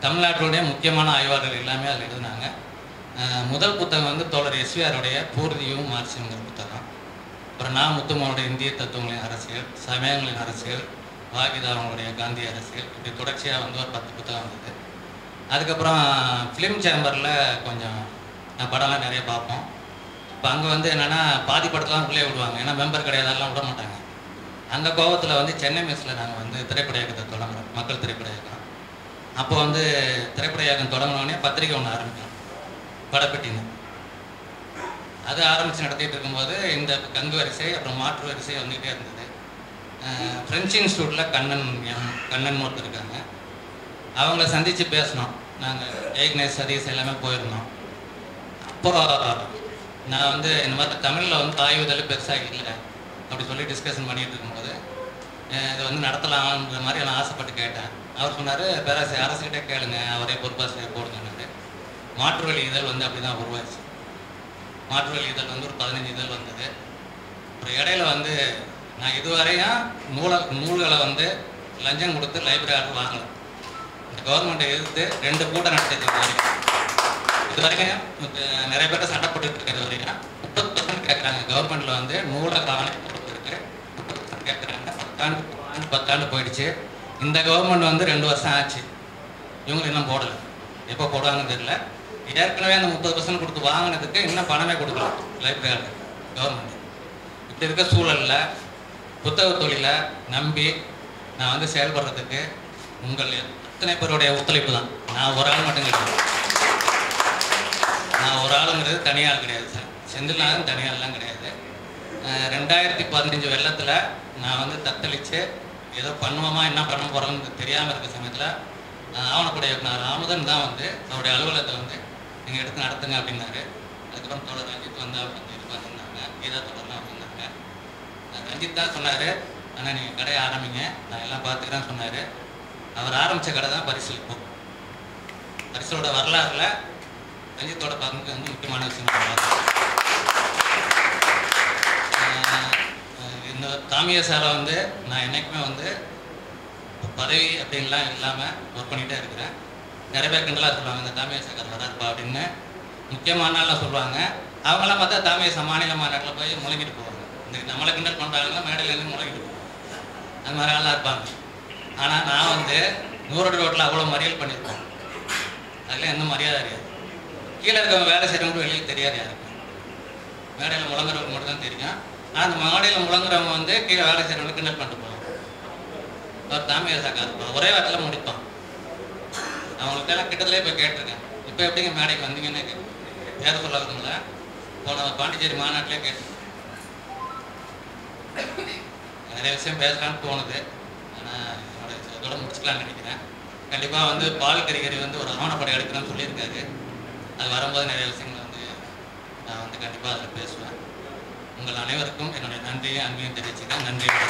தமிழ்நாட்டினுடைய முக்கியமான ஆய்வாளர்கள் எல்லாமே அதில் எழுதினாங்க அஹ் முதல் புத்தகம் வந்து தோழர் எஸ்விஆருடைய பூர்வீகம் மார்க்சியம்ங்கிற புத்தகம் அப்புறம் நான் முத்துமாவுடைய இந்திய தத்துவங்களின் அரசியல் சமயங்களின் அரசியல் வாகிதா அவங்களுடைய காந்தி அரசியல் இப்படி தொடர்ச்சியாக வந்து ஒரு பத்து புத்தகம் வந்தது அதுக்கப்புறம் ஃபிலிம் சேம்பரில் கொஞ்சம் நான் படம்லாம் நிறைய பார்ப்போம் இப்போ அங்கே வந்து என்னென்னா பாதி படத்தெல்லாம் உள்ளே விடுவாங்க ஏன்னா மெம்பர் கிடையாதெல்லாம் விட மாட்டாங்க அந்த கோபத்தில் வந்து சென்னை மெஸ்ஸில் நாங்கள் வந்து திரைப்பட இயக்கத்தை தொடங்குறோம் மக்கள் திரைப்பட இயக்கம் அப்போ வந்து திரைப்பட இயக்கம் தொடங்கினோடனே பத்திரிக்கை ஒன்று ஆரம்பிக்கும் படப்பெட்டின்னு அது ஆரம்பித்து நடத்திட்டு இருக்கும்போது இந்த கங்கு வரிசை அப்புறம் மாற்று வரிசை வந்துக்கிட்டே இருந்தது அஹ் பிரெஞ்சு இன்ஸ்டியூட்டில் கண்ணன் எம் கண்ணன் ஒருத்தர் இருக்காங்க அவங்கள சந்தித்து பேசினோம் நாங்கள் ஏக்னேஷ் சதீஷ் எல்லாமே போயிருந்தோம் அப்போ நான் வந்து இந்த மாதிரி தமிழில் வந்து ஆய்வுதல் பெருசாக இல்லை அப்படி சொல்லி டிஸ்கஷன் பண்ணிட்டு இருக்கும்போது அஹ் இது வந்து நடத்தலாம்ன்ற மாதிரி நான் ஆசைப்பட்டு கேட்டேன் அவர் சொன்னார் பேராசிரியர் அரசுகிட்டே கேளுங்க அவரே பொறுப்பாசிரியர் போடுங்கன்னாரு மாற்று வழி இதழ் வந்து அப்படி தான் உருவாச்சு மாற்று வழி இதழ் வந்து ஒரு பதினஞ்சு இதழ் வந்தது அப்புறம் இடையில வந்து நான் இதுவரையும் நூல நூல்களை வந்து லஞ்சம் கொடுத்து லைப்ரரி ஆர்டர் வாங்கலை இந்த கவர்மெண்ட்டை எதிர்த்து ரெண்டு கூட்டம் நடத்திட்டு இது வரைக்கும் இது வரைக்கும் அஹ், நிறைய பேர்ட்ட சண்டை போட்டுட்டு இருக்கிறது வரைக்கும் முப்பது பர்சன்ட் கேட்குறாங்க கவர்மெண்ட்டில் வந்து நூலை காணி கொடுத்துருக்கு கேட்குறாங்க பத்தாண்டு ஆண்டு பத்தாண்டு போயிடுச்சு இந்த கவர்மெண்ட் வந்து ரெண்டு வருஷம் ஆச்சு இவங்க இன்னும் போடலை எப்போ போடுவாங்கன்னு தெரியல ஏற்கனவே அந்த முப்பது பர்சன்ட் கொடுத்து வாங்கினதுக்கு இன்னும் பணமே கொடுக்கல லைப்ரரி கவர்மெண்ட் இப்படி இருக்க சூழலில் புத்தக தொழிலை நம்பி நான் வந்து செயல்படுறதுக்கு உங்கள் எத்தனை பேருடைய ஒத்துழைப்பு தான் நான் ஒரு ஆள் மட்டும் கிடையாது நான் ஒரு ஆளுங்கிறது தனியாள் கிடையாது சார் செந்தில்நாதன் தனியாள்லாம் கிடையாது அஹ் ரெண்டாயிரத்தி பதினஞ்சு வெள்ளத்தில் நான் வந்து தத்தளித்து ஏதோ பண்ணுவோமா என்ன பண்ண போகிறோம்னு தெரியாமல் இருக்க சமயத்தில் ஆவணப்படை இயக்குனர் ராமதன் தான் வந்து அவருடைய அலுவலகத்தை வந்து நீங்கள் எடுத்து நடத்துங்க அப்படின்னாரு அதுக்கப்புறம் தொடர் ரஞ்சித் வந்து அவர் வந்து இது பண்ணிருந்தாங்க கீதா தொடர்லாம் வந்திருந்தாங்க அஹ் ரஞ்சித் தான் சொன்னார் ஆனால் நீங்கள் கடையை ஆரம்பிங்க நான் எல்லாம் பார்த்துக்கிறேன்னு சொன்னார் அவர் ஆரம்பித்த கடை தான் பரிசல் இப்போ பரிசலோட வரலாறுல ரஞ்சித்தோட பங்கு வந்து முக்கியமான விஷயம் நான் பார்க்கிறேன். ஆஹ் இந்த தாமிய சாலை வந்து நான் என்னைக்குமே வந்து பதவி அப்படின்லாம் இல்லாமல் ஒர்க் பண்ணிகிட்டே இருக்கிறேன் நிறைய பேர் கிண்டலாக சொல்லுவாங்க இந்த தாமிய சாக்கர் வராருப்பா அப்படின்னு முக்கியமான நாளில் சொல்லுவாங்க அவங்களாம் பார்த்தா தாமிய மாநில மாநாட்டில் போய் முழங்கிட்டு போவாங்க இந்த நம்மளை கிண்டல் பண்ணுறாங்கன்னா மேடையிலேருந்து முழங்கிட்டு போவாங்க அந்த மாதிரி ஆளாக இருப்பாங்க ஆனால் நான் வந்து நூறு ரோட்டில் அவ்வளோ மறியல் பண்ணியிருப்பேன் அதில் எந்த மரியாதை கிடையாது கீழே இருக்கவங்க வேலை செய்கிறவங்க வெளியே தெரியாது யாருக்கும் மேடையில் முழங்குறவங்க மட்டும் தான் தெரியும் ஆனால் அந்த மேடையில் முழங்குறவங்க வந்து கீழே வேலை செய்கிறவங்க கிண்டல் பண்ணிட்டு போவாங்க ஒரு தாமிய சாக்காது ஒரே வாரத்தில் முடிப்பான் அவங்களுக்கு எல்லாம் கிட்டத்திலே போய் கேட்டிருக்கேன் இப்போ எப்படிங்க மேடைக்கு வந்தீங்கன்னு கேட்டேன் பேர் சொல்லாதுங்கள போன பாண்டிச்சேரி மாநாட்டிலே கேட்டேன் நிறைய விஷயம் பேசலாம்னு தோணுது ஆனால் என்னோட இதோட முடிச்சுக்கலாம்னு நினைக்கிறேன் கண்டிப்பாக வந்து பால் கறிகறி வந்து ஒரு ஆவணப்படம் எடுக்கணும்னு சொல்லியிருக்காரு அது வரும்போது நிறைய விஷயங்கள் வந்து நான் வந்து கண்டிப்பாக அதில் பேசுவேன் உங்கள் அனைவருக்கும் என்னுடைய நன்றியை அன்பையும் தெரிவிச்சுக்கிறேன் நன்றி